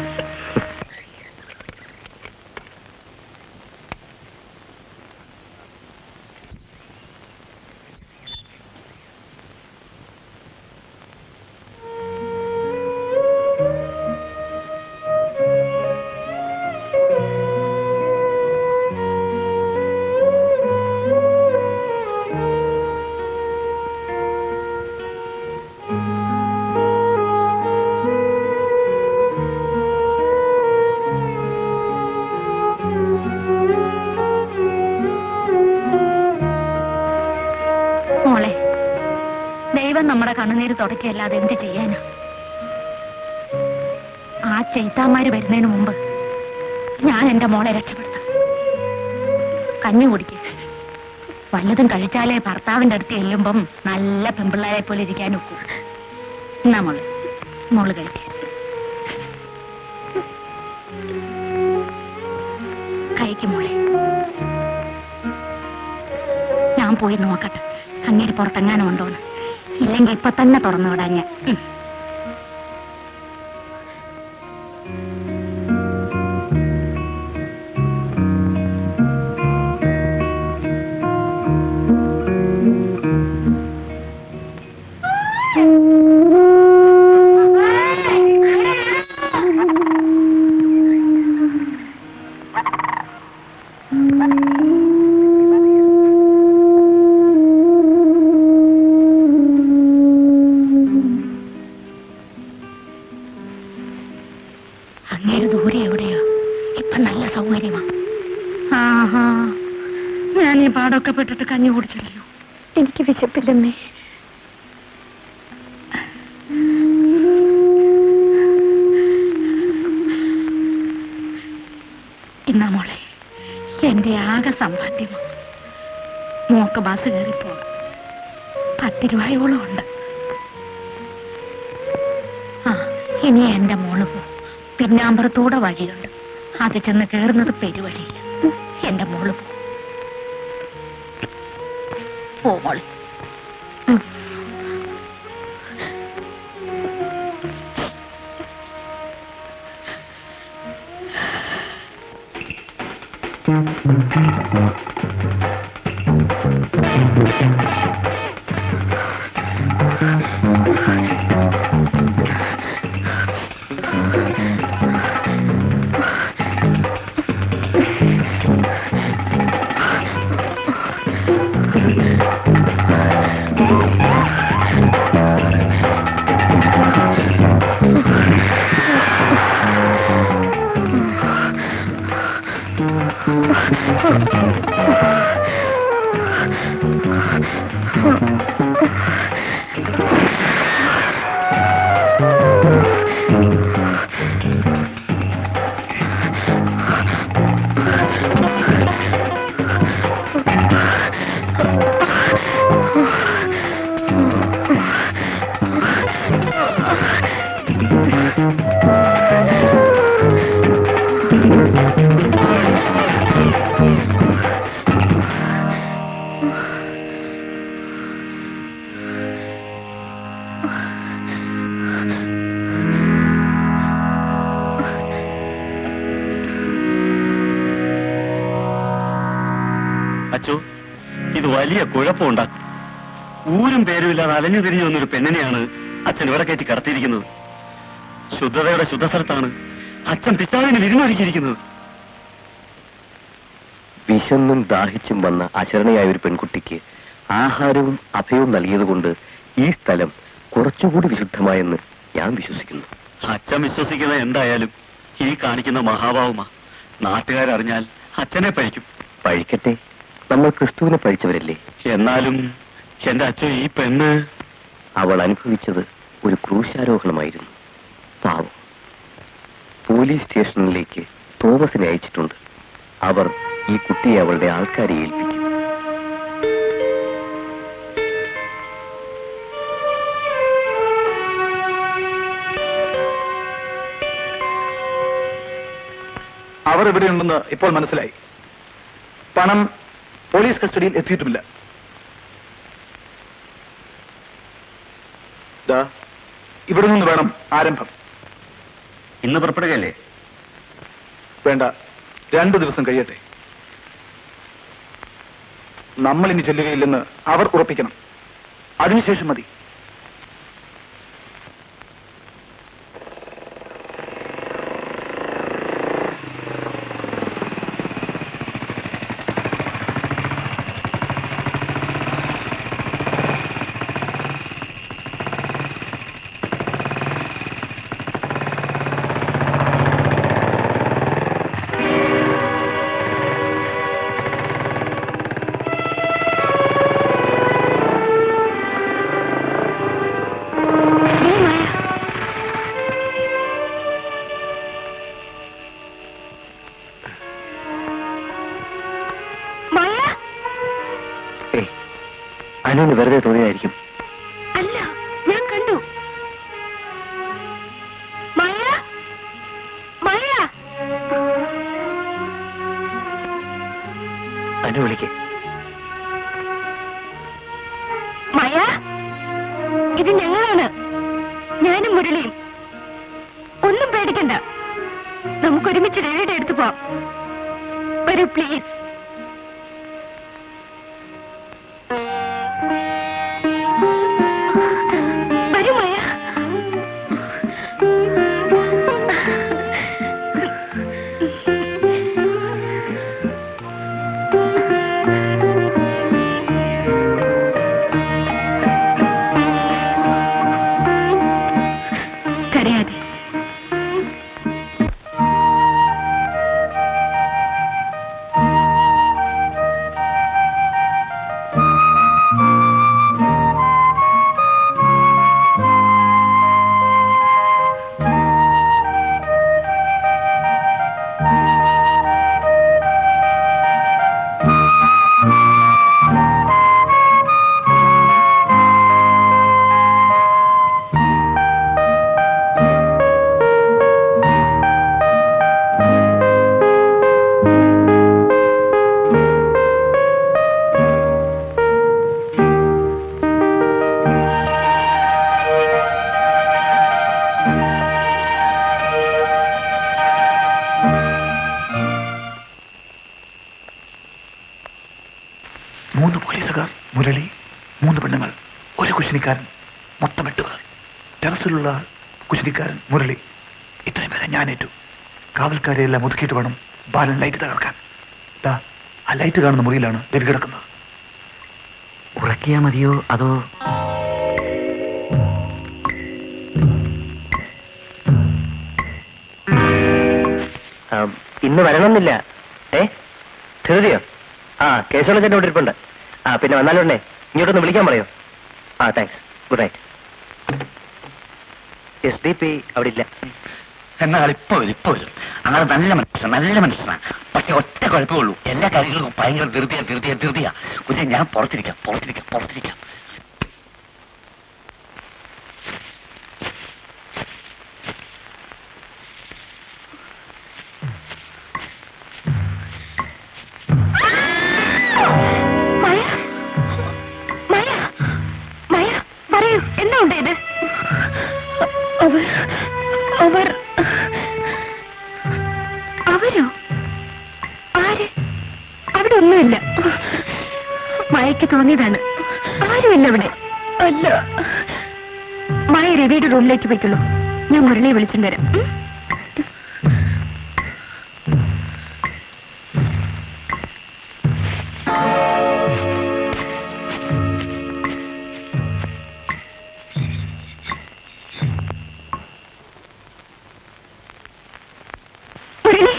മോളെ ദൈവം നമ്മുടെ കണ്ണുനീര് തുടക്കല്ലാതെ എന്ത് ചെയ്യാനാ ആ ചെയ്ത്താന്മാര് വരുന്നതിന് മുമ്പ് ഞാൻ എന്റെ മോളെ രക്ഷപ്പെടുത്താം കഞ്ഞി കുടിക്ക വല്ലതും കഴിച്ചാലേ ഭർത്താവിന്റെ അടുത്ത് ചെല്ലുമ്പം നല്ല പെമ്പിള്ളാരെ പോലെ ഇരിക്കാൻ ഒക്കൂ എന്നാ മോളെ മോള് കഴിക്ക് കഴിക്കും മോളെ ഞാൻ പോയി നോക്കട്ടെ അങ്ങേര് പുറത്തെങ്ങാനും ഉണ്ടോന്ന് ഇല്ലെങ്കിൽ ഇപ്പൊ തന്നെ തുറന്നു വിടാൻ ഞാൻ ഉം. അങ്ങേര് ദൂരെ എവിടെയോ ഇപ്പൊ നല്ല സൗകര്യമാ ആഹാ ഞാൻ ഈ പാടൊക്കെ പെട്ടിട്ട് കഞ്ഞി കുടിച്ചല്ലോ എനിക്ക് വിശപ്പില്ലമ്മേ ഇന്നാ മോളെ എന്റെ ആകെ സമ്പാദ്യം മോക്ക് ബസ് കയറിപ്പോ പത്ത് രൂപയോളം ഉണ്ട് ആ ഇനി എന്റെ മോള് പോ പിന്നാമ്പറത്തൂടെ വഴിയുണ്ട് അത് ചെന്ന് കയറുന്നത് പെരുവഴിയില്ല എന്റെ മോള് പോ പോ മോളെ ഉം. അച്ചോ ഇത് വലിയ കുഴപ്പമുണ്ടാക്കും ഊരും പേരുമില്ലാതെ അലഞ്ഞു തിരിഞ്ഞു വന്നൊരു പെണ്ണിനെയാണ് അച്ഛൻ ഇവിടെ കയറ്റി കടത്തിയിരിക്കുന്നത് ശുദ്ധതയുടെ ശുദ്ധസ്ഥലത്താണ് അച്ഛൻ പിതാവിന് വിരുന്നൊരുക്കിയിരിക്കുന്നത് വിശന്നും ദാഹിച്ചും വന്ന അശരണയായ ഒരു പെൺകുട്ടിക്ക് ആഹാരവും അഭയവും നൽകിയതുകൊണ്ട് ഈ സ്ഥലം കുറച്ചുകൂടി വിശുദ്ധമായെന്ന് ഞാൻ വിശ്വസിക്കുന്നു അച്ഛൻ വിശ്വസിക്കുന്ന എന്തായാലും ഈ കാണിക്കുന്ന മഹാഭാവമാ നാട്ടുകാരറിഞ്ഞാൽ അച്ഛനെ പഴിക്കും പഴിക്കട്ടെ നമ്മൾ ക്രിസ്തുവിനെ പഴിച്ചവരല്ലേ എന്നാലും എന്റെ അച്ഛൻ ഈ പെണ്ണ് അവൾ അനുഭവിച്ചത് ഒരു ക്രൂശാരോഹണമായിരുന്നു പാവം പോലീസ് സ്റ്റേഷനിലേക്ക് തോമസിനെ അയച്ചിട്ടുണ്ട് അവർ ഈ കുട്ടിയെ അവളുടെ ആൾക്കാരെ ഏൽപ്പിക്കും അവർ എവിടെയുണ്ടെന്ന് ഇപ്പോൾ മനസ്സിലായി പണം പോലീസ് കസ്റ്റഡിയിൽ എത്തിയിട്ടുമില്ല ദാ, ഇവിടെ നിന്ന് വേണം ആരംഭം ഇന്ന് പുറപ്പെടുകയല്ലേ വേണ്ട രണ്ടു ദിവസം കഴിയട്ടെ നമ്മൾ ഇനി ചെല്ലുകയില്ലെന്ന് അവർ ഉറപ്പിക്കണം അതിനുശേഷം മതി ഏയ് അനുവിന് വെറുതെ തോന്നിയതായിരിക്കും അല്ല ഞാൻ കണ്ടു അനു വിളിക്ക് മായ ഇത് ഞങ്ങളാണ് ഞാനും മുരളിയും ഒന്നും പേടിക്കണ്ട നമുക്ക് ഒരുമിച്ച് രവിയുടെ അടുത്ത് പോവാം വരൂ പ്ലീസ് വരൂ മായ കരയാതെ മൂന്ന് പോലീസുകാർ മുരളി മൂന്ന് പെണ്ണുങ്ങൾ ഒരു കുശിനിക്കാരൻ മൊത്തം എട്ട് പേർ ടെറസിലുള്ള കുശിനിക്കാരൻ മുരളി ഇത്രയും പേരെ ഞാൻ ഏറ്റു കാവൽക്കാരെ എല്ലാം ഒതുക്കിയിട്ട് വേണം ബാലൻ ലൈറ്റ് തകർക്കാൻ ദാ ആ ലൈറ്റ് കാണുന്ന മുറിയിലാണ് രവി കിടക്കുന്നത് ഉറക്കിയാ മതിയോ അതോ ആ, ഇന്ന് വരണമെന്നില്ല ഏ ധൃതിയോ ആ കേശവൻ ചേട്ടൻ ഇവിടെ ഇരിപ്പുണ്ട് ആ പിന്നെ വന്നാലുണ്ടേ ഇങ്ങോട്ടൊന്ന് വിളിക്കാൻ പറയോ ആ thanks good night S D P അവിടെ ഇല്ല എന്നാൽ ഇപ്പൊ വരും ഇപ്പൊ വരും അങ്ങനെ നല്ല മനുഷ്യൻ നല്ല മനുഷ്യനാണ് പക്ഷെ ഒറ്റ കുഴപ്പമുള്ളൂ എല്ലാ കാര്യങ്ങൾക്കും ഭയങ്കര ധൃതിയാ ധൃതിയാ ധൃതിയാ കുഞ്ഞെ ഞാൻ പുറത്തിരിക്കാം പുറത്തിരിക്കാം പുറത്തിരിക്കാം മായ മായ മായ പറയൂ എന്താ ഉണ്ടായത് അവർ അവർ അവരോ ആര് അവിടെ ഒന്നുമില്ല മായക്ക് തോന്നിയതാണ് ആരുമില്ല അവിടെ അല്ല മായ രവിയുടെ റൂമിലേക്ക് പോയിക്കുള്ളൂ ഞാൻ മുരളിയെ വിളിച്ചിട്ട് വരാം ഉം? മുരളി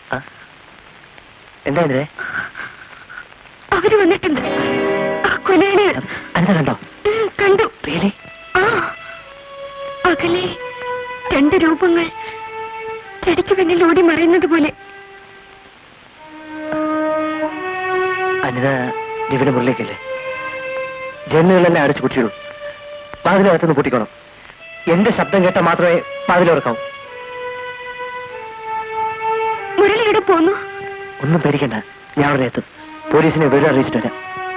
എന്താ ഇതിനെ അവര് വന്നിട്ടുണ്ട് ആ കൊലയില് അനിത കണ്ടോ ഉം, കണ്ടു റിയലി ആ അകലെ രണ്ട് രൂപങ്ങൾ ചെടിക്ക് പിന്നിൽ ഓടി മറയുന്നത് പോലെ അനിത രവിയുടെ മുറിലേക്കല്ലേ ജനലുകളെല്ലാം അടച്ചു കുറ്റിയിടും വാതിലകത്തുനിന്ന് പൂട്ടിക്കണം എന്റെ ശബ്ദം കേട്ടാൽ മാത്രമേ വാതിലുറക്കാവൂ മുരളി എവിടെ പോന്നു ഒന്നും പേടിക്കണ്ട ഞാൻ അവിടെ എത്തും പോലീസിനെ വിവരം അറിയിച്ചിട്ട് വരാം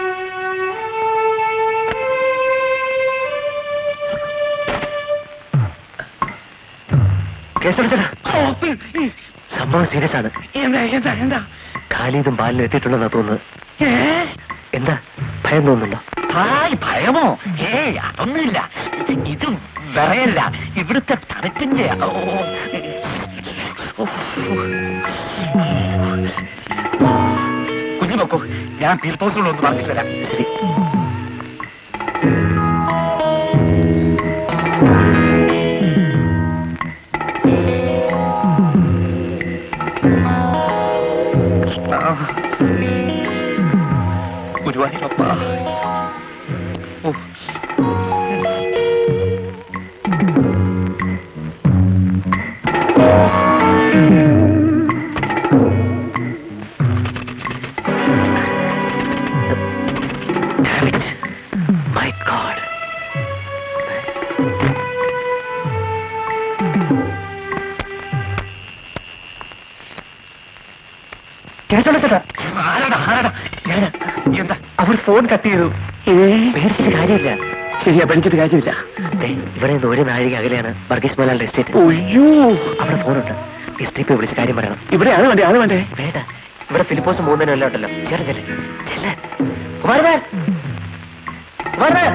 കേസെടുത്തടാ സംഭവം സീരിയസ് ആണ് എന്താ എന്താ എന്താ ഖാലിദും ബാലിനും എത്തിയിട്ടുണ്ടെന്നാ തോന്നുന്നത് എന്താ ഭയം തോന്നുന്നുണ്ടോ ഹായ് ഭയമോ ഏയ് അതൊന്നുമില്ല ഇത് വിറയല്ല ഇവിടുത്തെ തണുപ്പിന്റെ ഓ, ഓ. കുഞ്ഞു നോക്കൂ ഞാൻ തീർപ്പോസിലുള്ള ഒന്ന് പറഞ്ഞിട്ട് വരാം ശരി ഗുരുവായൂരപ്പ ഓ മൈ ഗോഡ് കേട്ടോളൂ ചേട്ടാ ആരാടാ ആരാടാ ഞാനാ എന്താ അവർ ഫോൺ കട്ട് ചെയ്തു പേടിച്ചിട്ട് കാര്യമില്ല ശരിയാ പഠിച്ചിട്ട് കാര്യമില്ല ദേ, ഇവിടെ നിന്ന് ഒരു നാഴിക അകലെയാണ് വർഗീസ് മോലാലിന്റെ എസ്റ്റേറ്റ് ഒയ്യോ അവിടെ ഫോണുണ്ട് എസ് ടി പി വിളിച്ച് കാര്യം പറയണം ഇവിടെ ആള് വേണ്ടേ ആള് വേണ്ടേ വേണ്ട ഇവിടെ ഫിലിപ്പോസ് മൂന്നിനും എല്ലാം ഉണ്ടല്ലോ ചേട്ടൻ ചെല്ലേ ചെല്ലേ കുമാരൻ കുമാരൻ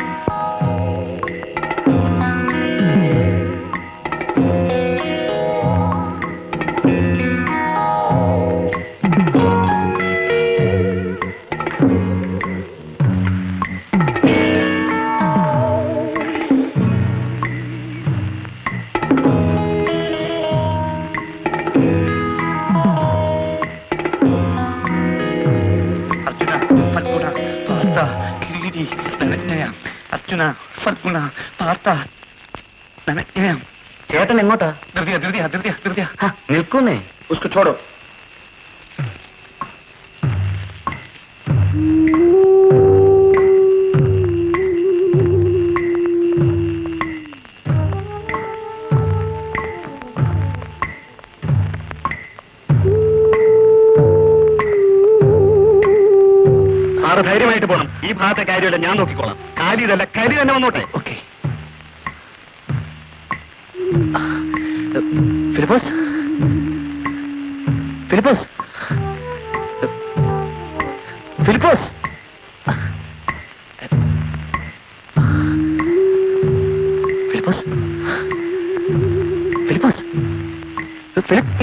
അർജുന ഫൽഗുണ പാർത്ത കിരീടി നനജ്ഞയ അർജുന ഫൽഗുണ പാർത്ത നനജ്ഞയ ചേട്ടൻ എങ്ങോട്ടാ ധൃതിയ ധൃതിയ ധൃതിയ ധൃതിയ നിൽക്കുന്നേ ഉസ്കോ ചോടോ സാറ് ധൈര്യമായിട്ട് പോണം ഈ ഭാഗത്തെ കാര്യമല്ല ഞാൻ നോക്കിക്കോളാം കാര്യം ഇതല്ല കരി തന്നെ വന്നോട്ടെ okay Philipose Philipose Philipose Philipose Philipose Philip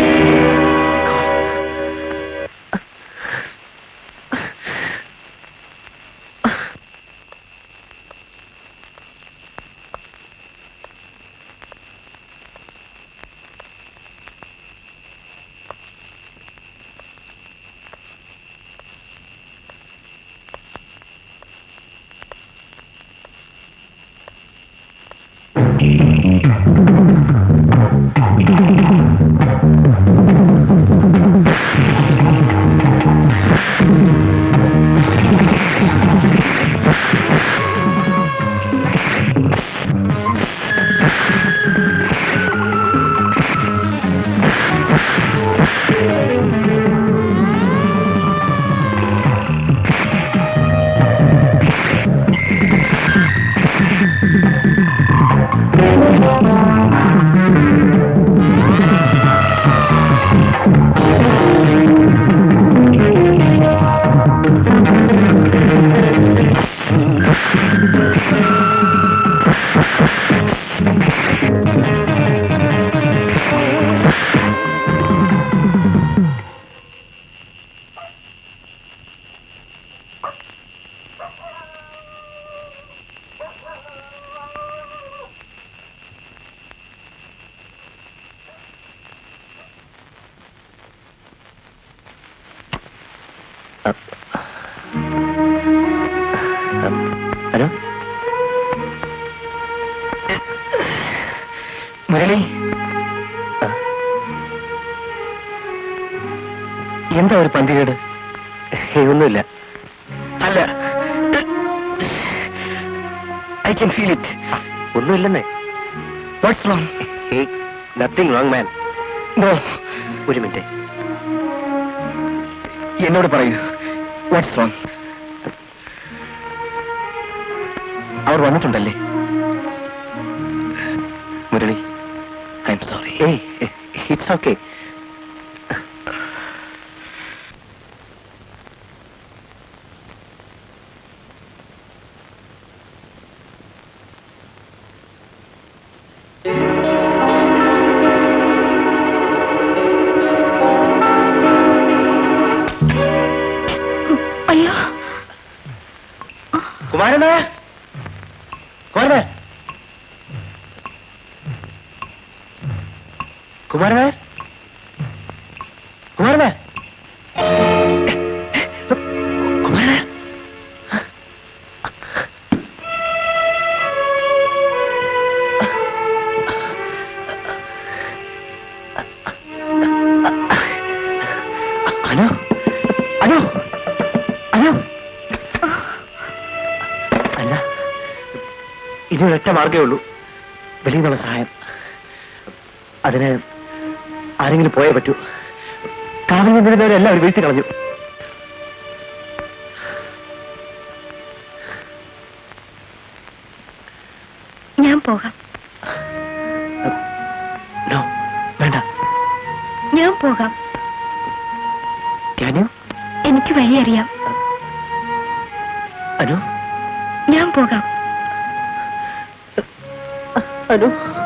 hello Murali ആ. എന്താ ഒരു പന്തികേട് ഏയ്, ഒന്നുമില്ല അല്ല ഐ കൻ ഫീൽ ഇറ്റ് ഒന്നുമില്ലെന്നേ what's wrong nothing wrong man no ഒരു മിനിറ്റ് എന്നോട് പറയൂ വാട്ട്സ് റോങ് അവർ വന്നിട്ടുണ്ടല്ലേ മുരളി ഐ എം സോറി ഏയ് ഇറ്റ്സ് ഓക്കെ അയ്യോ കുമാരനാ കുമാരനാ കുമാരനാ കുമാരനാ കുമാരനാ അനു അനു അനു അല്ല ഇനി ഒരൊറ്റ മാർഗേ ഉള്ളൂ വെളിയിൽ നിന്നുള്ള സഹായം അതിന് ആരെങ്കിലും പോയേ പറ്റൂ കാവൽ നിന്നിരുന്നവരെല്ലാം അവർ വീഴ്ത്തി കളഞ്ഞു ഞാൻ പോകാം അനു എനിക്ക് വഴിയറിയാം അനു ഞാൻ പോകാം അനു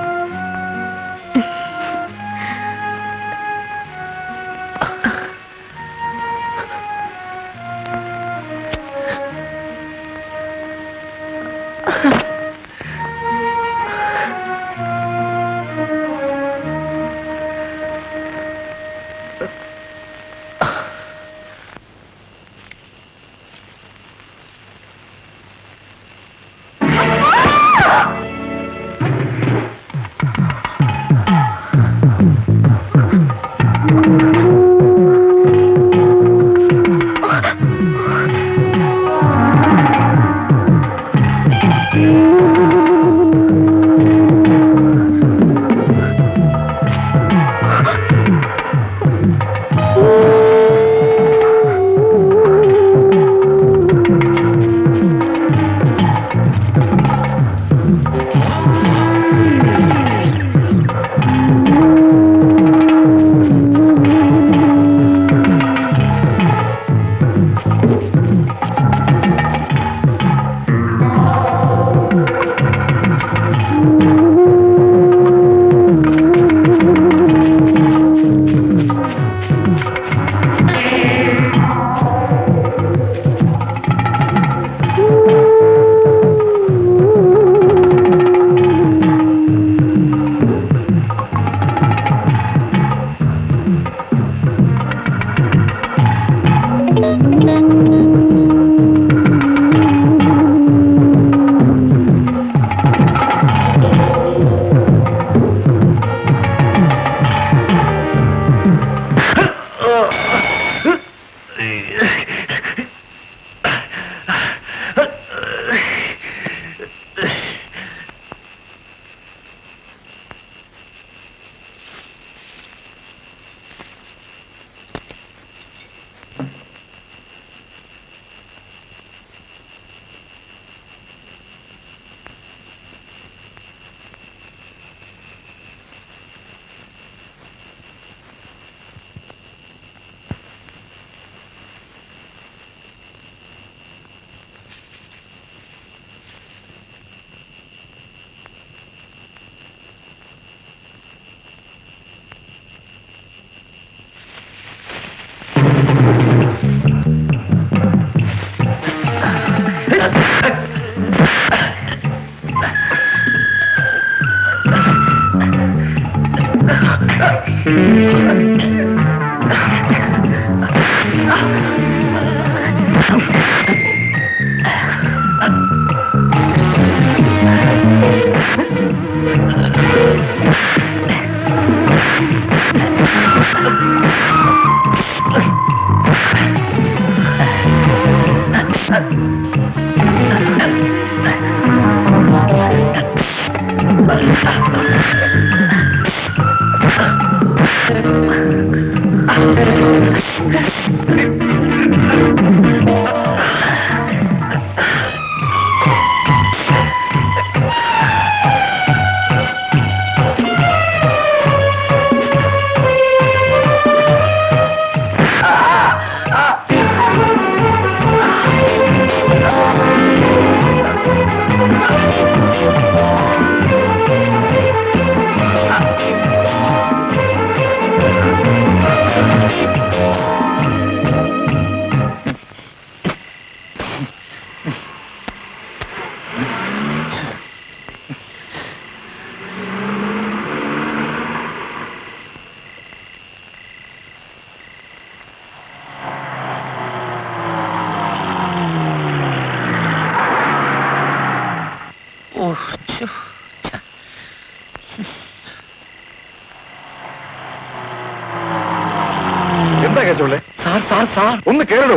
എന്താ കേസുള്ളേ സാർ സാർ സാർ ഒന്ന് കേറടോ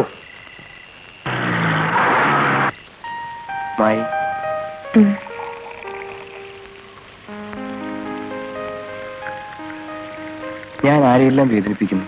മായി ഞാൻ ആരെയെല്ലാം വേദനിപ്പിക്കുന്നു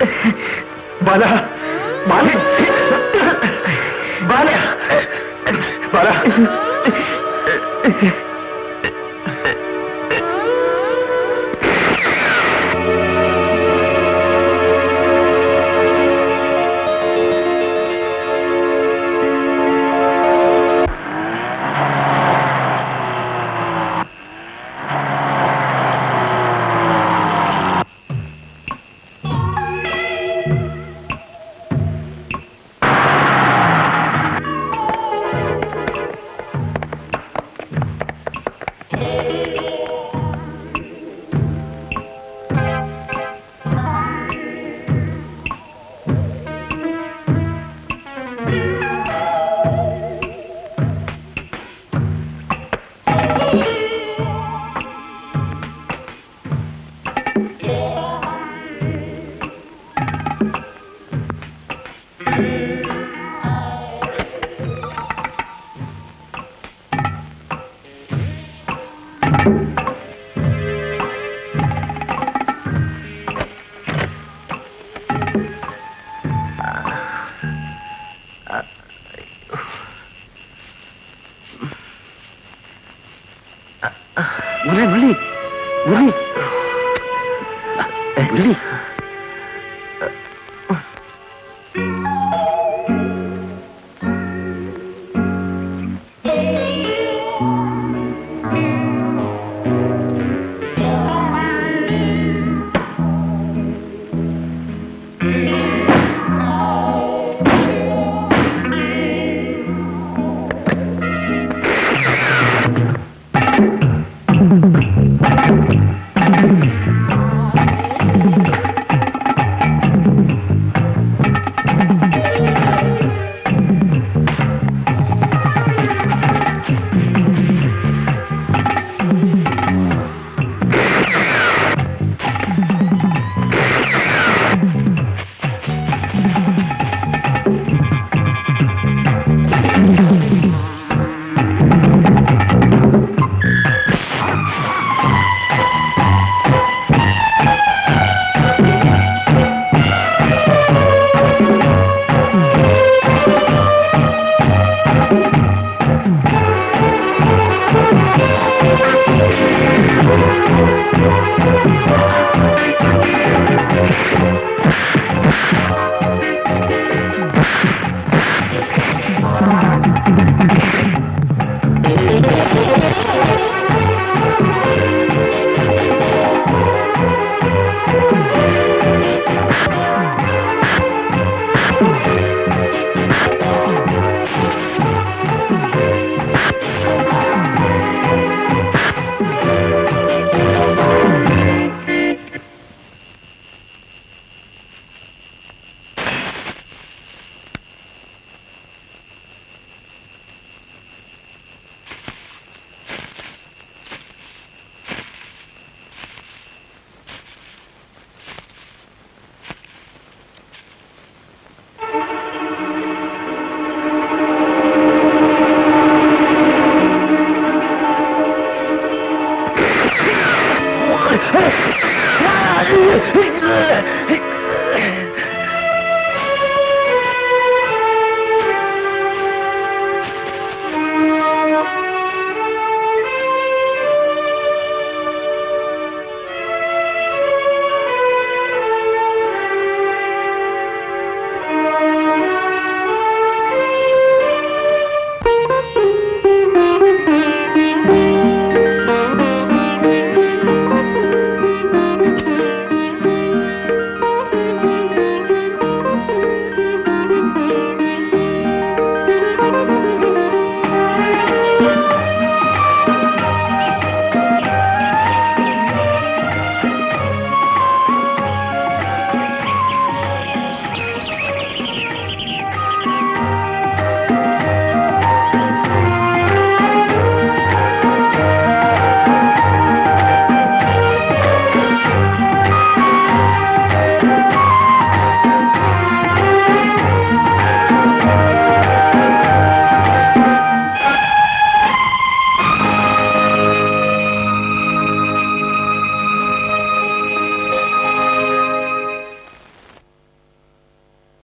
ബാല ബാല ബാല ബാല മുരളി മുരളി മുരളി മുരളി